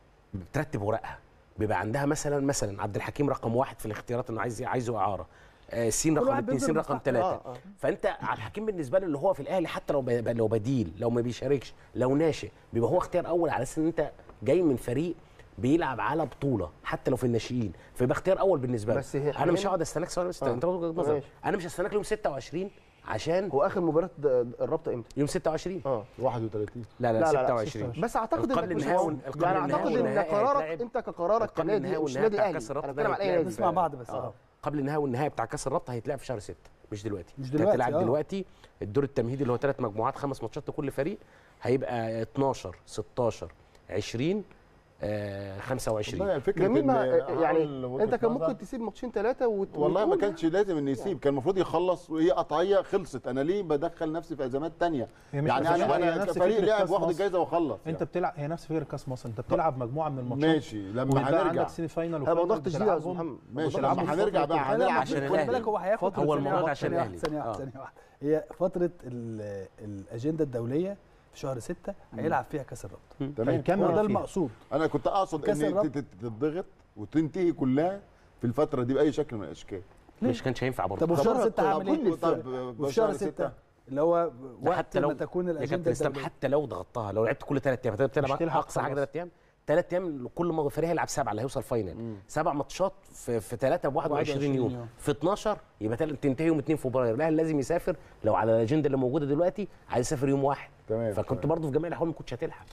بترتب ورقها بيبقى عندها مثلا مثلا عبد الحكيم رقم واحد في الاختيارات انه عايز عايزه اعاره آه، سين كل رقم واحد اثنين بينزل سين رقم مصلحته. ثلاثه آه، آه. فانت عبد الحكيم بالنسبه له اللي هو في الاهلي حتى لو ب- لو بديل لو ما بيشاركش لو ناشئ بيبقى هو اختيار اول على اساس ان انت جاي من فريق بيلعب على بطوله حتى لو في الناشئين فيبقى اختيار اول بالنسبه له بس هي انا مش هنا- هقعد استناك ثواني بس آه. انت وجهه نظر ماشي. انا مش هستناك يوم 26 عشان هو اخر مباراه د- الرابطه امتى يوم 26 اه 31 لا لا, لا، لا، لا، 26 بس اعتقد القبل انك مش النهائي هو- وال- القبل يعني النهائي اعتقد ان والنهائي قرارك هيتلعب- انت كقرارك القبل كنادي النهائي مش والنهائي نادي بتاع اهلي كأس الرابطة انا ده بتكلم على اي هيتلعب نادي نسمع بعض بس آه. اه قبل النهائي والنهائي بتاع كاس الرابطه هيتلعب في شهر 6 مش دلوقتي مش أنت دلوقتي، هتلعب آه. دلوقتي الدور التمهيدي اللي هو ثلاث مجموعات خمس ماتشات لكل فريق هيبقى 12 16 20 آه 25 والله الفكرة جميل ما إن يعني هقول وجهة انت كان نظر. ممكن تسيب ماتشين ثلاثه وت... والله ما وتقول كانش لازم انه يسيب كان المفروض يخلص وهي قطعيه خلصت انا ليه بدخل نفسي في ازمات تانية هي مش يعني نفس- انا هي انا نفس كفريق فكرة لاعب كأس واخد مصر. الجايزه واخلص انت بتلعب هي نفس فكره كاس مصر انت بتلعب مجموعه من الماتشات ماشي لما ويبقى هنرجع عندك سيمي فاينال انا ما وفاينل ضغطتش دي يا استاذ بتلعبهم- محمد ماشي بتلعبهم لما في هنرجع فترة بقى الكلام. هنلعب عشان خد الأهلي. بالك هو هياخد هو ثانية المباراة واحدة، عشان ثانية الأهلي. واحدة، ثانية واحدة آه. ثانية واحدة هي فترة ال- الأجندة الدولية في شهر 6 هيلعب فيها كأس الرابطة تمام هيكمل هو ده فيها. المقصود انا كنت اقصد كأس ان الرابطة. تت- تتضغط وتنتهي كلها في الفتره دي باي شكل من الاشكال مش كانش هينفع برضه طب وفي شهر طب 6 هعمل كل ايه؟ الفرق. وفي شهر 6 اللي هو ده وقت حتى لو ما تكون يا كابتن الأجندة اسلام الدولية حتى لو ضغطتها لو لعبت كل ثلاث ايام هتبقى مش بتلعب تلحق اقصى حاجه خلاص. ثلاث ايام ثلاث ايام كل ما فريق هيلعب سبعه اللي هيوصل فاينل سبع ماتشات في في ثلاثه ب 21 21 يوم يوم. في 12 يبقى تل- تنتهي يوم 2 فبراير الاهلي لازم يسافر لو على الاجنده اللي موجوده دلوقتي عايز يسافر يوم واحد تمام فكنت برضه في جميع الاحوال ما كنتش هتلحق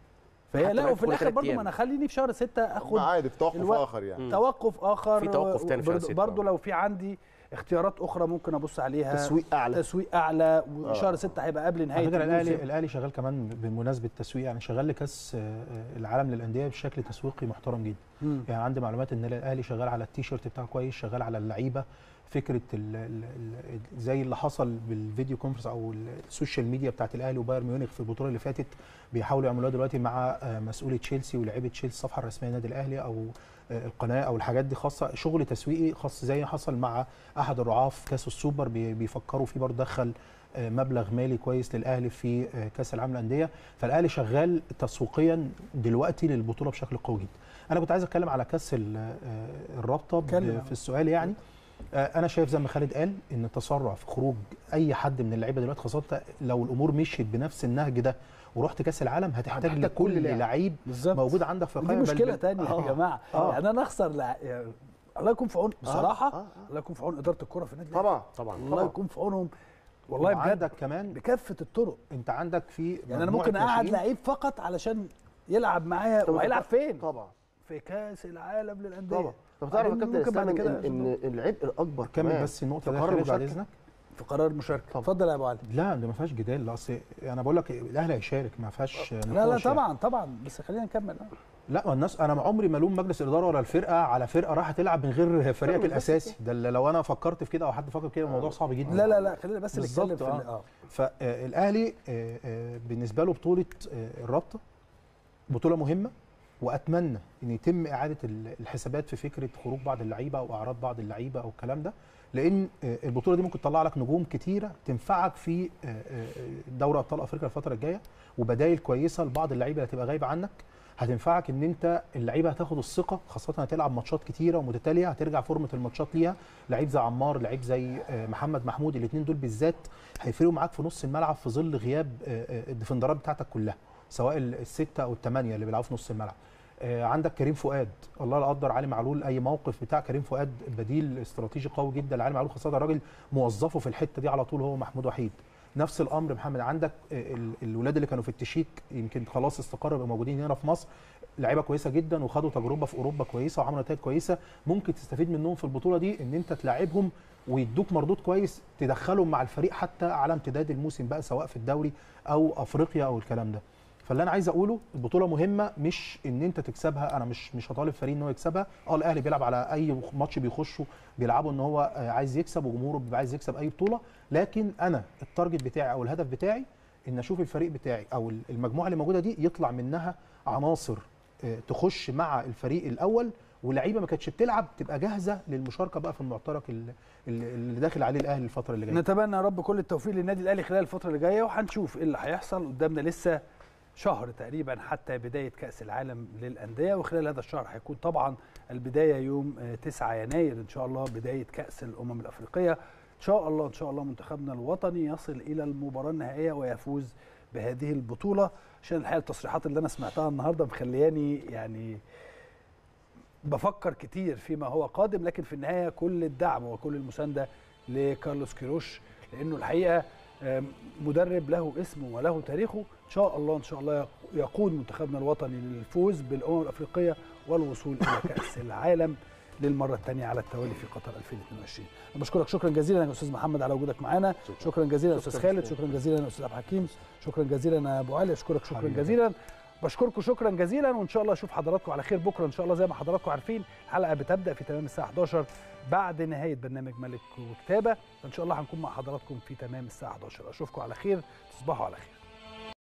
فهي حتى لا لو وفي كل الاخر تلات برضه أيام. ما انا خليني في شهر 6 اخد عادي في توقف الوقت. اخر يعني توقف اخر في توقف تاني في شهر ستة. برضه لو في عندي اختيارات اخرى ممكن ابص عليها تسويق اعلى تسويق اعلى وشهر 6 هيبقى قبل على نهايه فكره الاهلي الموسم. الاهلي شغال كمان بمناسبه التسويق يعني شغال لكاس آه، آه، العالم للانديه بشكل تسويقي محترم جدا مم. يعني عندي معلومات ان الاهلي شغال على التيشيرت بتاعه كويس شغال على اللعيبه فكره ال ال ال زي اللي حصل بالفيديو كونفرنس او ال- السوشيال ميديا بتاعت الاهلي وبايرن ميونخ في البطوله اللي فاتت بيحاولوا يعملوها دلوقتي مع آه، مسؤولي تشيلسي ولاعيبه تشيلسي الصفحه الرسميه للنادي الاهلي او آه، القناه او الحاجات دي خاصه شغل تسويقي خاص زي ما حصل مع احد الرعاه في كاس السوبر بي- بيفكروا فيه برضه دخل آه، مبلغ مالي كويس للاهلي في آه، كاس العالم للانديه فالاهلي شغال تسويقيا دلوقتي للبطوله بشكل قوي جدا انا كنت عايز اتكلم على كاس ال- آه، الرابطه ب- اتكلم. في السؤال يعني آه، انا شايف زي ما خالد قال ان التسرع في خروج اي حد من اللعيبه دلوقتي خاصه لو الامور مشيت بنفس النهج ده ورحت كاس العالم هتحتاج هتحتاج لكل كل لاعب. لعيب بالظبط موجود عندك في دي القائمه بل مشكله بال- تانية آه. يا جماعه آه. يعني انا اخسر لع... يعني الله يكون في عون بصراحه آه، آه. الله يكون في عون اداره الكره في النادي الأهلي. طبعا طبعا الله طبعا. يكون في عونهم والله بجد وعندك كمان بكافه الطرق انت عندك في يعني انا مجموعة ممكن اقعد ناشئين. لعيب فقط علشان يلعب معايا طب وهيلعب طب- فين طبعا في كاس العالم للانديه طبعا طب تعرف يا بعدين كابتن ممكن بعد اسلام كده ان إن العبء الاكبر كمل كمان بس النقطه في دي قرار خالد بعد المشاركة. اذنك في قرار المشاركه اتفضل يا ابو علي لا ده ما فيهاش جدال لا اصل انا بقول لك الاهلي هيشارك ما فيهاش لا لا نقاش يعني. طبعا طبعا بس خلينا نكمل آه. لا الناس انا عمري ما الوم مجلس الاداره ولا الفرقه على فرقه راح تلعب من غير فريقك الاساسي ده اللي لو انا فكرت في كده او حد فكر كده الموضوع صعب جدا لا لا لا خلينا بس بالظبط، نتكلم في آه. ال- اه فالاهلي آه، آه، بالنسبه له بطوله آه، الرابطه بطوله مهمه واتمنى ان يتم اعاده ال- الحسابات في فكره خروج بعض اللعيبه او اعراض بعض اللعيبه او الكلام ده لان آه، البطوله دي ممكن تطلع لك نجوم كتيره تنفعك في آه، آه، دوري ابطال افريقيا الفتره الجايه وبدايل كويسه لبعض اللعيبه اللي هتبقى غايبه عنك هتنفعك ان انت اللعيبه هتاخد الثقه خاصه هتلعب ماتشات كتيره ومتتاليه هترجع فورمه الماتشات ليها لعيب زي عمار لعيب زي آه، محمد محمود الاثنين دول بالذات هيفرقوا معاك في نص الملعب في ظل غياب آه، آه، الديفندرات بتاعتك كلها سواء ال- السته او الثمانيه اللي بيلعبوا في نص الملعب آه، عندك كريم فؤاد الله لا قدر علي معلول اي موقف بتاع كريم فؤاد بديل استراتيجي قوي جدا لعلي معلول خاصه الراجل موظفه في الحته دي على طول هو محمود وحيد نفس الامر محمد عندك آه، ال- الولاد اللي كانوا في التشيك يمكن خلاص استقروا يبقوا موجودين هنا في مصر لعيبه كويسه جدا وخدوا تجربه في اوروبا كويسه وعملوا نتائج كويسه ممكن تستفيد منهم في البطوله دي ان انت تلاعبهم ويدوك مردود كويس تدخلهم مع الفريق حتى على امتداد الموسم بقى سواء في الدوري او افريقيا او الكلام ده فاللي انا عايز اقوله البطوله مهمه مش ان انت تكسبها انا مش مش هطالب فريق ان هو يكسبها اه الاهلي بيلعب على اي ماتش بيخشه بيلعبوا ان هو آه، عايز يكسب وجمهوره بيبقى عايز يكسب اي بطوله لكن انا التارجت بتاعي او الهدف بتاعي ان اشوف الفريق بتاعي او المجموعه اللي موجوده دي يطلع منها عناصر آه، تخش مع الفريق الاول ولعيبه ما كانتش بتلعب تبقى جاهزه للمشاركه بقى في المعترك ال- ال- اللي داخل عليه الاهلي الفتره اللي جايه نتمنى يا رب كل التوفيق للنادي الاهلي خلال الفتره اللي جايه وهنشوف ايه اللي هيحصل قدامنا لسه شهر تقريبا حتى بدايه كاس العالم للانديه وخلال هذا الشهر هيكون طبعا البدايه يوم آه، 9 يناير ان شاء الله بدايه كاس الامم الافريقيه ان شاء الله ان شاء الله منتخبنا الوطني يصل الى المباراه النهائيه ويفوز بهذه البطوله عشان الحقيقه التصريحات اللي انا سمعتها النهارده مخلياني يعني بفكر كتير فيما هو قادم لكن في النهايه كل الدعم وكل المسانده لكارلوس كيروش لانه الحقيقه آم، مدرب له اسمه وله تاريخه ان شاء الله ان شاء الله يقود منتخبنا الوطني للفوز بالامم الافريقيه والوصول الى كاس العالم للمره الثانيه على التوالي في قطر 2022 انا بشكرك شكرا جزيلا يا استاذ محمد على وجودك معانا شكرا جزيلا يا استاذ شكراً خالد جزيلاً. شكرا جزيلا يا استاذ عبد الحكيم شكرا جزيلا يا ابو علي اشكرك شكرا حبيبي. جزيلا بشكركم شكرا جزيلا وان شاء الله اشوف حضراتكم على خير بكره ان شاء الله زي ما حضراتكم عارفين الحلقه بتبدا في تمام الساعه 11 بعد نهايه برنامج ملك وكتابه ان شاء الله هنكون مع حضراتكم في تمام الساعه 11 اشوفكم على خير تصبحوا على خير